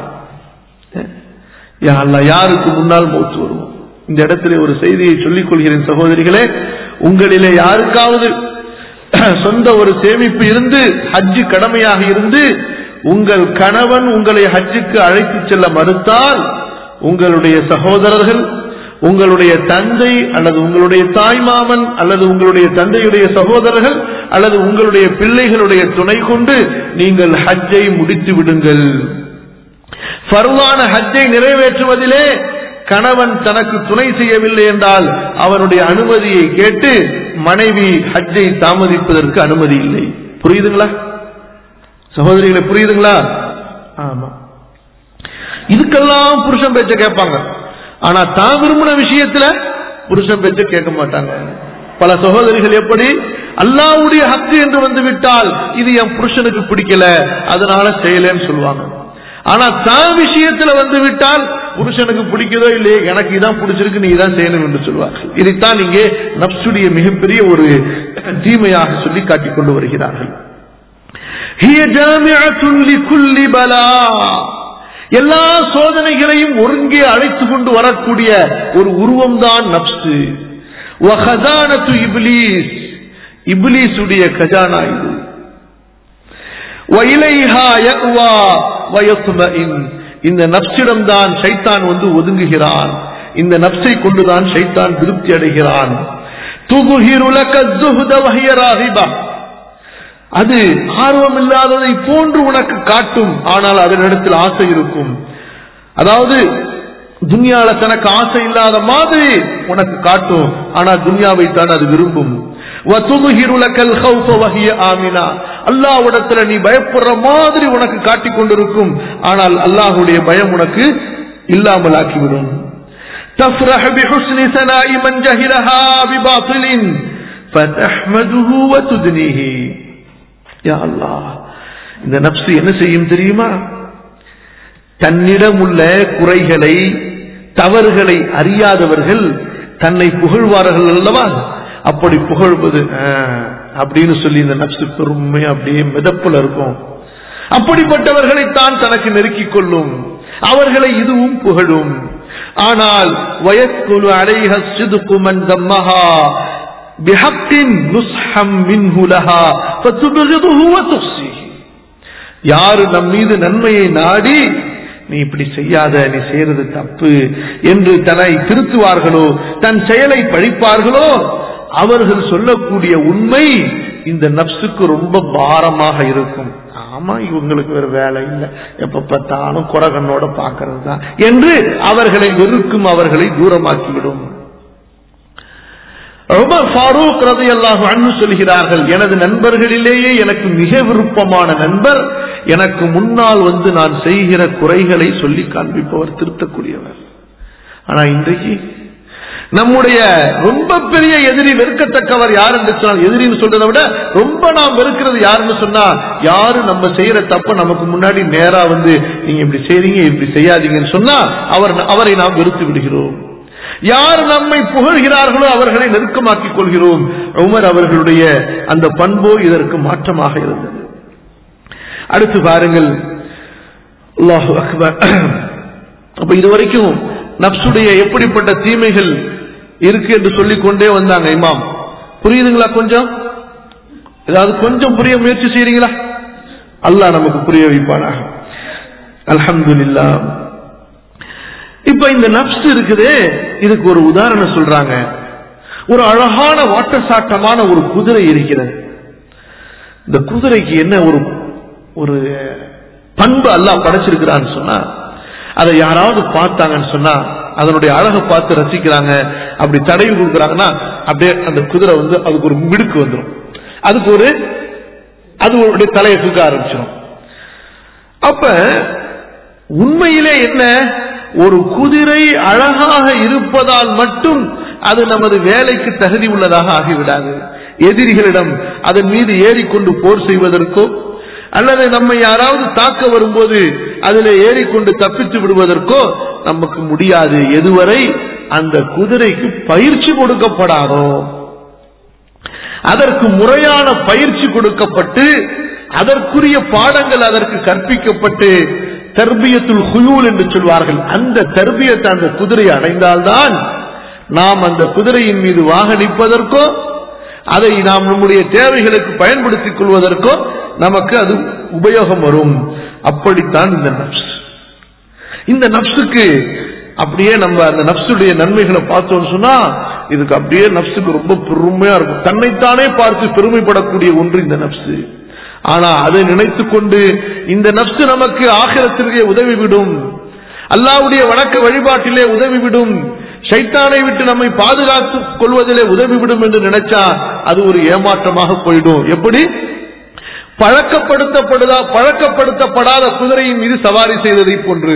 யா அல்லாஹ், யாருக்கு முன்னால் மூச்சு வருவோம் இந்த இடத்திலே ஒரு செய்தியை சொல்லிக் கொள்கிறேன் சகோதரிகளே உங்களிலே யாருக்காவது சொந்த ஒரு சேமிப்பு இருந்து ஹஜ்ஜு கடமையாக இருந்து உங்கள் கணவன் உங்களை ஹஜ்ஜுக்கு அழைத்துச் செல்ல மறுத்தால் உங்களுடைய சகோதரர்கள் உங்களுடைய தந்தை அல்லது உங்களுடைய தாய்மாமன் அல்லது உங்களுடைய தந்தையுடைய சகோதரர்கள் அல்லது உங்களுடைய பிள்ளைகளுடைய துணை கொண்டு நீங்கள் ஹஜ்ஜை முடித்து விடுங்கள் ஃபர்வான ஹஜ்ஜை நிறைவேற்றுவதிலே கணவன் தனக்கு துணை செய்யவில்லை என்றால் அவனுடைய அனுமதியை கேட்டு மனைவி ஹஜ்ஜை தாமதிப்பதற்கு அனுமதி இல்லை புரியுதுங்களா சகோதரிகளை புரியுதுங்களா ஆமா இதுக்கெல்லாம் புருஷன் பேச்ச கேட்பாங்க ஆனா தான் விரும்பின விஷயத்துல புருஷன் பேச்ச கேட்க மாட்டாங்க பல சகோதரிகள் எப்படி அல்லாவுடைய ஹக்கு என்று வந்து விட்டால் இது என் புருஷனுக்கு பிடிக்கல அதனால செய்யலன்னு சொல்லுவாங்க ஆனா தான் விஷயத்துல வந்து விட்டால் புருஷனுக்கு பிடிக்குதோ இல்லையே எனக்கு இதான் பிடிச்சிருக்கு நீ இதான் செய்யணும் என்று சொல்வார்கள் இதைத்தான் இங்கே நப்சுடைய மிகப்பெரிய ஒரு தீமையாக சொல்லி காட்டிக் கொண்டு வருகிறார்கள் هي جامعة لكل بلاء எல்லா சோதனைகளையும் ஒருங்கே அழைத்து கொண்டு வரக்கூடிய ஒரு உருவம்தான் நப்சு வஹதானத்து இப்லீஸ் இப்லீசுடைய கஜானா இது وَإِلَيْهَا يَأْوَى وَيَطْمَئِنُّ இந்த நப்சிடம் தான் ஷைத்தான் வந்து ஒதுங்குகிறான் இந்த நப்சை கொண்டுதான் ஷைத்தான் திருப்தி அடைகிறான் துகுஹிரு லக الزُّهْدَ وَهِيَ راغبة. அது ஆர்வம் இல்லாததை போன்று உனக்கு காட்டும் ஆனால் அதனிடத்தில் ஆசை இருக்கும் அதாவது துன்யால தனக்கு ஆசை இல்லாத மாதிரி உனக்கு காட்டும் ஆனா துன்யாவை தான் அது விரும்பும் وَتُظْهِرُ لَكَ الْخَوْفَ وَهِيَ آمِنَةٌ அல்லாஹ்விடத்துல நீ பயப்படுற மாதிரி உனக்கு காட்டிக் கொண்டிருக்கும் ஆனால் அல்லாஹ்வுடைய பயம் உனக்கு இல்லாமல் ஆக்கிவிடும் تفرح بحسن ثناء من جهلها بباطل فتحمده وتدنيه யா அல்லாஹ் இந்த நப்சு என்ன செய்யும் தெரியுமா தன்னிடம் உள்ள குறைகளை தவறுகளை அறியாதவர்கள் தன்னை புகழ்வார்கள் அல்லவா அப்படி புகழ்வது ஆ, அப்படின்னு சொல்லி இந்த நப்சு பெருமை அப்படியே மிதப்புல இருக்கும் அப்படிப்பட்டவர்களை தான் தனக்கு நெருக்கிக் கொள்ளும் அவர்களை இதுவும் புகழும் ஆனால் வயஸ்குலு அலைஹ சிதுக்கு மன் தம்மஹா بحق نصحا منه لها فتبغضه وتخصيه யாரு நம் மீது நன்மையை நாடி நீ இப்படி செய்யாத நீ செய்யறது தப்பு என்று தன்னை திருத்துவார்களோ தன் செயலை பழிப்பார்களோ அவர்கள் சொல்லக்கூடிய உண்மை இந்த நப்சுக்கு ரொம்ப பாரமாக இருக்கும் ஆமா இவங்களுக்கு வேற வேலை இல்லை எப்ப பார்த்தாலும் குரகனோட பாக்குறது தான் என்று அவர்களை வெறுக்கும் அவர்களை தூரமாக்கிவிடும் உமர் ஃபாரூக் ரதையல்லாஹு அன்பு சொல்கிறார்கள் எனது நண்பர்களிலேயே எனக்கு மிக விருப்பமான நண்பர் எனக்கு முன்னால் வந்து நான் செய்கிற குறைகளை சொல்லி காண்பிப்பவர் திருத்தக்கூடியவர் ஆனா இன்றைக்கு நம்முடைய ரொம்ப பெரிய எதிரி வெறுக்கத்தக்கவர் யார் என்று சொன்னால் எதிரின்னு சொல்றதை விட ரொம்ப நாம் வெறுக்கிறது யாருன்னு சொன்னா யாரு நம்ம செய்யற தப்ப நமக்கு முன்னாடி நேரா வந்து நீங்க இப்படி செய்றீங்க இப்படி செய்யாதீங்கன்னு சொன்னா அவர் அவரை நாம் வெறுத்து விடுகிறோம் யார் நம்மை புகழ்கிறார்களோ அவர்களை நெருக்கமாக்கிக் கொள்கிறோம் உமர் அவர்களுடைய அந்த பண்போ இதற்கு மாற்றமாக இருந்தது அடுத்து பாருங்கள் அல்லாஹு அக்பர் அப்ப இதுவரைக்கும் நப்சுடைய எப்படிப்பட்ட தீமைகள் இருக்கு என்று சொல்லிக் கொண்டே வந்தாங்க இமாம் புரியுதுங்களா கொஞ்சம் ஏதாவது கொஞ்சம் புரிய முயற்சி செய்றீங்களா அல்லாஹ் நமக்கு புரிய வைப்பானாக அல்ஹம்துலில்லாஹ் இப்ப இந்த நப்ஸ் இருக்குதே இதுக்கு ஒரு உதாரணம் சொல்றாங்க ஒரு அழகான வாட்டசாட்டமான ஒரு குதிரை இருக்கிறது இந்த குதிரைக்கு என்ன ஒரு ஒரு பண்பு அல்லாஹ் படைச்சிருக்கிறான்னு சொன்னா அதை யாராவது பார்த்தாங்கன்னு சொன்னா அதனுடைய அழகை பார்த்து ரசிக்கிறாங்க அப்படி தடவி கொடுக்குறாங்கன்னா அப்படியே அந்த குதிரை வந்து அதுக்கு ஒரு மிடுக்கு வந்துடும் அதுக்கு ஒரு அது ஒரு தலையை தூக்க ஆரம்பிச்சிடும் அப்ப உண்மையிலே என்ன ஒரு குதிரை அழகாக இருப்பதால் மட்டும் அது நமது வேலைக்கு தகுதி உள்ளதாக ஆகிவிடாது எதிரிகளிடம் அதன் மீது ஏறிக்கொண்டு போர் செய்வதற்கோ அல்லது நம்மை யாராவது தாக்க வரும்போது அதில் ஏறிக்கொண்டு தப்பித்து விடுவதற்கோ நமக்கு முடியாது எதுவரை அந்த குதிரைக்கு பயிற்சி கொடுக்கப்படாதோ அதற்கு முறையான பயிற்சி கொடுக்கப்பட்டு அதற்குரிய பாடங்கள் அதற்கு கற்பிக்கப்பட்டு தர்பியத்துல் ஹுயூல் என்று சொல்வார்கள் அந்த தர்பியத்தை அந்த குதிரை அடைந்தால்தான் நாம் அந்த குதிரையின் மீது வாகனிப்பதற்கோ அதை நாம் நம்முடைய தேவைகளுக்கு பயன்படுத்திக் கொள்வதற்கோ நமக்கு அது உபயோகம் வரும் அப்படித்தான் இந்த நப்ஸ் இந்த நப்சுக்கு அப்படியே நம்ம அந்த நப்சுடைய நன்மைகளை பார்த்தோம்னு சொன்னா இதுக்கு அப்படியே நப்சுக்கு ரொம்ப பெருமையா இருக்கும் தன்னைத்தானே பார்த்து பெருமைப்படக்கூடிய ஒன்று இந்த நப்சு ஆனா அதை நினைத்துக் கொண்டு இந்த நப்சு நமக்கு ஆகிரத்திலே உதவிவிடும் அல்லாவுடைய வணக்க வழிபாட்டிலே உதவிவிடும் சைத்தானை விட்டு நம்மை பாதுகாத்துக் கொள்வதிலே உதவிவிடும் என்று நினைச்சா அது ஒரு ஏமாற்றமாக போயிடும் எப்படி பழக்கப்படுத்தப்படுதா பழக்கப்படுத்தப்படாத குதிரையின் மீது சவாரி செய்ததை போன்று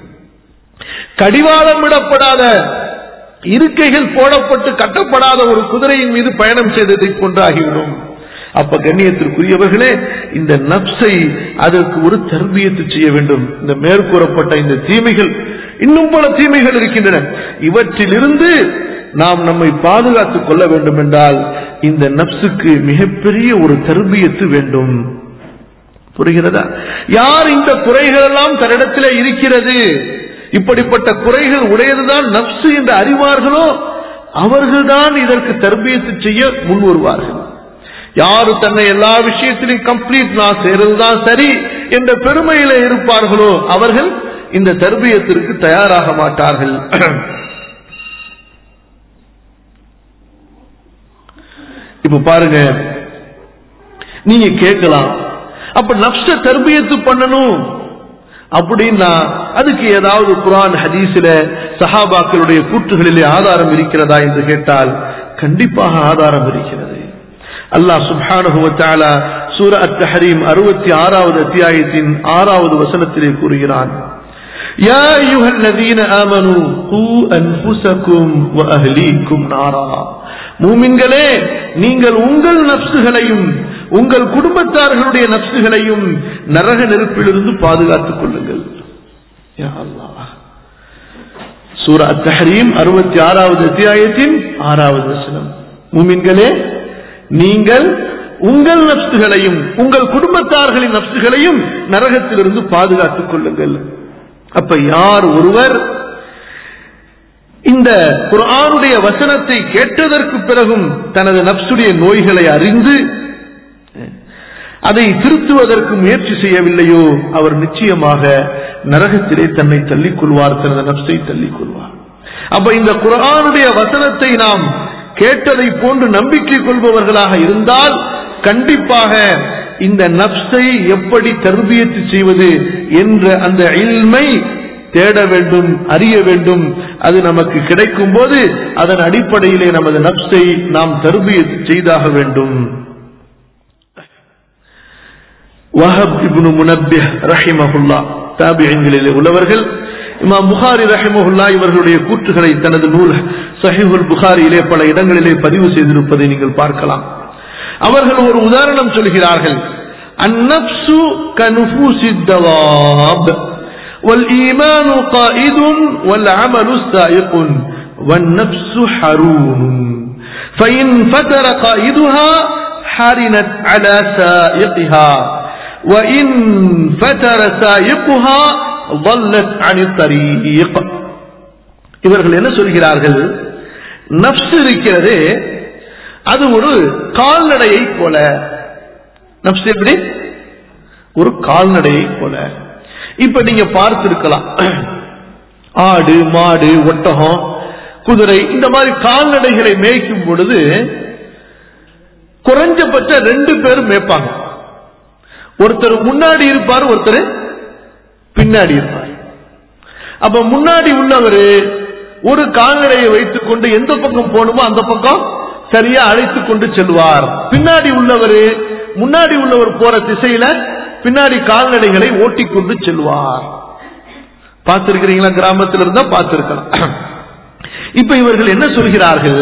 கடிவாளம் விடப்படாத இருக்கைகள் போடப்பட்டு கட்டப்படாத ஒரு குதிரையின் மீது பயணம் செய்ததை போன்று ஆகிவிடும் அப்ப கண்ணியத்திற்குரியவர்களே இந்த நப்சை அதற்கு ஒரு தர்பியத்து செய்ய வேண்டும் இந்த மேற்கூறப்பட்ட இந்த தீமைகள் இன்னும் பல தீமைகள் இருக்கின்றன இவற்றிலிருந்து நாம் நம்மை பாதுகாத்துக் கொள்ள வேண்டும் என்றால் இந்த நப்சுக்கு மிகப்பெரிய ஒரு தர்பியத்து வேண்டும் புரிகிறதா யார் இந்த குறைகள் எல்லாம் தன்னிடத்திலே இருக்கிறது இப்படிப்பட்ட குறைகள் உடையதுதான் நப்சு என்று அறிவார்களோ அவர்கள்தான் இதற்கு தர்பியத்து செய்ய முன் வருவார்கள் யாரு தன்னை எல்லா விஷயத்திலும் கம்ப்ளீட் நான் செய்யறதுதான் சரி என்ற பெருமையில இருப்பார்களோ அவர்கள் இந்த தர்பியத்திற்கு தயாராக மாட்டார்கள் இப்ப பாருங்க நீங்க கேட்கலாம் அப்ப நப்ச தர்பியத்து பண்ணணும் அப்படின்னா அதுக்கு ஏதாவது குரான் ஹதீஸில சஹாபாக்களுடைய கூற்றுகளிலே ஆதாரம் இருக்கிறதா என்று கேட்டால் கண்டிப்பாக ஆதாரம் இருக்கிறது அல்லாஹ் சுப்ஹானஹு வ தஆலா சூரா அத்-தஹரீம் 66வது அத்தியாயத்தின் 6வது வசனத்திலே கூறுகிறான் யா அய்யுஹல்லதீன ஆமனூ கூ அன்ஃபுஸக்கும் வ அஹ்லீக்கும் நாரா மூமின்களே நீங்கள் உங்கள் நப்சுகளையும் உங்கள் குடும்பத்தார்களுடைய நப்சுகளையும் நரக நெருப்பிலிருந்து பாதுகாத்துக் கொள்ளுங்கள் யா அல்லாஹ் சூரா அத்-தஹரீம் 66வது அத்தியாயத்தின் 6வது வசனம் மூமின்களே நீங்கள் உங்கள் நப்சுகளையும் உங்கள் குடும்பத்தார்களின் நப்சுகளையும் நரகத்திலிருந்து பாதுகாத்துக் கொள்ளுங்கள் அப்ப யார் ஒருவர் இந்த குர்ஆனுடைய வசனத்தை கேட்டதற்கு பிறகும் தனது நப்சுடைய நோய்களை அறிந்து அதை திருத்துவதற்கு முயற்சி செய்யவில்லையோ அவர் நிச்சயமாக நரகத்திலே தன்னை தள்ளிக் கொள்வார் தனது நப்சை தள்ளிக் கொள்வார் அப்ப இந்த குர்ஆனுடைய வசனத்தை நாம் கேட்டதை போன்று நம்பிக்கை கொள்பவர்களாக இருந்தால் கண்டிப்பாக இந்த நப்சை எப்படி தர்பியத்து செய்வது என்ற அந்த இல்மை தேட வேண்டும் அறிய வேண்டும் அது நமக்கு கிடைக்கும் போது அதன் அடிப்படையிலே நமது நப்சை நாம் தர்பியத்து செய்தாக வேண்டும் வஹப் இப்னு முனப்பிஹ் ரஹிமஹுல்லா தாபியங்களிலே உள்ளவர்கள் இமாம் புகாரி ரஹிமஹுல்லா இவர்களுடைய கூற்றுகளை தனது நூல் சஹிஹுல் புகாரியிலே பல இடங்களிலே பதிவு செய்திருப்பதை நீங்கள் பார்க்கலாம் அவர்கள் ஒரு உதாரணம் சொல்கிறார்கள் அந்நப்சு கனுஃபூசி தவாப் والإيمان قائد والعمل سائق والنفس حرون فإن فتر قائدها حرنت على سائقها وإن فتر سائقها ضلت عن الطريق இவர்கள் என்ன சொல்கிறார்கள் நப்சு இருக்கிறதே அது ஒரு கால்நடையை போல நப்சு எப்படி ஒரு கால்நடையை போல இப்ப நீங்க பார்த்திருக்கலாம் ஆடு மாடு ஒட்டகம் குதிரை இந்த மாதிரி கால்நடைகளை மேய்க்கும் பொழுது குறைஞ்சபட்ச ரெண்டு பேரும் மேய்ப்பாங்க ஒருத்தர் முன்னாடி இருப்பார் ஒருத்தர் பின்னாடி இருப்பார் அப்ப முன்னாடி உள்ளவர் ஒரு கால்நடையை வைத்துக் கொண்டு எந்த பக்கம் போகணுமோ அந்த பக்கம் சரியா அழைத்துக் கொண்டு செல்வார் பின்னாடி உள்ளவர் முன்னாடி உள்ளவர் போற திசையில பின்னாடி கால்நடைகளை ஓட்டிக்கொண்டு செல்வார் பார்த்திருக்கிறீங்களா கிராமத்தில் இருந்தா பார்த்திருக்கலாம் இப்ப இவர்கள் என்ன சொல்கிறார்கள்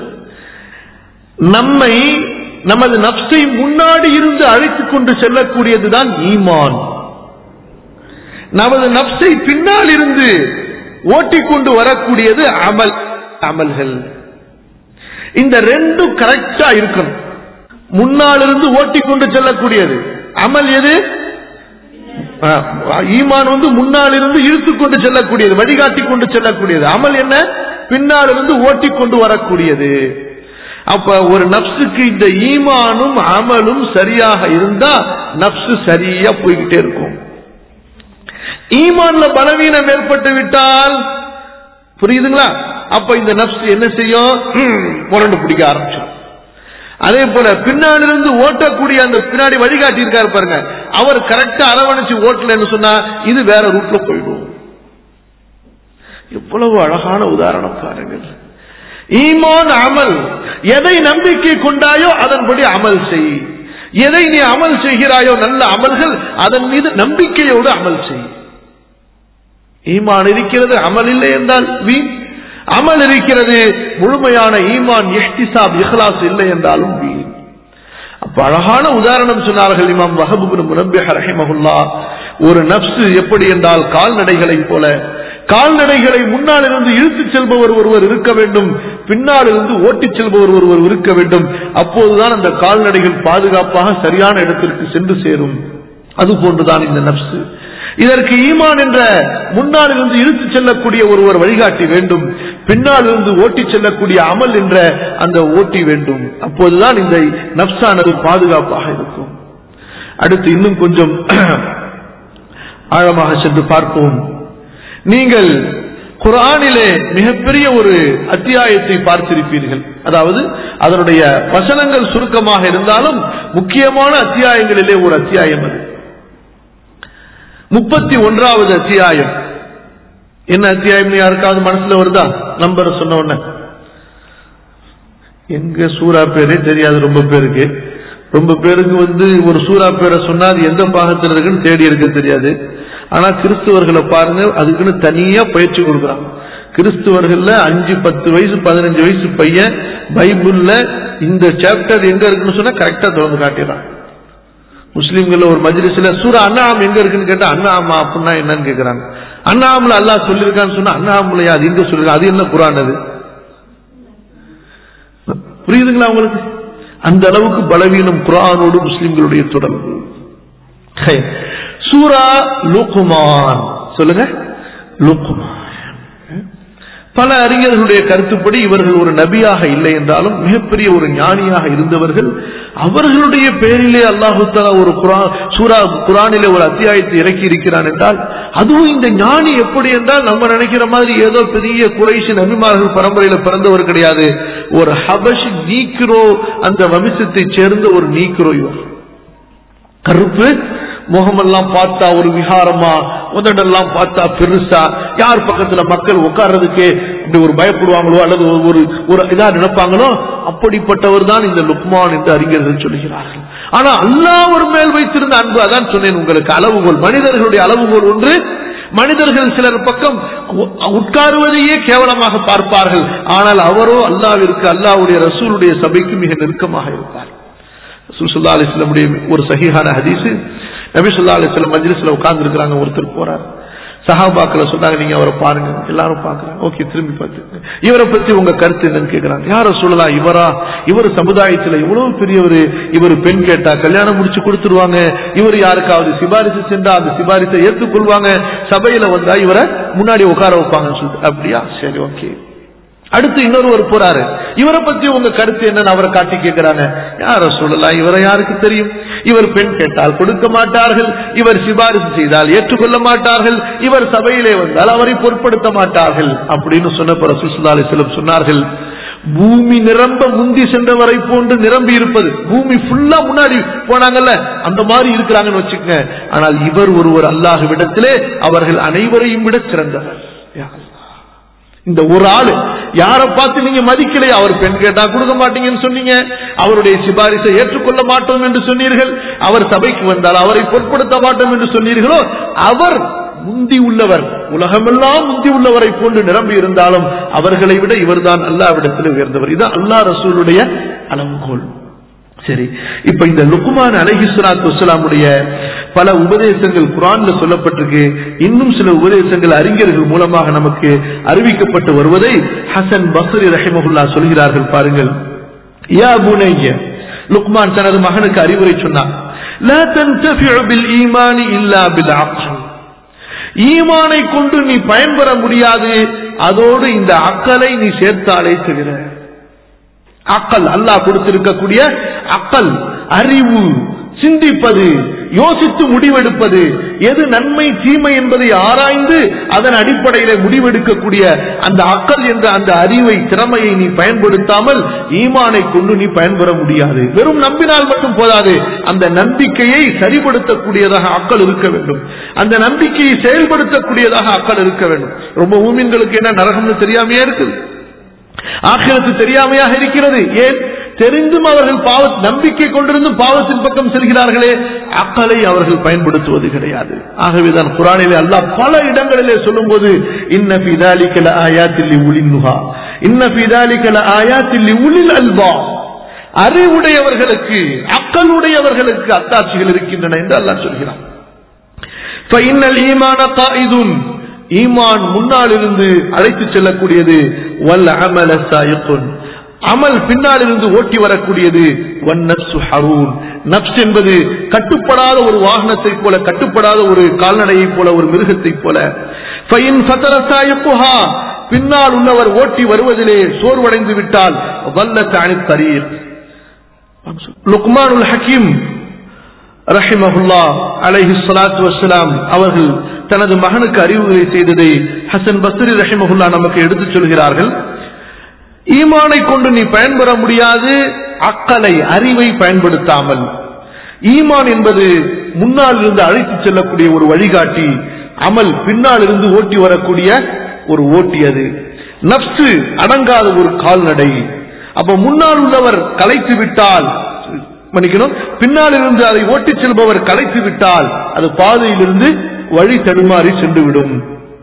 நம்மை நமது நப்சை முன்னாடி இருந்து அழைத்துக் கொண்டு செல்லக்கூடியதுதான் ஈமான் நமது நப்சை பின்னால் இருந்து ஓட்டிக்கொண்டு வரக்கூடியது அமல் அமல்கள் இந்த ரெண்டும் கரெக்டா இருக்கணும் முன்னால் இருந்து ஓட்டிக்கொண்டு செல்லக்கூடியது அமல் எது ஈமான் வந்து முன்னால் இருந்து இழுத்து கொண்டு செல்லக்கூடியது வழிகாட்டி கொண்டு செல்லக்கூடியது அமல் என்ன பின்னால் இருந்து ஓட்டிக்கொண்டு வரக்கூடியது அப்ப ஒரு நப்சுக்கு இந்த ஈமானும் அமலும் சரியாக இருந்தா நப்சு சரியா போய்கிட்டே இருக்கும் ஈமான்ல பலவீனம் ஏற்பட்டு விட்டால் புரியுதுங்களா அப்ப இந்த நப்சு என்ன செய்யும் புரண்டு பிடிக்க ஆரம்பிச்சிடும் அதே போல பின்னாடி இருந்து ஓட்டக்கூடிய அந்த பின்னாடி வழிகாட்டி இருக்காரு பாருங்க அவர் கரெக்டா அரவணைச்சு ஓட்டலன்னு சொன்னா இது வேற ரூட்ல போயிடும் எவ்வளவு அழகான உதாரணம் பாருங்கள் ஈமான் அமல் எதை நம்பிக்கை கொண்டாயோ அதன்படி அமல் செய் எதை நீ அமல் செய்கிறாயோ நல்ல அமல்கள் அதன் மீது நம்பிக்கையோடு அமல் செய் ஈமான் இருக்கிறது அமல் இல்லை என்றால் வீண் அமல் இருக்கிறது முழுமையான ஈமான் எஹ்திசாப் இஹ்லாஸ் இல்லை என்றாலும் வீண் அப்ப அழகான உதாரணம் சொன்னார்கள் இமாம் வஹபுபின் முனம்பிஹ ரஹிமஹுல்லா ஒரு நப்சு எப்படி என்றால் கால்நடைகளை போல கால்நடைகளை முன்னால் இருந்து இழுத்துச் செல்பவர் ஒருவர் இருக்க வேண்டும் பின்னால் இருந்து ஓட்டிச் செல்பவர் ஒருவர் இருக்க வேண்டும் அப்போதுதான் அந்த கால்நடைகள் பாதுகாப்பாக சரியான இடத்திற்கு சென்று சேரும் அது போன்றுதான் இந்த நப்சு இதற்கு ஈமான் என்ற முன்னால் இருந்து இழுத்துச் செல்லக்கூடிய ஒருவர் வழிகாட்டி வேண்டும் பின்னால் இருந்து ஓட்டிச் செல்லக்கூடிய அமல் என்ற அந்த ஓட்டி வேண்டும் அப்போதுதான் இந்த நப்சானது பாதுகாப்பாக இருக்கும் அடுத்து இன்னும் கொஞ்சம் ஆழமாக சென்று பார்ப்போம் நீங்கள் குரானிலே மிகப்பெரிய ஒரு அத்தியாயத்தை பார்த்திருப்பீர்கள் அதாவது அதனுடைய வசனங்கள் சுருக்கமாக இருந்தாலும் முக்கியமான அத்தியாயங்களிலே ஒரு அத்தியாயம் அது முப்பத்தி ஒன்றாவது அத்தியாயம் என்ன அத்தியாயம் யாருக்காவது மனசுல வருதா நம்பர் சொன்ன உடனே எங்க சூரா பேரே தெரியாது ரொம்ப பேருக்கு ரொம்ப பேருக்கு வந்து ஒரு சூரா பேரை சொன்னா அது எந்த பாகத்தில் இருக்குன்னு தேடி இருக்க தெரியாது ஆனா கிறிஸ்துவர்களை பாருங்க அதுக்குன்னு தனியா பயிற்சி கொடுக்குறாங்க கிறிஸ்துவர்கள்ல அஞ்சு பத்து வயசு பதினஞ்சு வயசு பையன் பைபிள்ல இந்த சாப்டர் எங்க இருக்குன்னு சொன்னா கரெக்டா திறந்து காட்டிடுறான் முஸ்லீம்கள் ஒரு மஜ்லிஸ்ல சூரா அண்ணாம் எங்க இருக்குன்னு கேட்டா அண்ணாமா அப்படின்னா என்னன்னு கேக்குறாங்க அண்ணாமல அல்லாஹ் சொல்லியிருக்கான்னு சொன்னா அண்ணாமலையா அது எங்க சொல்லிருக்கா அது என்ன குரான் அது புரியுதுங்களா உங்களுக்கு அந்த அளவுக்கு பலவீனம் குரானோடு முஸ்லிம்களுடைய தொடர்பு ஹை. சூரா லுக்குமான் சொல்லுங்க லுக்குமான் பல அறிஞர்களுடைய கருத்துப்படி இவர்கள் ஒரு நபியாக இல்லை என்றாலும் மிகப்பெரிய ஒரு ஞானியாக இருந்தவர்கள் அவர்களுடைய பேரிலே அல்லாஹு தஆலா ஒரு குரான் சூரா குரானிலே ஒரு அத்தியாயத்தை இறக்கி இருக்கிறான் என்றால் அதுவும் இந்த ஞானி எப்படி என்றால் நம்ம நினைக்கிற மாதிரி ஏதோ பெரிய குறைஷி நபிமார்கள் பரம்பரையில பிறந்தவர் கிடையாது ஒரு ஹபஷ் நீக்ரோ அந்த வம்சத்தை சேர்ந்த ஒரு நீக்ரோ இவர் கருப்பு முகமெல்லாம் பார்த்தா ஒரு விகாரமா உதடெல்லாம் பார்த்தா பெருசா யார் பக்கத்துல மக்கள் உட்கார்றதுக்கு இப்படி ஒரு பயப்படுவாங்களோ அல்லது ஒரு- ஒரு ஒரு இதா நினைப்பாங்களோ அப்படிப்பட்டவர் தான் இந்த லுக்மான் என்று அறிஞர்கள் சொல்கிறார்கள் ஆனா அல்லாஹ் ஒரு மேல் வைத்திருந்த அன்பு அதான் சொன்னேன் உங்களுக்கு அளவுகோல் மனிதர்களுடைய அளவுகோல் ஒன்று மனிதர்கள் சிலர் பக்கம் உ- உட்காருவதையே கேவலமாக பார்ப்பார்கள் ஆனால் அவரோ அல்லாவிற்கு அல்லாஹ்வுடைய ரசூலுடைய சபைக்கு மிக நெருக்கமாக இருப்பார் ரசூல் ஸல்லல்லாஹு அலைஹி வஸல்லமுடைய ஒரு சஹீஹான ஹதீஸ் நபி ஸல்லல்லாஹு அலைஹி வஸல்லம் மஜ்லிஸ்ல உட்கார்ந்து இருக்காங்க ஒருத்தர் போறார் சஹாபாக்களை சொன்னாங்க நீங்க அவரை பாருங்க எல்லாரும் பாக்குறாங்க ஓகே திரும்பி பார்த்து இவரை பத்தி உங்க கருத்து என்னன்னு கேக்குறாங்க யார சொல்லலாம் இவரா இவர் சமுதாயத்துல இவ்வளவு பெரியவர் இவர் பெண் கேட்டா கல்யாணம் முடிச்சு கொடுத்துருவாங்க இவர் யாருக்காவது சிபாரிசு சென்றா அந்த சிபாரிசை ஏற்றுக்கொள்வாங்க சபையில வந்தா இவரை முன்னாடி உட்கார வைப்பாங்கன்னு சொல்லிட்டு அப்படியா சரி ஓகே அடுத்து இன்னொருவர் போறாரு இவரை பத்தி உங்க கருத்து என்னன்னு அவரை காட்டி கேட்கிறாங்க யார சொல்லலாம் இவரை யாருக்கு தெரியும் இவர் பெண் கேட்டால் கொடுக்க மாட்டார்கள் இவர் சிபாரிசு செய்தால் ஏற்றுக்கொள்ள மாட்டார்கள் இவர் சபையிலே வந்தால் அவரை பொருட்படுத்த மாட்டார்கள் அப்படின்னு சொன்ன சுசுலாலை சிலம் சொன்னார்கள் பூமி நிரம்ப முந்தி சென்றவரை போன்று நிரம்பி இருப்பது பூமி ஃபுல்லா முன்னாடி போனாங்கல்ல அந்த மாதிரி இருக்கிறாங்கன்னு வச்சுக்கங்க ஆனால் இவர் ஒருவர் அல்லாஹ்விடத்திலே அவர்கள் அனைவரையும் விட சிறந்தவர் யா அல்லாஹ். இந்த ஒரு ஆளு யாரை பார்த்து நீங்க மதிக்கலையே அவர் பெண் கேட்டா கொடுக்க மாட்டீங்கன்னு சொன்னீங்க அவருடைய சிபாரிசை ஏற்றுக்கொள்ள மாட்டோம் என்று சொன்னீர்கள் அவர் சபைக்கு வந்தால் அவரை பொருட்படுத்த மாட்டோம் என்று சொன்னீர்களோ அவர் முந்தி உள்ளவர் உலகமெல்லாம் முந்தி உள்ளவரை போன்று நிரம்பி இருந்தாலும் அவர்களை விட இவர்தான் அல்லாவிடத்தில் உயர்ந்தவர் இதுதான் அல்லாஹ் ரசூலுடைய அளவுகோல் சரி இப்ப இந்த லுக்குமான் அலஹி சலாத்து வசலாமுடைய பல உபதேசங்கள் குரான்ல சொல்லப்பட்டிருக்கு இன்னும் சில உபதேசங்கள் அறிஞர்கள் மூலமாக நமக்கு அறிவிக்கப்பட்டு வருவதை ஹசன் பஸ்ரி ரஹிமகுல்லா சொல்கிறார்கள் பாருங்கள் யா புனைய லுக்மான் தனது மகனுக்கு அறிவுரை சொன்னார் لا تنتفع بالإيمان إلا بالعقل ஈமானை கொண்டு நீ பயன்பெற முடியாது அதோடு இந்த அக்கலை நீ சேர்த்தாலே தவிர அக்கல் அல்லாஹ் கொடுத்திருக்கக்கூடிய அக்கல் அறிவு சிந்திப்பது யோசித்து முடிவெடுப்பது எது நன்மை தீமை என்பதை ஆராய்ந்து அதன் அடிப்படையில முடிவெடுக்கக்கூடிய அந்த அக்கல் என்ற அந்த அறிவை திறமையை நீ பயன்படுத்தாமல் ஈமானை கொண்டு நீ பயன்பெற முடியாது வெறும் நம்பினால் மட்டும் போதாது அந்த நம்பிக்கையை சரிபடுத்தக்கூடியதாக அக்கல் இருக்க வேண்டும் அந்த நம்பிக்கையை செயல்படுத்தக்கூடியதாக அக்கல் இருக்க வேண்டும் ரொம்ப ஊமின்களுக்கு என்ன நரகம்னு தெரியாமையே இருக்குது ஆக்கிரத்து தெரியாமையாக இருக்கிறது ஏன் தெரிந்தும் அவர்கள் பாவ நம்பிக்கை கொண்டிருந்தும் பாவத்தின் பக்கம் செல்கிறார்களே அக்கலை அவர்கள் பயன்படுத்துவது கிடையாது ஆகவேதான் குரானிலே அல்லாஹ் பல இடங்களிலே சொல்லும்போது இன்ன பிதாலிக்கல ஆயாத்தில்லி உளின்னுகா இன்ன பிதாலிக்கல ஆயாத்தில்லி உளில் அல்வா அறிவுடையவர்களுக்கு அக்கலுடையவர்களுக்கு அத்தாட்சிகள் இருக்கின்றன என்று அல்லாஹ் சொல்கிறான் فإن الإيمان قائد ஈமான் முன்னால் இருந்து அழைத்து செல்லக்கூடியது வல்ல அமல சாயக்குன் அமல் பின்னால் இருந்து ஓட்டி வரக்கூடியது வன்னப்சு ஹரூன் நப்ஸ் என்பது கட்டுப்படாத ஒரு வாகனத்தை போல கட்டுப்படாத ஒரு கால்நடையை போல ஒரு மிருகத்தை போல ஃபைன் ஃபதரசாயப்புஹா பின்னால் உள்ளவர் ஓட்டி வருவதிலே சோர்வடைந்து விட்டால் வல்ல தானி தரீர் லுக்மானுல் ஹக்கீம் ரஹிமஹுல்லா அலைஹி ஸலாத்து வஸ்ஸலாம் அவர்கள் தனது மகனுக்கு அறிவுரை செய்ததை ஹசன் பஸ்ரி ரஹிமஹுல்லா நமக்கு எடுத்துச் சொல்கிறார்கள் ஈமானை கொண்டு நீ பயன்பெற முடியாது அக்கலை அறிவை பயன்படுத்தாமல் ஈமான் என்பது முன்னால் இருந்து அழைத்துச் செல்லக்கூடிய ஒரு வழிகாட்டி அமல் பின்னால் இருந்து ஓட்டி வரக்கூடிய ஒரு ஓட்டி அது நப்சு அடங்காத ஒரு கால்நடை அப்ப முன்னால் உள்ளவர் கலைத்து விட்டால் மன்னிக்கணும் பின்னால் இருந்து அதை ஓட்டிச் செல்பவர் கலைத்து விட்டால் அது பாதையிலிருந்து வழி தடுமாறி சென்று விடும்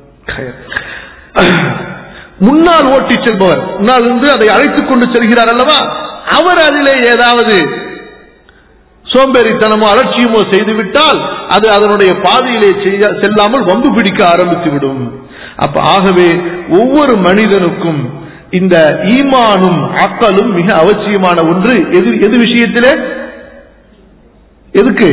முன்னால் ஓட்டி செல்பவர் முன்னால் இருந்து அதை அழைத்துக் கொண்டு செல்கிறார் அல்லவா அவர் அதிலே ஏதாவது சோம்பேறித்தனமோ அலட்சியமோ செய்துவிட்டால் அது அதனுடைய பாதையிலே செய்ய செல்லாமல் வம்பு பிடிக்க ஆரம்பித்து விடும் அப்ப ஆகவே ஒவ்வொரு மனிதனுக்கும் இந்த ஈமானும் அக்கலும் மிக அவசியமான ஒன்று எது எது விஷயத்திலே எதுக்கு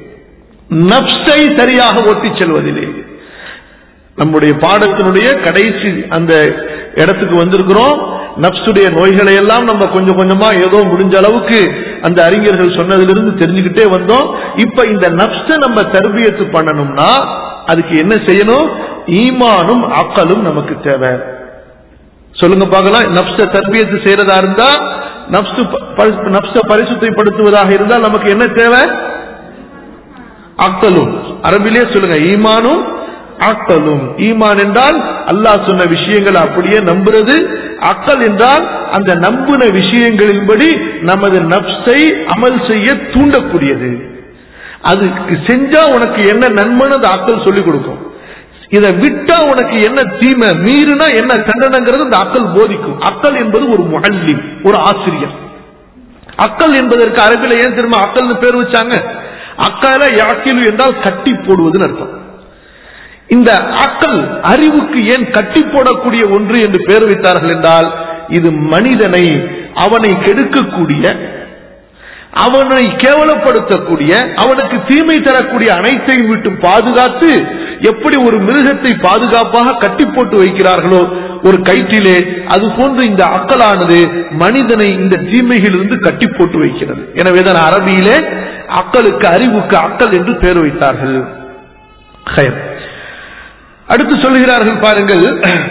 நப்சை சரியாக ஓட்டிச் செல்வதிலே நம்முடைய பாடத்தினுடைய கடைசி அந்த இடத்துக்கு வந்திருக்கிறோம் நப்சுடைய நோய்களை எல்லாம் நம்ம கொஞ்சம் கொஞ்சமா ஏதோ முடிஞ்ச அளவுக்கு அந்த அறிஞர்கள் சொன்னதிலிருந்து தெரிஞ்சுக்கிட்டே வந்தோம் இப்ப இந்த நப்ச நம்ம தர்பியத்து பண்ணணும்னா அதுக்கு என்ன செய்யணும் ஈமானும் அக்கலும் நமக்கு தேவை சொல்லுங்க பார்க்கலாம் நப்ச தர்பியத்து செய்யறதா இருந்தா நப்சு ப- நப்ச பரிசுத்தைப்படுத்துவதாக இருந்தால் நமக்கு என்ன தேவை அக்தலும் அரபிலே சொல்லுங்க ஈமானும் அக்தலும் ஈமான் என்றால் அல்லாஹ் சொன்ன விஷயங்களை அப்படியே நம்புறது அக்கல் என்றால் அந்த நம்புன விஷயங்களின்படி நமது நப்சை அமல் செய்ய தூண்டக்கூடியது அதுக்கு செஞ்சா உனக்கு என்ன நன்மைன்னு அந்த அக்கல் சொல்லிக் கொடுக்கும் இதை விட்டா உனக்கு என்ன தீமை மீறினா என்ன தண்டனைங்கிறது இந்த அக்கல் போதிக்கும் அக்கல் என்பது ஒரு முகல்லி ஒரு ஆசிரியர் அக்கல் என்பதற்கு அரபில ஏன் தெரியுமா அக்கல்னு பேர் வச்சாங்க அக்கல யாக்கிலு என்றால் கட்டி போடுவதுன்னு அர்த்தம் இந்த அக்கல் அறிவுக்கு ஏன் கட்டி போடக்கூடிய ஒன்று என்று பெயர் வைத்தார்கள் என்றால் இது மனிதனை அவனை கெடுக்கக்கூடிய அவனை கேவலப்படுத்தக்கூடிய அவனுக்கு தீமை தரக்கூடிய அனைத்தையும் விட்டு பாதுகாத்து எப்படி ஒரு மிருகத்தை பாதுகாப்பாக கட்டி போட்டு வைக்கிறார்களோ ஒரு கயிற்றிலே அது போன்று இந்த அக்கலானது மனிதனை இந்த தீமைகளிலிருந்து கட்டி போட்டு வைக்கிறது எனவேதான் அரபியிலே அக்கலுக்கு அறிவுக்கு அக்கல் என்று பெயர் வைத்தார்கள் ஹைர். அடுத்து சொல்லுகிறார்கள் பாருங்கள்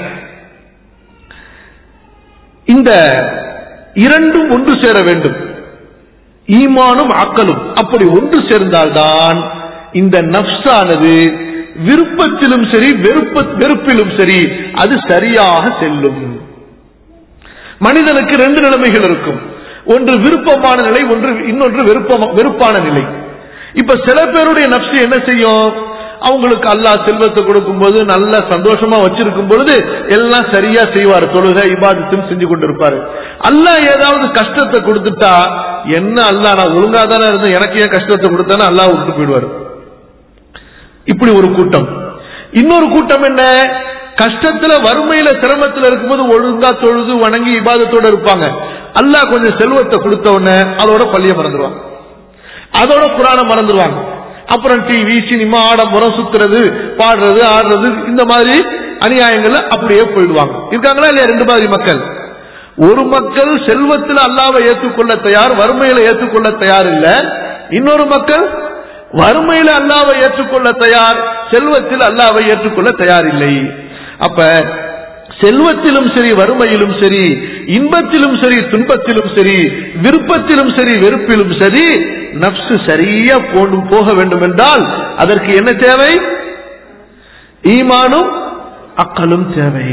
இந்த இரண்டும் ஒன்று சேர வேண்டும் ஈமானும் அக்கலும் அப்படி ஒன்று சேர்ந்தால்தான் இந்த நப்சானது விருப்பத்திலும் சரி வெறுப்ப வெறுப்பிலும் சரி அது சரியாக செல்லும் மனிதனுக்கு ரெண்டு நிலைமைகள் இருக்கும் ஒன்று விருப்பமான நிலை ஒன்று இன்னொன்று விருப்பம் வெறுப்பான நிலை இப்ப சில பேருடைய நப்சு என்ன செய்யும் அவங்களுக்கு அல்லாஹ் செல்வத்தை கொடுக்கும்போது நல்ல சந்தோஷமா வச்சிருக்கும் பொழுது எல்லாம் சரியா செய்வார் தொழுகை இபாதத்தும் செஞ்சு கொண்டிருப்பாரு அல்லாஹ் ஏதாவது கஷ்டத்தை கொடுத்துட்டா என்ன அல்லாஹ் நான் ஒழுங்கா தானே இருந்தேன் எனக்கு ஏன் கஷ்டத்தை கொடுத்தானே அல்லாஹ் விட்டு போயிடுவாரு இப்படி ஒரு கூட்டம் இன்னொரு கூட்டம் என்ன கஷ்டத்துல வறுமையில சிரமத்துல இருக்கும்போது ஒழுங்கா தொழுது வணங்கி இபாதத்தோட இருப்பாங்க அல்லாஹ் கொஞ்சம் செல்வத்தை கொடுத்த உடனே அதோட பள்ளிய மறந்துடுவாங்க அதோட குரான மறந்துடுவாங்க அப்புறம் டிவி சினிமா ஆடம்பரம் சுத்துறது பாடுறது ஆடுறது இந்த மாதிரி அநியாயங்கள்ல அப்படியே போயிடுவாங்க இருக்காங்களா இல்லையா ரெண்டு மாதிரி மக்கள் ஒரு மக்கள் செல்வத்தில் அல்லாவை ஏற்றுக்கொள்ள தயார் வறுமையில ஏற்றுக்கொள்ள தயார் இல்ல இன்னொரு மக்கள் வறுமையில அல்லாவை ஏற்றுக்கொள்ள தயார் செல்வத்தில் அல்லாவை ஏற்றுக்கொள்ள தயார் இல்லை அப்ப செல்வத்திலும் சரி வறுமையிலும் சரி இன்பத்திலும் சரி துன்பத்திலும் சரி விருப்பத்திலும் சரி வெறுப்பிலும் சரி நப்சு சரியா போண்டு போக வேண்டும் என்றால் அதற்கு என்ன தேவை ஈமானும் அக்கலும் தேவை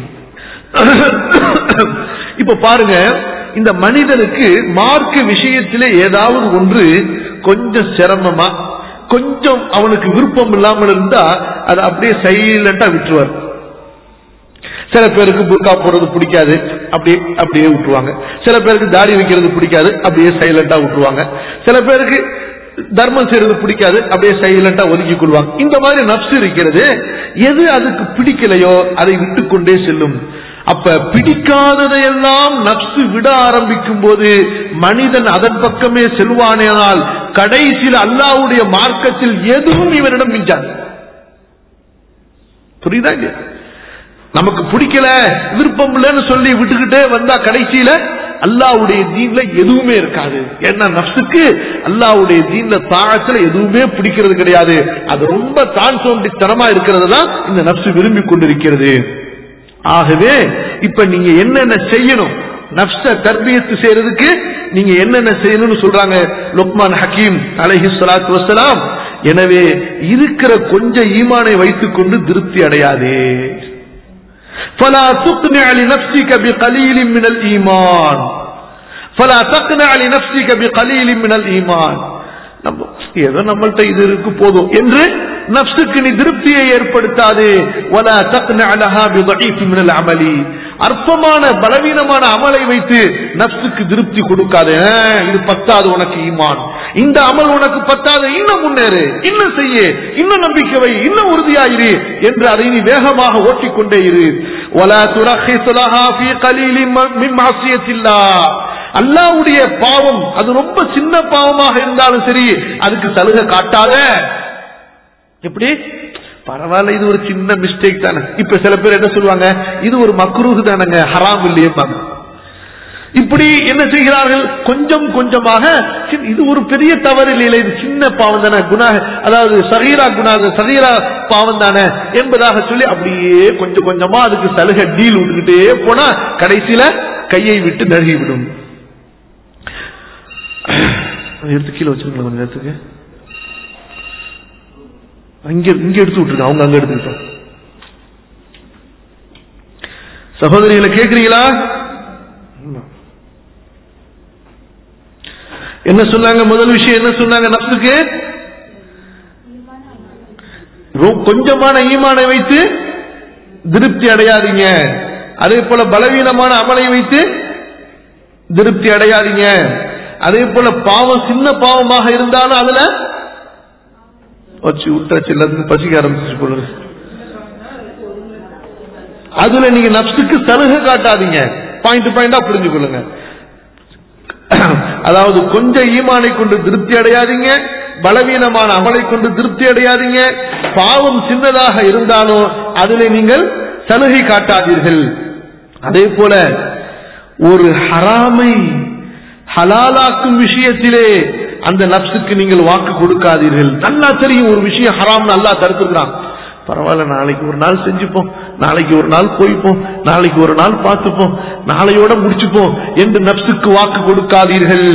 இப்ப பாருங்க இந்த மனிதனுக்கு மார்க்க விஷயத்திலே ஏதாவது ஒன்று கொஞ்சம் சிரமமா கொஞ்சம் அவனுக்கு விருப்பம் இல்லாமல் இருந்தா அதை அப்படியே சைலண்டா விட்டுருவார் சில பேருக்கு புர்கா போடுறது பிடிக்காது அப்படியே அப்படியே விட்டுருவாங்க சில பேருக்கு தாடி வைக்கிறது பிடிக்காது அப்படியே சைலண்டா விட்டுருவாங்க சில பேருக்கு தர்மம் செய்யறது பிடிக்காது அப்படியே சைலண்டா ஒதுக்கி கொள்வாங்க இந்த மாதிரி நப்சு இருக்கிறது எது அதுக்கு பிடிக்கலையோ அதை விட்டுக்கொண்டே செல்லும் அப்ப பிடிக்காததையெல்லாம் நப்சு விட ஆரம்பிக்கும் போது மனிதன் அதன் பக்கமே செல்வானேனால் கடைசியில் அல்லாஹ்வுடைய மார்க்கத்தில் எதுவும் இவனிடம் மிஞ்சாது புரியுதா இல்லையா? நமக்கு பிடிக்கல விருப்பம் இல்லைன்னு சொல்லி விட்டுக்கிட்டே வந்தா கடைசியில அல்லாஹ்வுடைய தீன்ல எதுவுமே இருக்காது ஏன்னா நப்சுக்கு அல்லாஹ்வுடைய தீன்ல தாகத்துல எதுவுமே பிடிக்கிறது கிடையாது அது ரொம்ப தான் சோம்பித்தனமா இருக்கிறது தான் இந்த நப்சு விரும்பி கொண்டிருக்கிறது ஆகவே இப்ப நீங்க என்னென்ன செய்யணும் நப்ச தர்பியத்து செய்யறதுக்கு நீங்க என்னென்ன செய்யணும்னு சொல்றாங்க லுக்மான் ஹக்கீம் அலைஹி ஸலாத்து வஸலாம் எனவே இருக்கிற கொஞ்சம் ஈமானை வைத்துக் கொண்டு திருப்தி அடையாதே فلا تقنع لنفسك بقليل من الإيمان فلا تقنع لنفسك بقليل من الإيمان நம்ம ஏதோ நம்மள்ட்ட இது இருக்கு போதும் என்று நப்சுக்கு நீ திருப்தியை ஏற்படுத்தாது ولا تقنع لها بضعيف من العمل அற்பமான பலவீனமான அமலை வைத்து நப்சுக்கு திருப்தி கொடுக்காது ஆ, இது பத்தாது உனக்கு ஈமான் இந்த அமல் உனக்கு பத்தாது இன்னும் முன்னேறு இன்னும் செய்ய இன்னும் நம்பிக்கை வை இன்னும் உறுதியாயிரு என்று அதை நீ வேகமாக ஓட்டிக்கொண்டே இரு ولا ترخص لها في قليل من معصية الله அல்லாவுடைய பாவம் அது ரொம்ப சின்ன பாவமாக இருந்தாலும் சரி அதுக்கு சலுகை காட்டாத எப்படி பரவாயில்ல இது ஒரு சின்ன மிஸ்டேக் தானே இப்ப சில பேர் என்ன சொல்லுவாங்க இது ஒரு மக்ரூஹ் தானங்க ஹராம் இல்லையே இப்படி என்ன செய்கிறார்கள் கொஞ்சம் கொஞ்சமாக சி- இது ஒரு பெரிய தவறு இல்லை இது சின்ன பாவம் தானே குணா அதாவது சரீரா குணா சரீரா பாவம் தானே என்பதாக சொல்லி அப்படியே கொஞ்சம் கொஞ்சமா அதுக்கு சலுகை டீல் விட்டுக்கிட்டே போனா கடைசியில கையை விட்டு நழுகி விடும் எடுத்து கீழே வச்சிருக்கீங்களா கொஞ்சம் நேரத்துக்கு அங்க இங்க எடுத்து விட்டுருங்க அவங்க அங்க எடுத்துக்கிட்டோம் சகோதரிகளை கேக்குறீங்களா என்ன சொன்னாங்க முதல் விஷயம் என்ன சொன்னாங்க நப்சுக்கு ரொ- கொஞ்சமான ஈமானை வைத்து திருப்தி அடையாதீங்க அதே போல பலவீனமான அமலை வைத்து திருப்தி அடையாதீங்க அதே போல பாவம் சின்ன பாவமாக இருந்தாலும் அதுல வச்சு விட்டாச்சு எல்லாத்துக்கும் பசிக்க ஆரம்பிச்சு போல அதுல நீங்க நப்சுக்கு சலுகை காட்டாதீங்க பாயிண்ட் பாயிண்டா புரிஞ்சு கொள்ளுங்க அதாவது கொஞ்சம் ஈமானை கொண்டு திருப்தி அடையாதீங்க பலவீனமான அமலை கொண்டு திருப்தி அடையாதீங்க பாவம் சின்னதாக இருந்தாலும் அதிலே நீங்கள் சலுகை காட்டாதீர்கள் அதே போல ஒரு ஹராமை ஹலாலாக்கும் விஷயத்திலே அந்த நப்சுக்கு நீங்கள் வாக்கு கொடுக்காதீர்கள் நல்லா தெரியும் ஒரு விஷயம் ஹராம் நல்லா தடுத்துக்கிறான் பரவாயில்ல நாளைக்கு ஒரு நாள் செஞ்சுப்போம் நாளைக்கு ஒரு நாள் போய்ப்போம் நாளைக்கு ஒரு நாள் பார்த்துப்போம் நாளையோட முடிச்சுப்போம் என்று நப்சுக்கு வாக்கு கொடுக்காதீர்கள்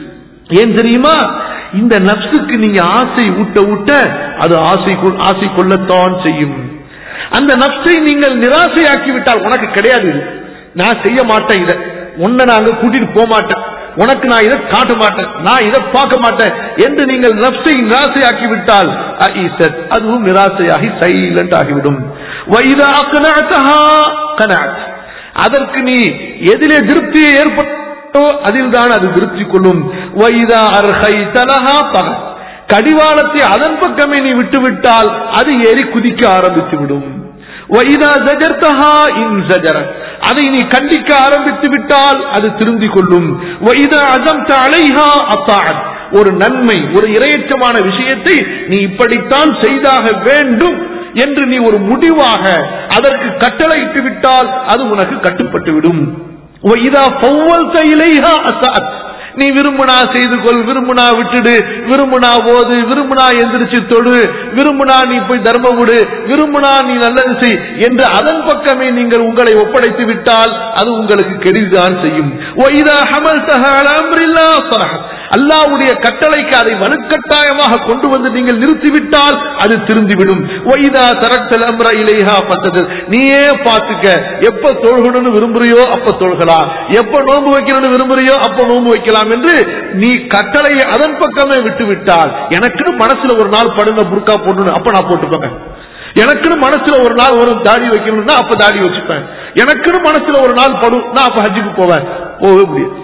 ஏன் தெரியுமா இந்த நப்சுக்கு நீங்க ஆசை ஊட்ட ஊட்ட அது ஆசை கொள்- ஆசை கொள்ளத்தான் செய்யும் அந்த நப்சை நீங்கள் நிராசையாக்கி விட்டால் உனக்கு கிடையாது இது. நான் செய்ய மாட்டேன் இதை உன்னை நான் அங்க கூட்டிட்டு போக மாட்டேன் உனக்கு நான் இதை காட்ட மாட்டேன் நான் இதை பார்க்க மாட்டேன் என்று நீங்கள் நப்சை நிராசையாக்கி விட்டால் அஈசத், அதுவும் நிராசையாகி சைலண்ட் ஆகிவிடும் வைதா அக்னஅதஹா கனஅத். அதற்கு நீ எதிலே திருப்தியை ஏற்பட்டோ அதில் தான் அது திருப்தி கொள்ளும் வைதா அர்ஹைதலஹா பகத். கடிவாளத்தை அதன் பக்கமே நீ விட்டுவிட்டால் அது ஏறி குதிக்க ஆரம்பித்து விடும் வைதா ஜஜர்தஹா இன் ஜஜரத். அதை நீ கண்டிக்க ஆரம்பித்து விட்டால் அது திருந்திக் கொள்ளும் வைதா அஜம்த அலைஹா அத்தாத். ஒரு நன்மை ஒரு இரையற்றமான விஷயத்தை நீ இப்படித்தான் செய்தாக வேண்டும் என்று நீ ஒரு முடிவாக அதற்கு கட்டளையிட்டு விட்டால் அது உனக்கு கட்டுப்பட்டு விடும் وَإِذَا فَوَّلْتَ إِلَيْهَا أَسَأَتْ நீ விரும்புனா செய்து கொள் விரும்புனா விட்டுடு விரும்புனா ஓது விரும்புனா எந்திரிச்சு தொடு விரும்புனா நீ போய் தர்மம் விடு விரும்புனா நீ நல்லது செய் என்று அதன் பக்கமே நீங்கள் உங்களை ஒப்படைத்து விட்டால் அது உங்களுக்கு கெடுதான் செய்யும் وَإِذَا حَمَلْتَهَا عَلَى أَمْرِ اللَّهِ صَرَحَتْ அல்லாஹ்வுடைய கட்டளைக்கு அதை வலுக்கட்டாயமாக கொண்டு வந்து நீங்கள் நிறுத்திவிட்டால் அது திருந்திவிடும் ஒய்தா தரட்டல் அம்ர இலைஹா பத்தது நீயே பார்த்துக்க எப்ப தொழுகணும்னு விரும்புறியோ அப்ப தொழுகலாம் எப்ப நோன்பு வைக்கணும்னு விரும்புறியோ அப்ப நோன்பு வைக்கலாம் என்று நீ கட்டளையை அதன் பக்கமே விட்டு விட்டால் எனக்குன்னு மனசுல ஒரு நாள் படுங்க புர்கா போடணும் அப்ப நான் போட்டுப்பேங்க எனக்குன்னு மனசுல ஒரு நாள் ஒரு தாடி வைக்கணும்னா அப்ப தாடி வச்சுப்பேன் எனக்குன்னு மனசுல ஒரு நாள் படும் நான் அப்ப ஹஜ்ஜுக்கு போவேன் போகவே முடியாது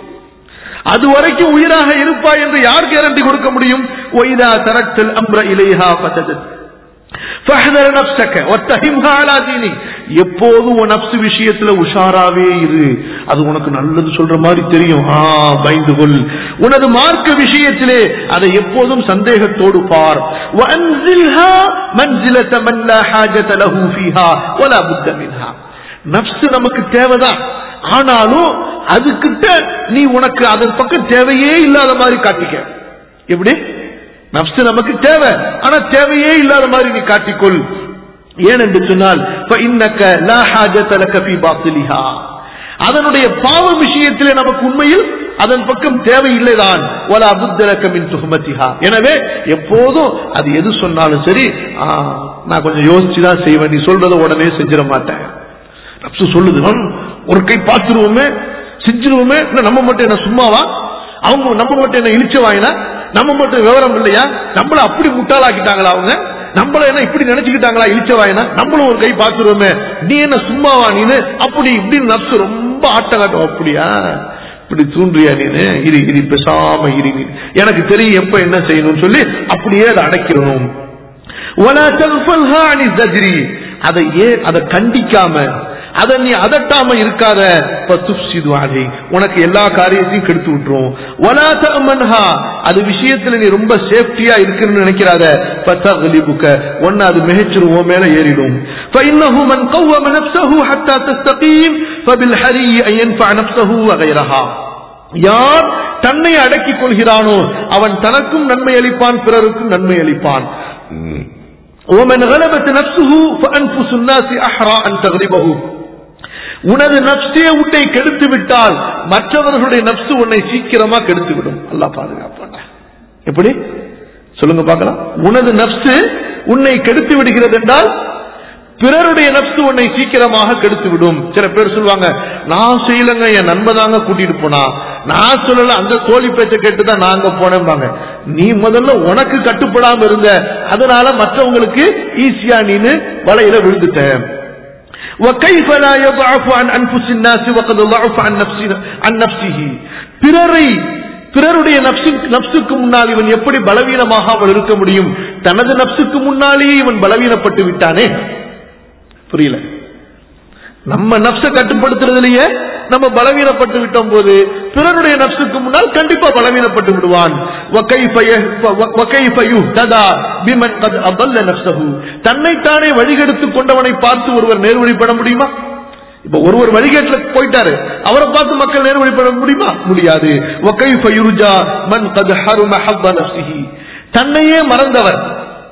அது வரைக்கும் உயிராக இருப்பாய் என்று யார் கேரண்டி கொடுக்க முடியும் ஒய்தா தரட்டல் அம்ர இலைஹா பத்தது ஃபஹ்தர் நஃப்ஸக வத்தஹிம்ஹா அலா தீனி எப்போதும் உன் நப்சு விஷயத்துல உஷாராவே இரு அது உனக்கு நல்லது சொல்ற மாதிரி தெரியும் ஆ பயந்து கொள் உனது மார்க்க விஷயத்திலே அதை எப்போதும் சந்தேகத்தோடு பார் வஅன்சில்ஹா மன்சிலத மன் லா ஹாஜத லஹு ஃபீஹா வலா புத்த மின்ஹா நப்சு நமக்கு தேவைதான் ஆனாலும் அதுகிட்ட நீ உனக்கு அதன் பக்கம் தேவையே இல்லாத மாதிரி காட்டிக்க எப்படி நப்சு நமக்கு தேவை ஆனா தேவையே இல்லாத மாதிரி நீ காட்டிக்கொள் ஏன் என்று சொன்னால் فإنك لا حاجة لك في باطلها அதனுடைய பாவ விஷயத்திலே நமக்கு உண்மையில் அதன் பக்கம் தேவையில்லைதான் வலா புத்தலக்க மின் துஹமத்திஹா எனவே எப்போதும் அது எது சொன்னாலும் சரி ஆ, நான் கொஞ்சம் யோசிச்சு தான் செய்வேன் நீ சொல்றத உடனே செஞ்சிட மாட்டேன் நப்சு சொல்லுது "ஹம், ஒரு கை பார்த்துருவோமே செஞ்சிருவோமே இல்ல நம்ம மட்டும் என்ன சும்மாவா அவங்க நம்ம மட்டும் என்ன இழிச்ச வாங்கினா நம்ம மட்டும் விவரம் இல்லையா நம்மள அப்படி முட்டாளாக்கிட்டாங்களா அவங்க நம்மள என்ன இப்படி நினைச்சுக்கிட்டாங்களா இழிச்ச வாங்கினா நம்மளும் ஒரு கை பார்த்துருவோமே நீ என்ன சும்மாவா நீனு அப்படி இப்படி நப்சு ரொம்ப ஆட்டம் காட்டும் அப்படியா இப்படி தூண்டுறியா நீனு இரு இரு பேசாம இரு நீ. எனக்கு தெரியும் எப்ப என்ன செய்யணும்னு சொல்லி அப்படியே அதை அடைக்கிறணும் ولا تغفلها عن الزجر அதை ஏன் அதை கண்டிக்காம அதை நீ அதட்டாம இருக்காத பத்துப்சிது அலை உனக்கு எல்லா காரியத்தையும் கெடுத்து விட்டுரும் வலா தமன்ஹா அது விஷயத்துல நீ ரொம்ப சேஃப்டியா இருக்குன்னு நினைக்கிறாத பத்தகலிபுக்க ஒன்னு அது மிகச்சிருவோம் மேல ஏறிடும் فإنه من قوم نفسه حتى تستقيم فبالحري أن ينفع نفسه وغيرها யார் தன்னை அடக்கிக் கொள்கிறானோ அவன் தனக்கும் நன்மை அளிப்பான் பிறருக்கும் நன்மை அளிப்பான் ومن غلبت نفسه فأنفس الناس أحرى أن تغلبه உனது நப்சே உன்னை கெடுத்து விட்டால் மற்றவர்களுடைய நப்சு உன்னை சீக்கிரமா கெடுத்து விடும் அல்லாஹ் பாதுகாப்பான எப்படி சொல்லுங்க பார்க்கலாம் உனது நப்சு உன்னை கெடுத்து விடுகிறது என்றால் பிறருடைய நப்சு உன்னை சீக்கிரமாக கெடுத்து விடும் சில பேர் சொல்லுவாங்க நான் செய்யலங்க என் நண்பன் தாங்க கூட்டிட்டு போனா நான் சொல்லல அந்த தோழி பேச்ச கேட்டுதான் நாங்க போனேன்பாங்க நீ முதல்ல உனக்கு கட்டுப்படாம இருந்த அதனால மற்றவங்களுக்கு ஈஸியா நீனு வலையில விழுந்துட்ட وكيف لا يضعف عن انفس الناس وقد ضعف عن نفسه عن نفسه பிறரை பிறருடைய நப்சு- நப்சுக்கு முன்னால் இவன் எப்படி பலவீனமாக அவள் இருக்க முடியும் தனது நப்சுக்கு முன்னாலேயே இவன் பலவீனப்பட்டு விட்டானே புரியல நம்ம நப்ச கட்டுப்படுத்துறதுலயே நம்ம பலவீனப்பட்டு விட்டோம் போது பிறருடைய நப்சுக்கு முன்னால் கண்டிப்பா பலவீனப்பட்டு விடுவான் وَكَيْفَ يَهْ- وَ- وَكَيْفَ يُهْتَدَى بِمَنْ قَدْ أَضَلَّ نَفْسَهُ தன்னைத்தானே வழிகெடுத்துக் கொண்டவனை பார்த்து ஒருவர் நேர்வழிப்பட முடியுமா இப்ப ஒருவர் வழிகேட்டுல போயிட்டாரு அவரை பார்த்து மக்கள் நேர்வழிப்பட முடியுமா முடியாது وَكَيْفَ يُرْجَى مَنْ قَدْ حَرُمَ حَظَّ نَفْسِهِ தன்னையே மறந்தவர்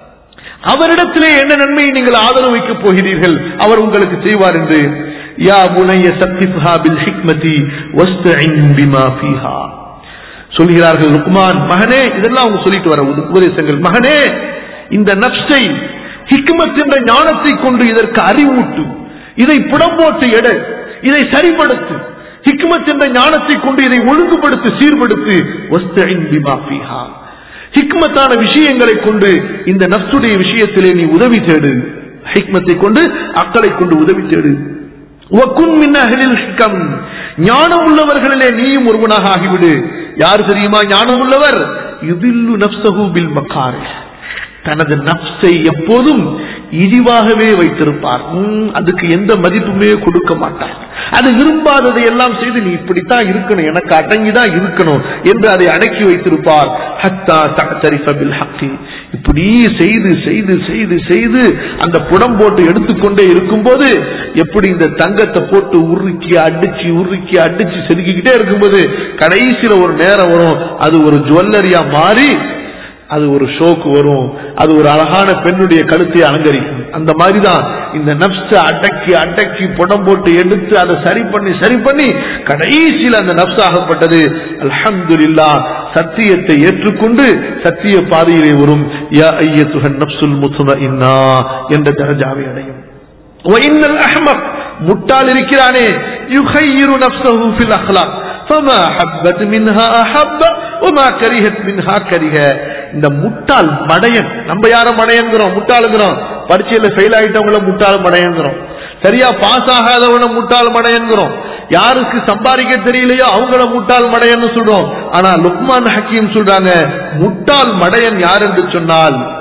அவரிடத்திலே என்ன நன்மையை நீங்கள் ஆதரவு வைக்கப் போகிறீர்கள் அவர் உங்களுக்கு செய்வார் என்று யா புனைய சத்திஃபா பில் ஹிக்மதி வஸ்தஇன் பிமா ஃபீஹா சொல்கிறார்கள் லுக்மான் மகனே இதெல்லாம் அவங்க சொல்லிட்டு வர உப- உபதேசங்கள் மகனே இந்த நப்சை ஹிக்மத் என்ற ஞானத்தை கொண்டு இதற்கு அறிவூட்டு இதை புடம்போட்டு எடு இதை சரிப்படுத்து ஹிக்மத் என்ற ஞானத்தை கொண்டு இதை ஒழுங்குபடுத்து சீர்படுத்து வஸ்தஇன் பிமா ஃபீஹா ஹிக்மத்தான விஷயங்களை கொண்டு இந்த நப்சுடைய விஷயத்திலே நீ உதவி தேடு ஹிக்மத்தை கொண்டு அக்களை கொண்டு உதவி தேடு வக்குன் மின் அஹ்லில் ஹிகம் ஞானம் உள்ளவர்களிலே நீயும் ஒருவனாக ஆகிவிடு யார் தெரியுமா ஞானம் உள்ளவர் யுதில்லு நப்சஹு பில் மக்காரி தனது நப்சை எப்போதும் இழிவாகவே வைத்திருப்பார் ம், அதுக்கு எந்த மதிப்புமே கொடுக்க மாட்டார் அது விரும்பாததை எல்லாம் செய்து நீ இப்படித்தான் இருக்கணும் எனக்கு அடங்கிதான் இருக்கணும் என்று அதை அடக்கி வைத்திருப்பார் ஹத்தா தஅ்தரிஃப பில் ஹக்கி இப்படி செய்து செய்து செய்து செய்து அந்த புடம் போட்டு எடுத்துக்கொண்டே இருக்கும்போது எப்படி இந்த தங்கத்தை போட்டு உருக்கி அடிச்சு உருக்கி அடிச்சு செதுக்கிக்கிட்டே இருக்கும்போது கடைசியில ஒரு நேரம் வரும் அது ஒரு ஜுவல்லரியா மாறி அது ஒரு ஷோக்கு வரும் அது ஒரு அழகான பெண்ணுடைய கழுத்தை அலங்கரிக்கும் அந்த மாதிரி தான் இந்த நப்ச அடக்கி அடக்கி புடம் போட்டு எடுத்து அதை சரி பண்ணி சரி பண்ணி கடைசியில் அந்த நப்ஸ் ஆகப்பட்டது அல்ஹம்துலில்லா சத்தியத்தை ஏற்றுக்கொண்டு சத்திய பாதையிலே வரும் யா ஐயத்துஹன் நப்சுல் முத்துமஇன்னா என்ற தரஜாவை அடையும் وإن الأحمق முட்டாள் இருக்கிறானே يخير نفسه في الأخلاق فما حبت منها أحب وما كرهت منها كره இந்த முட்டாள் மடையன் நம்ம யாரும் மடையங்கிறோம் முட்டாளுங்கிறோம் பரீட்சையில ஃபெயில் ஆயிட்டவங்கள முட்டாள் மடையங்கிறோம் சரியா பாஸ் ஆகாதவன முட்டாள் மடையங்கிறோம் யாருக்கு சம்பாதிக்க தெரியலையோ அவங்கள முட்டாள் மடையன்னு சொல்றோம் ஆனா லுக்மான் ஹக்கீம் சொல்றாங்க முட்டாள் மடையன் யார் என்று சொன்னால்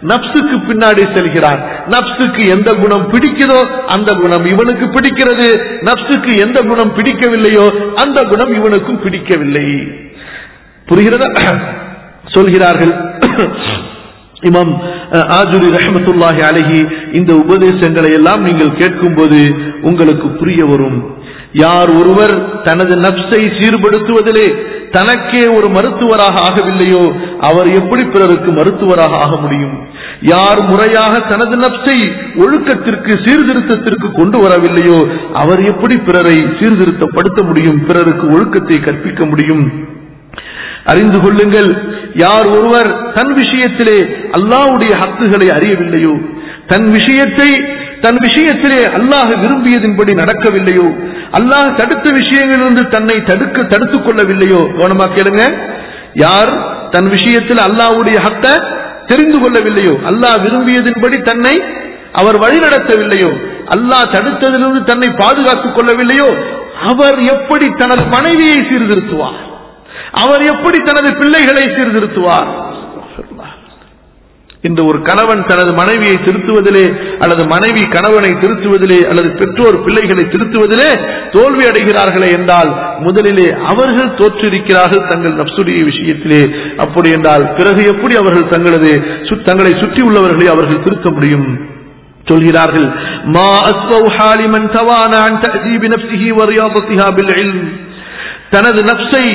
நப்சுக்கு பின்னாடி செல்கிறான் நப்சுக்கு எந்த குணம் பிடிக்குதோ அந்த குணம் இவனுக்கு பிடிக்கிறது நப்சுக்கு எந்த குணம் பிடிக்கவில்லையோ அந்த குணம் இவனுக்கும் பிடிக்கவில்லை புரிகிறதா சொல்கிறார்கள் இமாம் அஹ், ஆஜுரி ரஹமத்துல்லாஹி அலஹி இந்த உபதேசங்களை எல்லாம் நீங்கள் கேட்கும்போது உங்களுக்கு புரிய வரும் யார் ஒருவர் தனது நப்சை சீர்படுத்துவதிலே தனக்கே ஒரு மருத்துவராக ஆகவில்லையோ அவர் எப்படி பிறருக்கு மருத்துவராக ஆக முடியும் யார் முறையாக தனது நப்சை ஒழுக்கத்திற்கு சீர்திருத்தத்திற்கு கொண்டு வரவில்லையோ அவர் எப்படி பிறரை சீர்திருத்தப்படுத்த முடியும் பிறருக்கு ஒழுக்கத்தை கற்பிக்க முடியும் அறிந்து கொள்ளுங்கள் யார் ஒருவர் தன் விஷயத்திலே அல்லாஹ்வுடைய ஹக்குகளை அறியவில்லையோ தன் விஷயத்தை தன் விஷயத்திலே அல்லாஹ் விரும்பியதின்படி நடக்கவில்லையோ அல்லாஹ் தடுத்த விஷயங்களிலிருந்து தன்னை தடுக்க தடுத்துக் கொள்ளவில்லையோ கவனமா கேளுங்க யார் தன் விஷயத்தில் அல்லாஹ்வுடைய ஹக்க தெரிந்து கொள்ளவில்லையோ அல்லாஹ் விரும்பியதின்படி தன்னை அவர் வழிநடத்தவில்லையோ அல்லாஹ் தடுத்ததிலிருந்து தன்னை பாதுகாத்துக் கொள்ளவில்லையோ அவர் எப்படி தனது மனைவியை சீர்திருத்துவார் அவர் எப்படி தனது பிள்ளைகளை சீர்திருத்துவார் இன்று ஒரு கணவன் தனது மனைவியை திருத்துவதிலே அல்லது மனைவி கணவனை திருத்துவதிலே அல்லது பெற்றோர் பிள்ளைகளை திருத்துவதிலே தோல்வி அடைகிறார்களே என்றால் முதலிலே அவர்கள் தோற்றிருக்கிறார்கள் தங்கள் நப்சுடைய விஷயத்திலே அப்படி என்றால் பிறகு எப்படி அவர்கள் தங்களது சு- தங்களை சுற்றி உள்ளவர்களை அவர்கள் திருத்த முடியும் சொல்கிறார்கள் மா அஸ்வௌ ஹாலிமன் தவான அன் தஅதீபி நஃப்ஸிஹி வ ரியாதத்திஹா பில் இல்ம் தனது நப்சை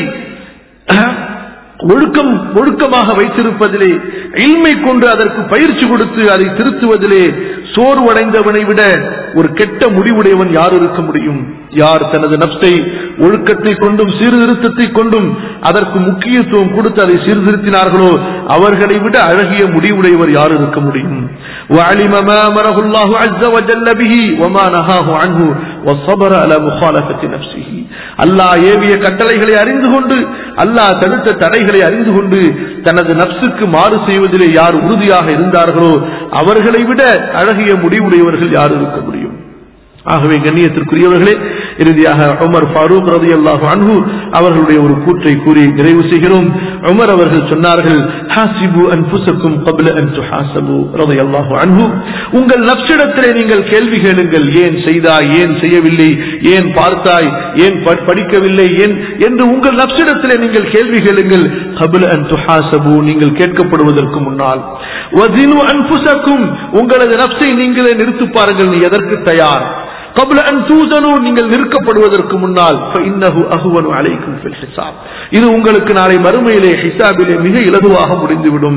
ஒழுக்கம் ஒழுக்கமாக வைத்திருப்பதிலே இல்மை கொண்டு அதற்கு பயிற்சி கொடுத்து அதை திருத்துவதிலே சோர்வடைந்தவனை விட ஒரு கெட்ட முடிவுடையவன் யார் இருக்க முடியும் யார் தனது நப்சை ஒழுக்கத்தை கொண்டும் சீர்திருத்தத்தை கொண்டும் அதற்கு முக்கியத்துவம் கொடுத்து அதை சீர்திருத்தினார்களோ அவர்களை விட அழகிய முடிவுடையவர் யார் இருக்க முடியும் وعلم ما أمره الله عز وجل به وما نهاه عنه والصبر على مخالفة نفسه அல்லாஹ் ஏவிய கட்டளைகளை அறிந்து கொண்டு அல்லாஹ் தடுத்த தடைகளை அறிந்து கொண்டு தனது நப்சுக்கு மாறு செய்வதிலே யார் உறுதியாக இருந்தார்களோ அவர்களை விட அழகிய முடிவுடையவர்கள் யார் இருக்க முடியும் ஆகவே கண்ணியத்திற்குரியவர்களே இறுதியாக உமர் ஃபாரூக் ரதி அல்லாஹு அன்ஹு அவர்களுடைய ஒரு கூற்றை கூறி நிறைவு செய்கிறோம் உமர் அவர்கள் சொன்னார்கள் ஹாசிபு அன்புசக்கும் கபில அன் துஹாசபு ரதி அல்லாஹு அன்ஹு உங்கள் நப்சிடத்திலே நீங்கள் கேள்வி கேளுங்கள் ஏன் செய்தாய் ஏன் செய்யவில்லை ஏன் பார்த்தாய் ஏன் ப- படிக்கவில்லை ஏன் என்று உங்கள் நப்சிடத்திலே நீங்கள் கேள்வி கேளுங்கள் கபில அன் துஹாசபு நீங்கள் கேட்கப்படுவதற்கு முன்னால் வதினு அன்புசக்கும் உங்களது நப்சை நீங்களே நிறுத்து பாருங்கள் நீ எதற்கு தயார் قبل أن توزنوا நீங்கள் நிற்கப்படுவதற்கு முன்னால் فإنه أهون عليكم في الحساب இது உங்களுக்கு நாளை மறுமையிலே ஹிசாபிலே மிக இலகுவாக முடிந்துவிடும்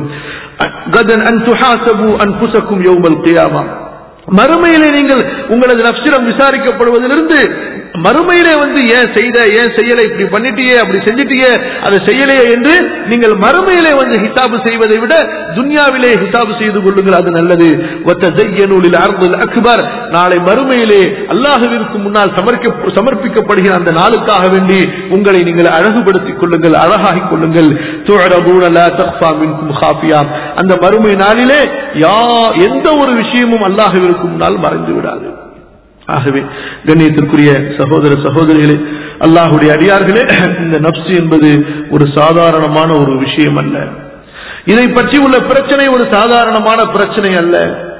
غدا أن تحاسبوا أنفسكم يوم القيامة மறுமையிலே நீங்கள் உங்களது நப்சிடம் விசாரிக்கப்படுவதிலிருந்து மறுமையிலே வந்து ஏன் செய்த ஏன் செய்யலை இப்படி பண்ணிட்டியே அப்படி செஞ்சிட்டியே அதை செய்யலையே என்று நீங்கள் மறுமையிலே வந்து ஹிசாபு செய்வதை விட துன்யாவிலே ஹிசாபு செய்து கொள்ளுங்கள் அது நல்லது وَتَزَيَّنُوا لِلْعَرْضِ الْأَكْبَرِ நாளை மறுமையிலே அல்லாஹுவிற்கு முன்னால் சமர்க்க சமர்ப்பிக்கப்படுகிற அந்த நாளுக்காக வேண்டி உங்களை நீங்கள் அழகுபடுத்திக் கொள்ளுங்கள் அழகாகிக் கொள்ளுங்கள் تُعْرَضُونَ لَا تَخْفَى مِنكُمْ خَافِيَةٌ அந்த மறுமை நாளிலே யா எந்த ஒரு விஷயமும் அல்லாஹுவிற்கு முன்னால் மறைந்து விடாது ஆகவே கண்ணியத்திற்குரிய சகோதர சகோதரிகளே அல்லாஹுடைய அடியார்களே இந்த நப்சு என்பது ஒரு சாதாரணமான ஒரு விஷயம் அல்ல இதை பற்றி உள்ள பிரச்சனை ஒரு சாதாரணமான பிரச்சனை அல்ல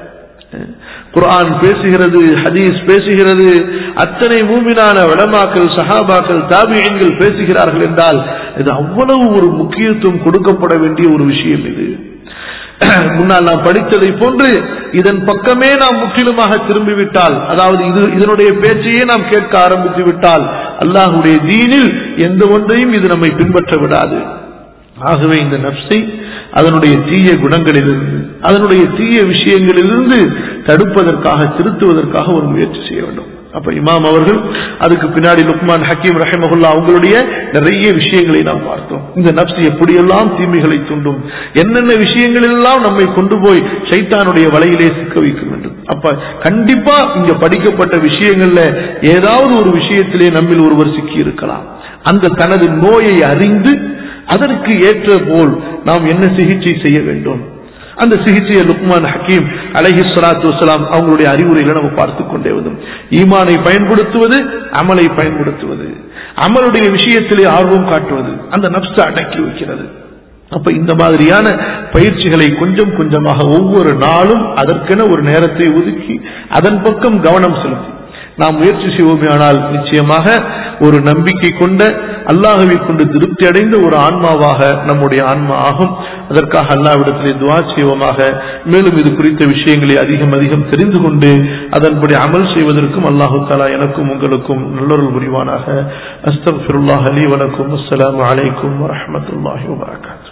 குர்ஆன் பேசுகிறது ஹதீஸ் பேசுகிறது அத்தனை மூமினான வடமாக்கள் சஹாபாக்கள் தாபியங்கள் பேசுகிறார்கள் என்றால் இது அவ்வளவு ஒரு முக்கியத்துவம் கொடுக்கப்பட வேண்டிய ஒரு விஷயம் இது முன்னால் நாம் படித்ததை போன்று இதன் பக்கமே நாம் முற்றிலுமாக திரும்பிவிட்டால் அதாவது இது இதனுடைய பேச்சையே நாம் கேட்க ஆரம்பித்து விட்டால் அல்லாஹுடைய தீனில் எந்த ஒன்றையும் இது நம்மை பின்பற்ற விடாது ஆகவே இந்த நப்சை அதனுடைய தீய குணங்களிலிருந்து அதனுடைய தீய விஷயங்களிலிருந்து தடுப்பதற்காக திருத்துவதற்காக ஒரு முயற்சி செய்ய வேண்டும் அப்ப இமாம் அவர்கள் அதுக்கு பின்னாடி லுக்மான் ஹக்கீம் ரஹிமகுல்லா அவங்களுடைய நிறைய விஷயங்களை நாம் பார்த்தோம் இந்த நப்சு எப்படியெல்லாம் தீமைகளை தூண்டும் என்னென்ன விஷயங்களெல்லாம் நம்மை கொண்டு போய் சைத்தானுடைய வலையிலே சிக்க வைக்கும் என்று அப்ப கண்டிப்பா இங்க படிக்கப்பட்ட விஷயங்கள்ல ஏதாவது ஒரு விஷயத்திலே நம்மில் ஒருவர் சிக்கி இருக்கலாம் அந்த தனது நோயை அறிந்து அதற்கு ஏற்ற போல் நாம் என்ன சிகிச்சை செய்ய வேண்டும் அந்த சிகிச்சையை லுக்மான் ஹக்கீம் அலஹி சலாத்து வசலாம் அவங்களுடைய அறிவுரைகளை நம்ம பார்த்துக் கொண்டே வந்தோம் ஈமானை பயன்படுத்துவது அமலை பயன்படுத்துவது அமலுடைய விஷயத்திலே ஆர்வம் காட்டுவது அந்த நப்ச அடக்கி வைக்கிறது அப்ப இந்த மாதிரியான பயிற்சிகளை கொஞ்சம் கொஞ்சமாக ஒவ்வொரு நாளும் அதற்கென ஒரு நேரத்தை ஒதுக்கி அதன் பக்கம் கவனம் செலுத்தி நாம் முயற்சி செய்வோமேயானால் நிச்சயமாக ஒரு நம்பிக்கை கொண்ட அல்லாஹவை கொண்டு திருப்தி அடைந்த ஒரு ஆன்மாவாக நம்முடைய ஆன்மா ஆகும் அதற்காக அல்லாவிடத்திலே துவா செய்வோமாக மேலும் இது குறித்த விஷயங்களை அதிகம் அதிகம் தெரிந்து கொண்டு அதன்படி அமல் செய்வதற்கும் அல்லாஹு தாலா எனக்கும் உங்களுக்கும் நல்லொருள் புரிவானாக அஸ்தபிருல்லாஹ் அலி வணக்கம் அஸ்லாம் வலைக்கும் வரமத்துல்லாஹி வபரகாத்து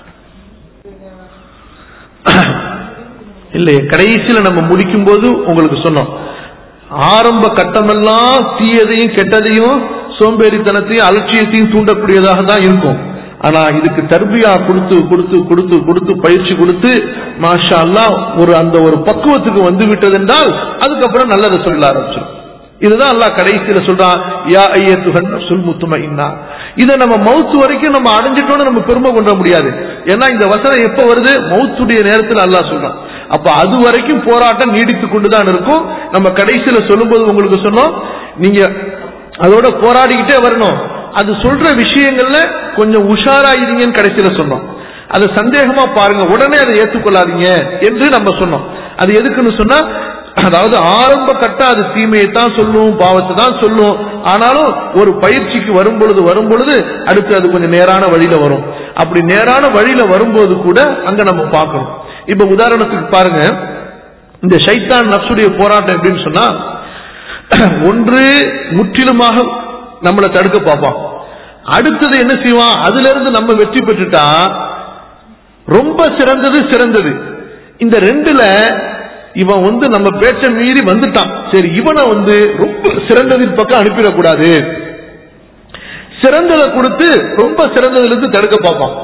இல்லை கடைசியில நம்ம முடிக்கும் போது உங்களுக்கு சொன்னோம் ஆரம்ப கட்டமெல்லாம் தீயதையும் கெட்டதையும் சோம்பேறித்தனத்தையும் அலட்சியத்தையும் தூண்டக்கூடியதாக தான் இருக்கும் ஆனா இதுக்கு தர்பியா கொடுத்து கொடுத்து கொடுத்து கொடுத்து பயிற்சி கொடுத்து மாஷா அல்லா ஒரு அந்த ஒரு பக்குவத்துக்கு வந்து விட்டது என்றால் அதுக்கப்புறம் நல்லதை சொல்ல ஆரம்பிச்சிடும் இதுதான் அல்லாஹ் கடைசியில சொல்றான் யா ஐயத்துகன் சுல் முத்துமைன்னா இதை நம்ம மவுத்து வரைக்கும் நம்ம அடைஞ்சிட்டோம்னு நம்ம பெருமை கொண்ட முடியாது ஏன்னா இந்த வசனம் எப்ப வருது மவுத்துடைய நேரத்தில் அல்லாஹ் சொல்றான் அப்ப அது வரைக்கும் போராட்டம் நீடித்துக் கொண்டுதான் இருக்கும் நம்ம கடைசியில சொல்லும்போது உங்களுக்கு சொன்னோம் நீங்க அதோட போராடிக்கிட்டே வரணும் அது சொல்ற விஷயங்கள்ல கொஞ்சம் உஷாராயிருங்கன்னு கடைசியில சொன்னோம் அதை சந்தேகமா பாருங்க உடனே அதை ஏற்றுக்கொள்ளாதீங்க என்று நம்ம சொன்னோம் அது எதுக்குன்னு சொன்னா அதாவது ஆரம்ப கட்ட அது தீமையை தான் சொல்லும் பாவத்தை தான் சொல்லும் ஆனாலும் ஒரு பயிற்சிக்கு வரும் பொழுது வரும் பொழுது அடுத்து அது கொஞ்சம் நேரான வழியில வரும் அப்படி நேரான வழியில வரும்போது கூட அங்க நம்ம பார்க்கணும் இப்ப உதாரணத்துக்கு பாருங்க இந்த சைத்தான் நப்சுடைய போராட்டம் எப்படின்னு சொன்னா ஒன்று முற்றிலுமாக நம்மளை தடுக்க பார்ப்பான் அடுத்தது என்ன செய்வான் அதுல இருந்து நம்ம வெற்றி பெற்றுட்டா ரொம்ப சிறந்தது சிறந்தது இந்த ரெண்டுல இவன் வந்து நம்ம பேச்ச மீறி வந்துட்டான் சரி இவனை வந்து ரொம்ப சிறந்ததின் பக்கம் அனுப்பிடக்கூடாது சிறந்ததை கொடுத்து ரொம்ப சிறந்ததுல இருந்து தடுக்க பார்ப்பான்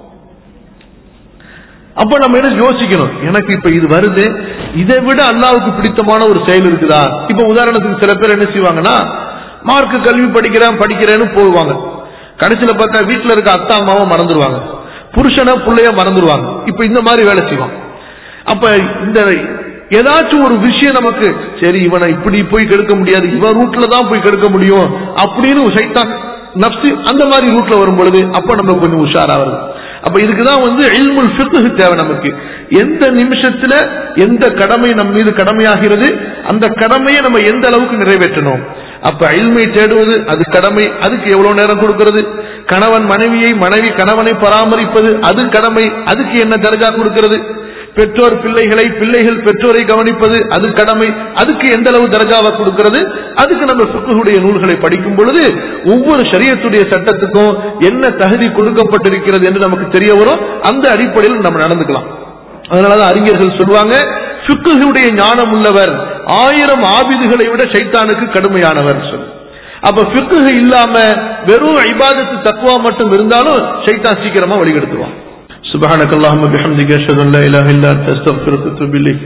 அப்ப நம்ம என்ன யோசிக்கணும் எனக்கு இப்ப இது வருது இதை விட அல்லாவுக்கு பிடித்தமான ஒரு செயல் இருக்குதா இப்ப உதாரணத்துக்கு சில பேர் என்ன செய்வாங்கன்னா மார்க் கல்வி படிக்கிறேன் படிக்கிறேன்னு போடுவாங்க கடைசியில பார்த்தா வீட்டுல இருக்க அத்தா அம்மாவை மறந்துடுவாங்க புருஷனை பிள்ளைய மறந்துடுவாங்க இப்ப இந்த மாதிரி வேலை செய்வான் அப்ப இந்த ஏதாச்சும் ஒரு விஷயம் நமக்கு சரி இவனை இப்படி போய் கெடுக்க முடியாது இவன் ரூட்ல தான் போய் கெடுக்க முடியும் அப்படின்னு சைத்தான் நப்சு அந்த மாதிரி ரூட்ல வரும் பொழுது அப்ப நம்ம கொஞ்சம் உஷாரா வருது அப்ப இதுக்குதான் வந்து இல்முல் ஃபிக்ஹ் தேவை நமக்கு எந்த நிமிஷத்துல எந்த கடமை நம் மீது கடமையாகிறது அந்த கடமையை நம்ம எந்த அளவுக்கு நிறைவேற்றணும் அப்ப இல்மை தேடுவது அது கடமை அதுக்கு எவ்வளவு நேரம் கொடுக்கிறது கணவன் மனைவியை மனைவி கணவனை பராமரிப்பது அது கடமை அதுக்கு என்ன தர்ஜா கொடுக்கிறது பெற்றோர் பிள்ளைகளை பிள்ளைகள் பெற்றோரை கவனிப்பது அது கடமை அதுக்கு எந்த அளவு தர்ஜாவை கொடுக்கிறது அதுக்கு நம்ம சுக்குடைய நூல்களை படிக்கும் பொழுது ஒவ்வொரு சரியத்துடைய சட்டத்துக்கும் என்ன தகுதி கொடுக்கப்பட்டிருக்கிறது என்று நமக்கு தெரிய வரும் அந்த அடிப்படையில் நம்ம நடந்துக்கலாம் அதனாலதான் அறிஞர்கள் சொல்லுவாங்க சுக்குடைய ஞானம் உள்ளவர் ஆயிரம் ஆபிதுகளை விட சைத்தானுக்கு கடுமையானவர் சொல்லு அப்ப பிக்கு இல்லாம வெறும் ஐபாதத்து தக்குவா மட்டும் இருந்தாலும் சைத்தான் சீக்கிரமா வழிகெடுத்துருவான் سبحانك اللهم بحمدك اشهد ان لا اله الا انت استغفرك واتوب اليك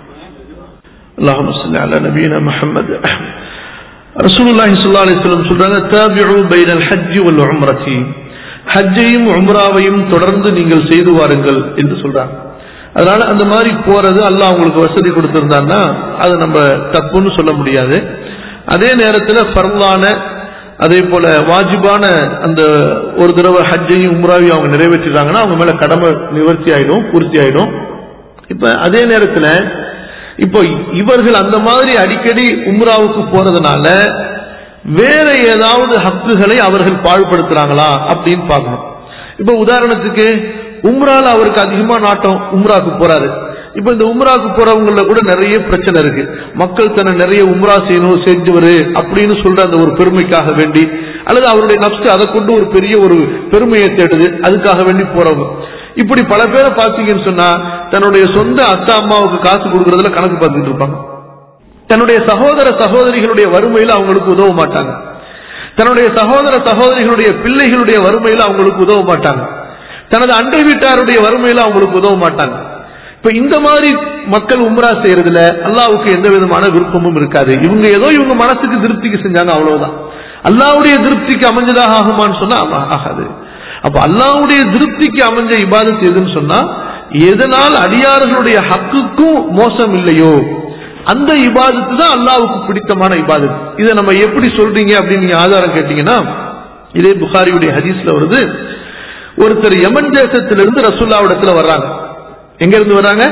اللهم صل على نبينا محمد رسول الله صلى الله عليه وسلم சொல்றாங்க تابعوا بين الحج والعمره ஹஜ்ஜையும் உம்ராவையும் தொடர்ந்து நீங்கள் செய்து வாருங்கள் என்று சொல்றாங்க அதனால அந்த மாதிரி போறது அல்லாஹ் உங்களுக்கு வசதி கொடுத்திருந்தான்னா அது நம்ம தப்புன்னு சொல்ல முடியாது அதே நேரத்தில் ஃபர்லான அதே போல வாஜிபான அந்த ஒரு தடவை ஹஜ்ஜையும் உம்ராவையும் அவங்க நிறைவேற்றிட்டாங்கன்னா அவங்க மேல கடமை நிவர்த்தி ஆயிடும் பூர்த்தி ஆயிடும் இப்ப அதே நேரத்துல இப்போ இவர்கள் அந்த மாதிரி அடிக்கடி உம்ராவுக்கு போறதுனால வேற ஏதாவது ஹக்குகளை அவர்கள் பாழ்படுத்துறாங்களா அப்படின்னு பார்க்கணும் இப்ப உதாரணத்துக்கு உம்ரால அவருக்கு அதிகமா நாட்டம் உம்ராக்கு போறாரு இப்ப இந்த உம்ராக்கு போறவங்கள கூட நிறைய பிரச்சனை இருக்கு மக்கள் தன்னை நிறைய உம்ரா செய்யணும் செஞ்சவர் அப்படின்னு சொல்ற அந்த ஒரு பெருமைக்காக வேண்டி அல்லது அவருடைய நப்சு அதை கொண்டு ஒரு பெரிய ஒரு பெருமையை தேடுது அதுக்காக வேண்டி போறவங்க இப்படி பல பேரை பார்த்தீங்கன்னு சொன்னா தன்னுடைய சொந்த அத்தா அம்மாவுக்கு காசு கொடுக்கறதுல கணக்கு பார்த்துட்டு இருப்பாங்க தன்னுடைய சகோதர சகோதரிகளுடைய வறுமையில அவங்களுக்கு உதவ மாட்டாங்க தன்னுடைய சகோதர சகோதரிகளுடைய பிள்ளைகளுடைய வறுமையில அவங்களுக்கு உதவ மாட்டாங்க தனது அண்டை வீட்டாருடைய வறுமையில அவங்களுக்கு உதவ மாட்டாங்க இப்ப இந்த மாதிரி மக்கள் உம்ரா செய்யறதுல அல்லாவுக்கு எந்த விதமான விருப்பமும் இருக்காது இவங்க ஏதோ இவங்க மனசுக்கு திருப்திக்கு செஞ்சாங்க அவ்வளவுதான் அல்லாவுடைய திருப்திக்கு அமைஞ்சதாக ஆகுமான்னு சொன்னா ஆகாது அப்ப அல்லாவுடைய திருப்திக்கு அமைஞ்ச இபாதத்து எதுன்னு சொன்னா எதனால் அடியார்களுடைய ஹக்குக்கும் மோசம் இல்லையோ அந்த இபாதத்து தான் அல்லாவுக்கு பிடித்தமான இபாதத்து இதை நம்ம எப்படி சொல்றீங்க அப்படின்னு நீங்க ஆதாரம் கேட்டீங்கன்னா இதே புகாரியுடைய ஹதீஸ்ல வருது ஒருத்தர் யமன் தேசத்திலிருந்து ரசூல்லாவிடத்துல வர்றாங்க எங்க இருந்து வர்றாங்க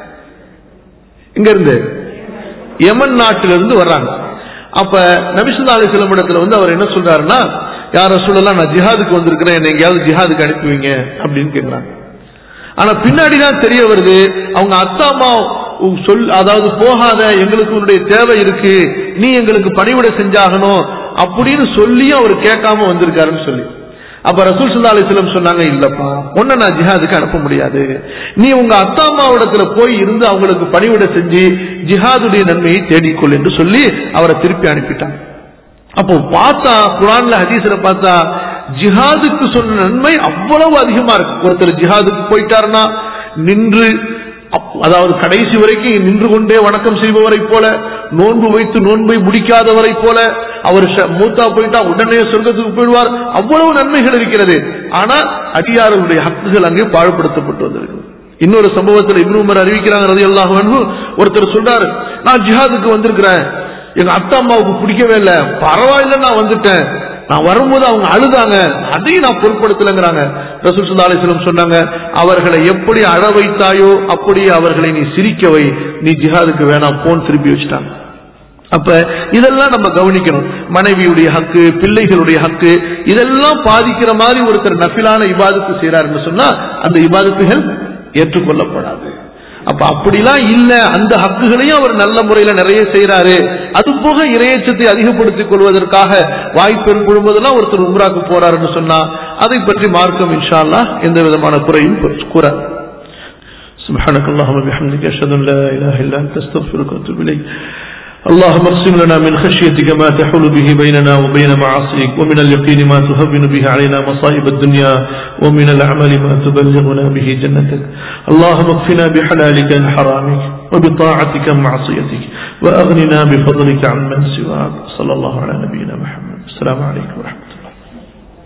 எங்க இருந்து யமன் நாட்டிலிருந்து வர்றாங்க அப்ப நபிசுல்லா அலிஸ்லம் இடத்துல வந்து அவர் என்ன சொல்றாருன்னா யார் ரசூலெல்லாம் நான் ஜிஹாதுக்கு வந்திருக்கிறேன் என்னை எங்கேயாவது ஜிஹாதுக்கு அனுப்புவீங்க அப்படின்னு கேட்கிறாங்க ஆனா பின்னாடி தான் தெரிய வருது அவங்க அத்தா அம்மா சொல் அதாவது போகாத எங்களுக்கு உன்னுடைய தேவை இருக்கு நீ எங்களுக்கு பணிவிட செஞ்சாகணும் அப்படின்னு சொல்லியும் அவர் கேட்காம வந்திருக்காருன்னு சொல்லி அப்ப ரசூல் சுல்லா அலிஸ்லம் சொன்னாங்க இல்லப்பா உன்னை நான் ஜிஹாதுக்கு அனுப்ப முடியாது நீ உங்க அத்தா அம்மாவிடத்துல போய் இருந்து அவங்களுக்கு பணிவிட செஞ்சு ஜிஹாதுடைய நன்மையை தேடிக்கொள் என்று சொல்லி அவரை திருப்பி அனுப்பிட்டாங்க அப்போ பார்த்தா குரான்ல ஹதீஸ்ல பார்த்தா ஜிஹாதுக்கு சொன்ன நன்மை அவ்வளவு அதிகமா இருக்கு ஒருத்தர் ஜிஹாதுக்கு போயிட்டாருன்னா நின்று அப்- அதாவது கடைசி வரைக்கும் நின்று கொண்டே வணக்கம் செய்பவரை போல நோன்பு வைத்து நோன்பை முடிக்காதவரை போல அவர் ஷ- மூத்தா போயிட்டா உடனே சொர்க்கத்துக்கு போயிடுவார் அவ்வளவு நன்மைகள் இருக்கிறது ஆனா அடியார்களுடைய ஹக்குகள் அங்கே பாழ்படுத்தப்பட்டு வந்திருக்கு இன்னொரு சம்பவத்தில் இப்னு உமர் அறிவிக்கிறாங்க ரலியல்லாஹு அன்ஹு ஒருத்தர் சொல்றாரு நான் ஜிஹாதுக்கு வந்திருக்கிறேன் எங்க அத்தா அம்மாவுக்கு பிடிக்கவே இல்லை பரவாயில்ல நான் வந்துட்டேன் நான் வரும்போது அவங்க அழுதாங்க அதையும் நான் பொருட்படுத்தலைங்கிறாங்க ரசூல் சுல்லா அலிஸ்லம் சொன்னாங்க அவர்களை எப்படி அழ வைத்தாயோ அப்படியே அவர்களை நீ சிரிக்க வை நீ ஜிஹாதுக்கு வேணாம் போன் திருப்பி வச்சுட்டாங்க அப்ப இதெல்லாம் நம்ம கவனிக்கணும் மனைவியுடைய ஹக்கு பிள்ளைகளுடைய ஹக்கு இதெல்லாம் பாதிக்கிற மாதிரி ஒருத்தர் நஃபிலான இபாதத்து செய்யறாருன்னு சொன்னா அந்த இபாதத்துகள் ஏற்றுக்கொள்ளப்படாது அப்ப அப்படிலாம் இல்ல அந்த ஹக்குகளையும் அவர் நல்ல முறையில நிறைய செய்யறாரு அது போக இரையச்சத்தை அதிகப்படுத்திக் கொள்வதற்காக வாய்ப்பு ஏற்படும் போதெல்லாம் ஒருத்தர் உம்ராக்கு போறாருன்னு சொன்னா அதை பற்றி மார்க்கம் இன்ஷா அல்லாஹ் எந்த விதமான குறையும் கூறார் سبحانك اللهم وبحمدك أشهد أن لا إله إلا أنت أستغفرك وأتوب إليك اللهم اقسم لنا من خشيتك ما تحول به بيننا وبين معاصيك ومن اليقين ما تهون به علينا مصائب الدنيا ومن العمل ما تبلغنا به جنتك اللهم اكفنا بحلالك عن حرامك وبطاعتك عن معصيتك وأغننا بفضلك عن من سواك صلى الله على نبينا محمد السلام عليكم ورحمة الله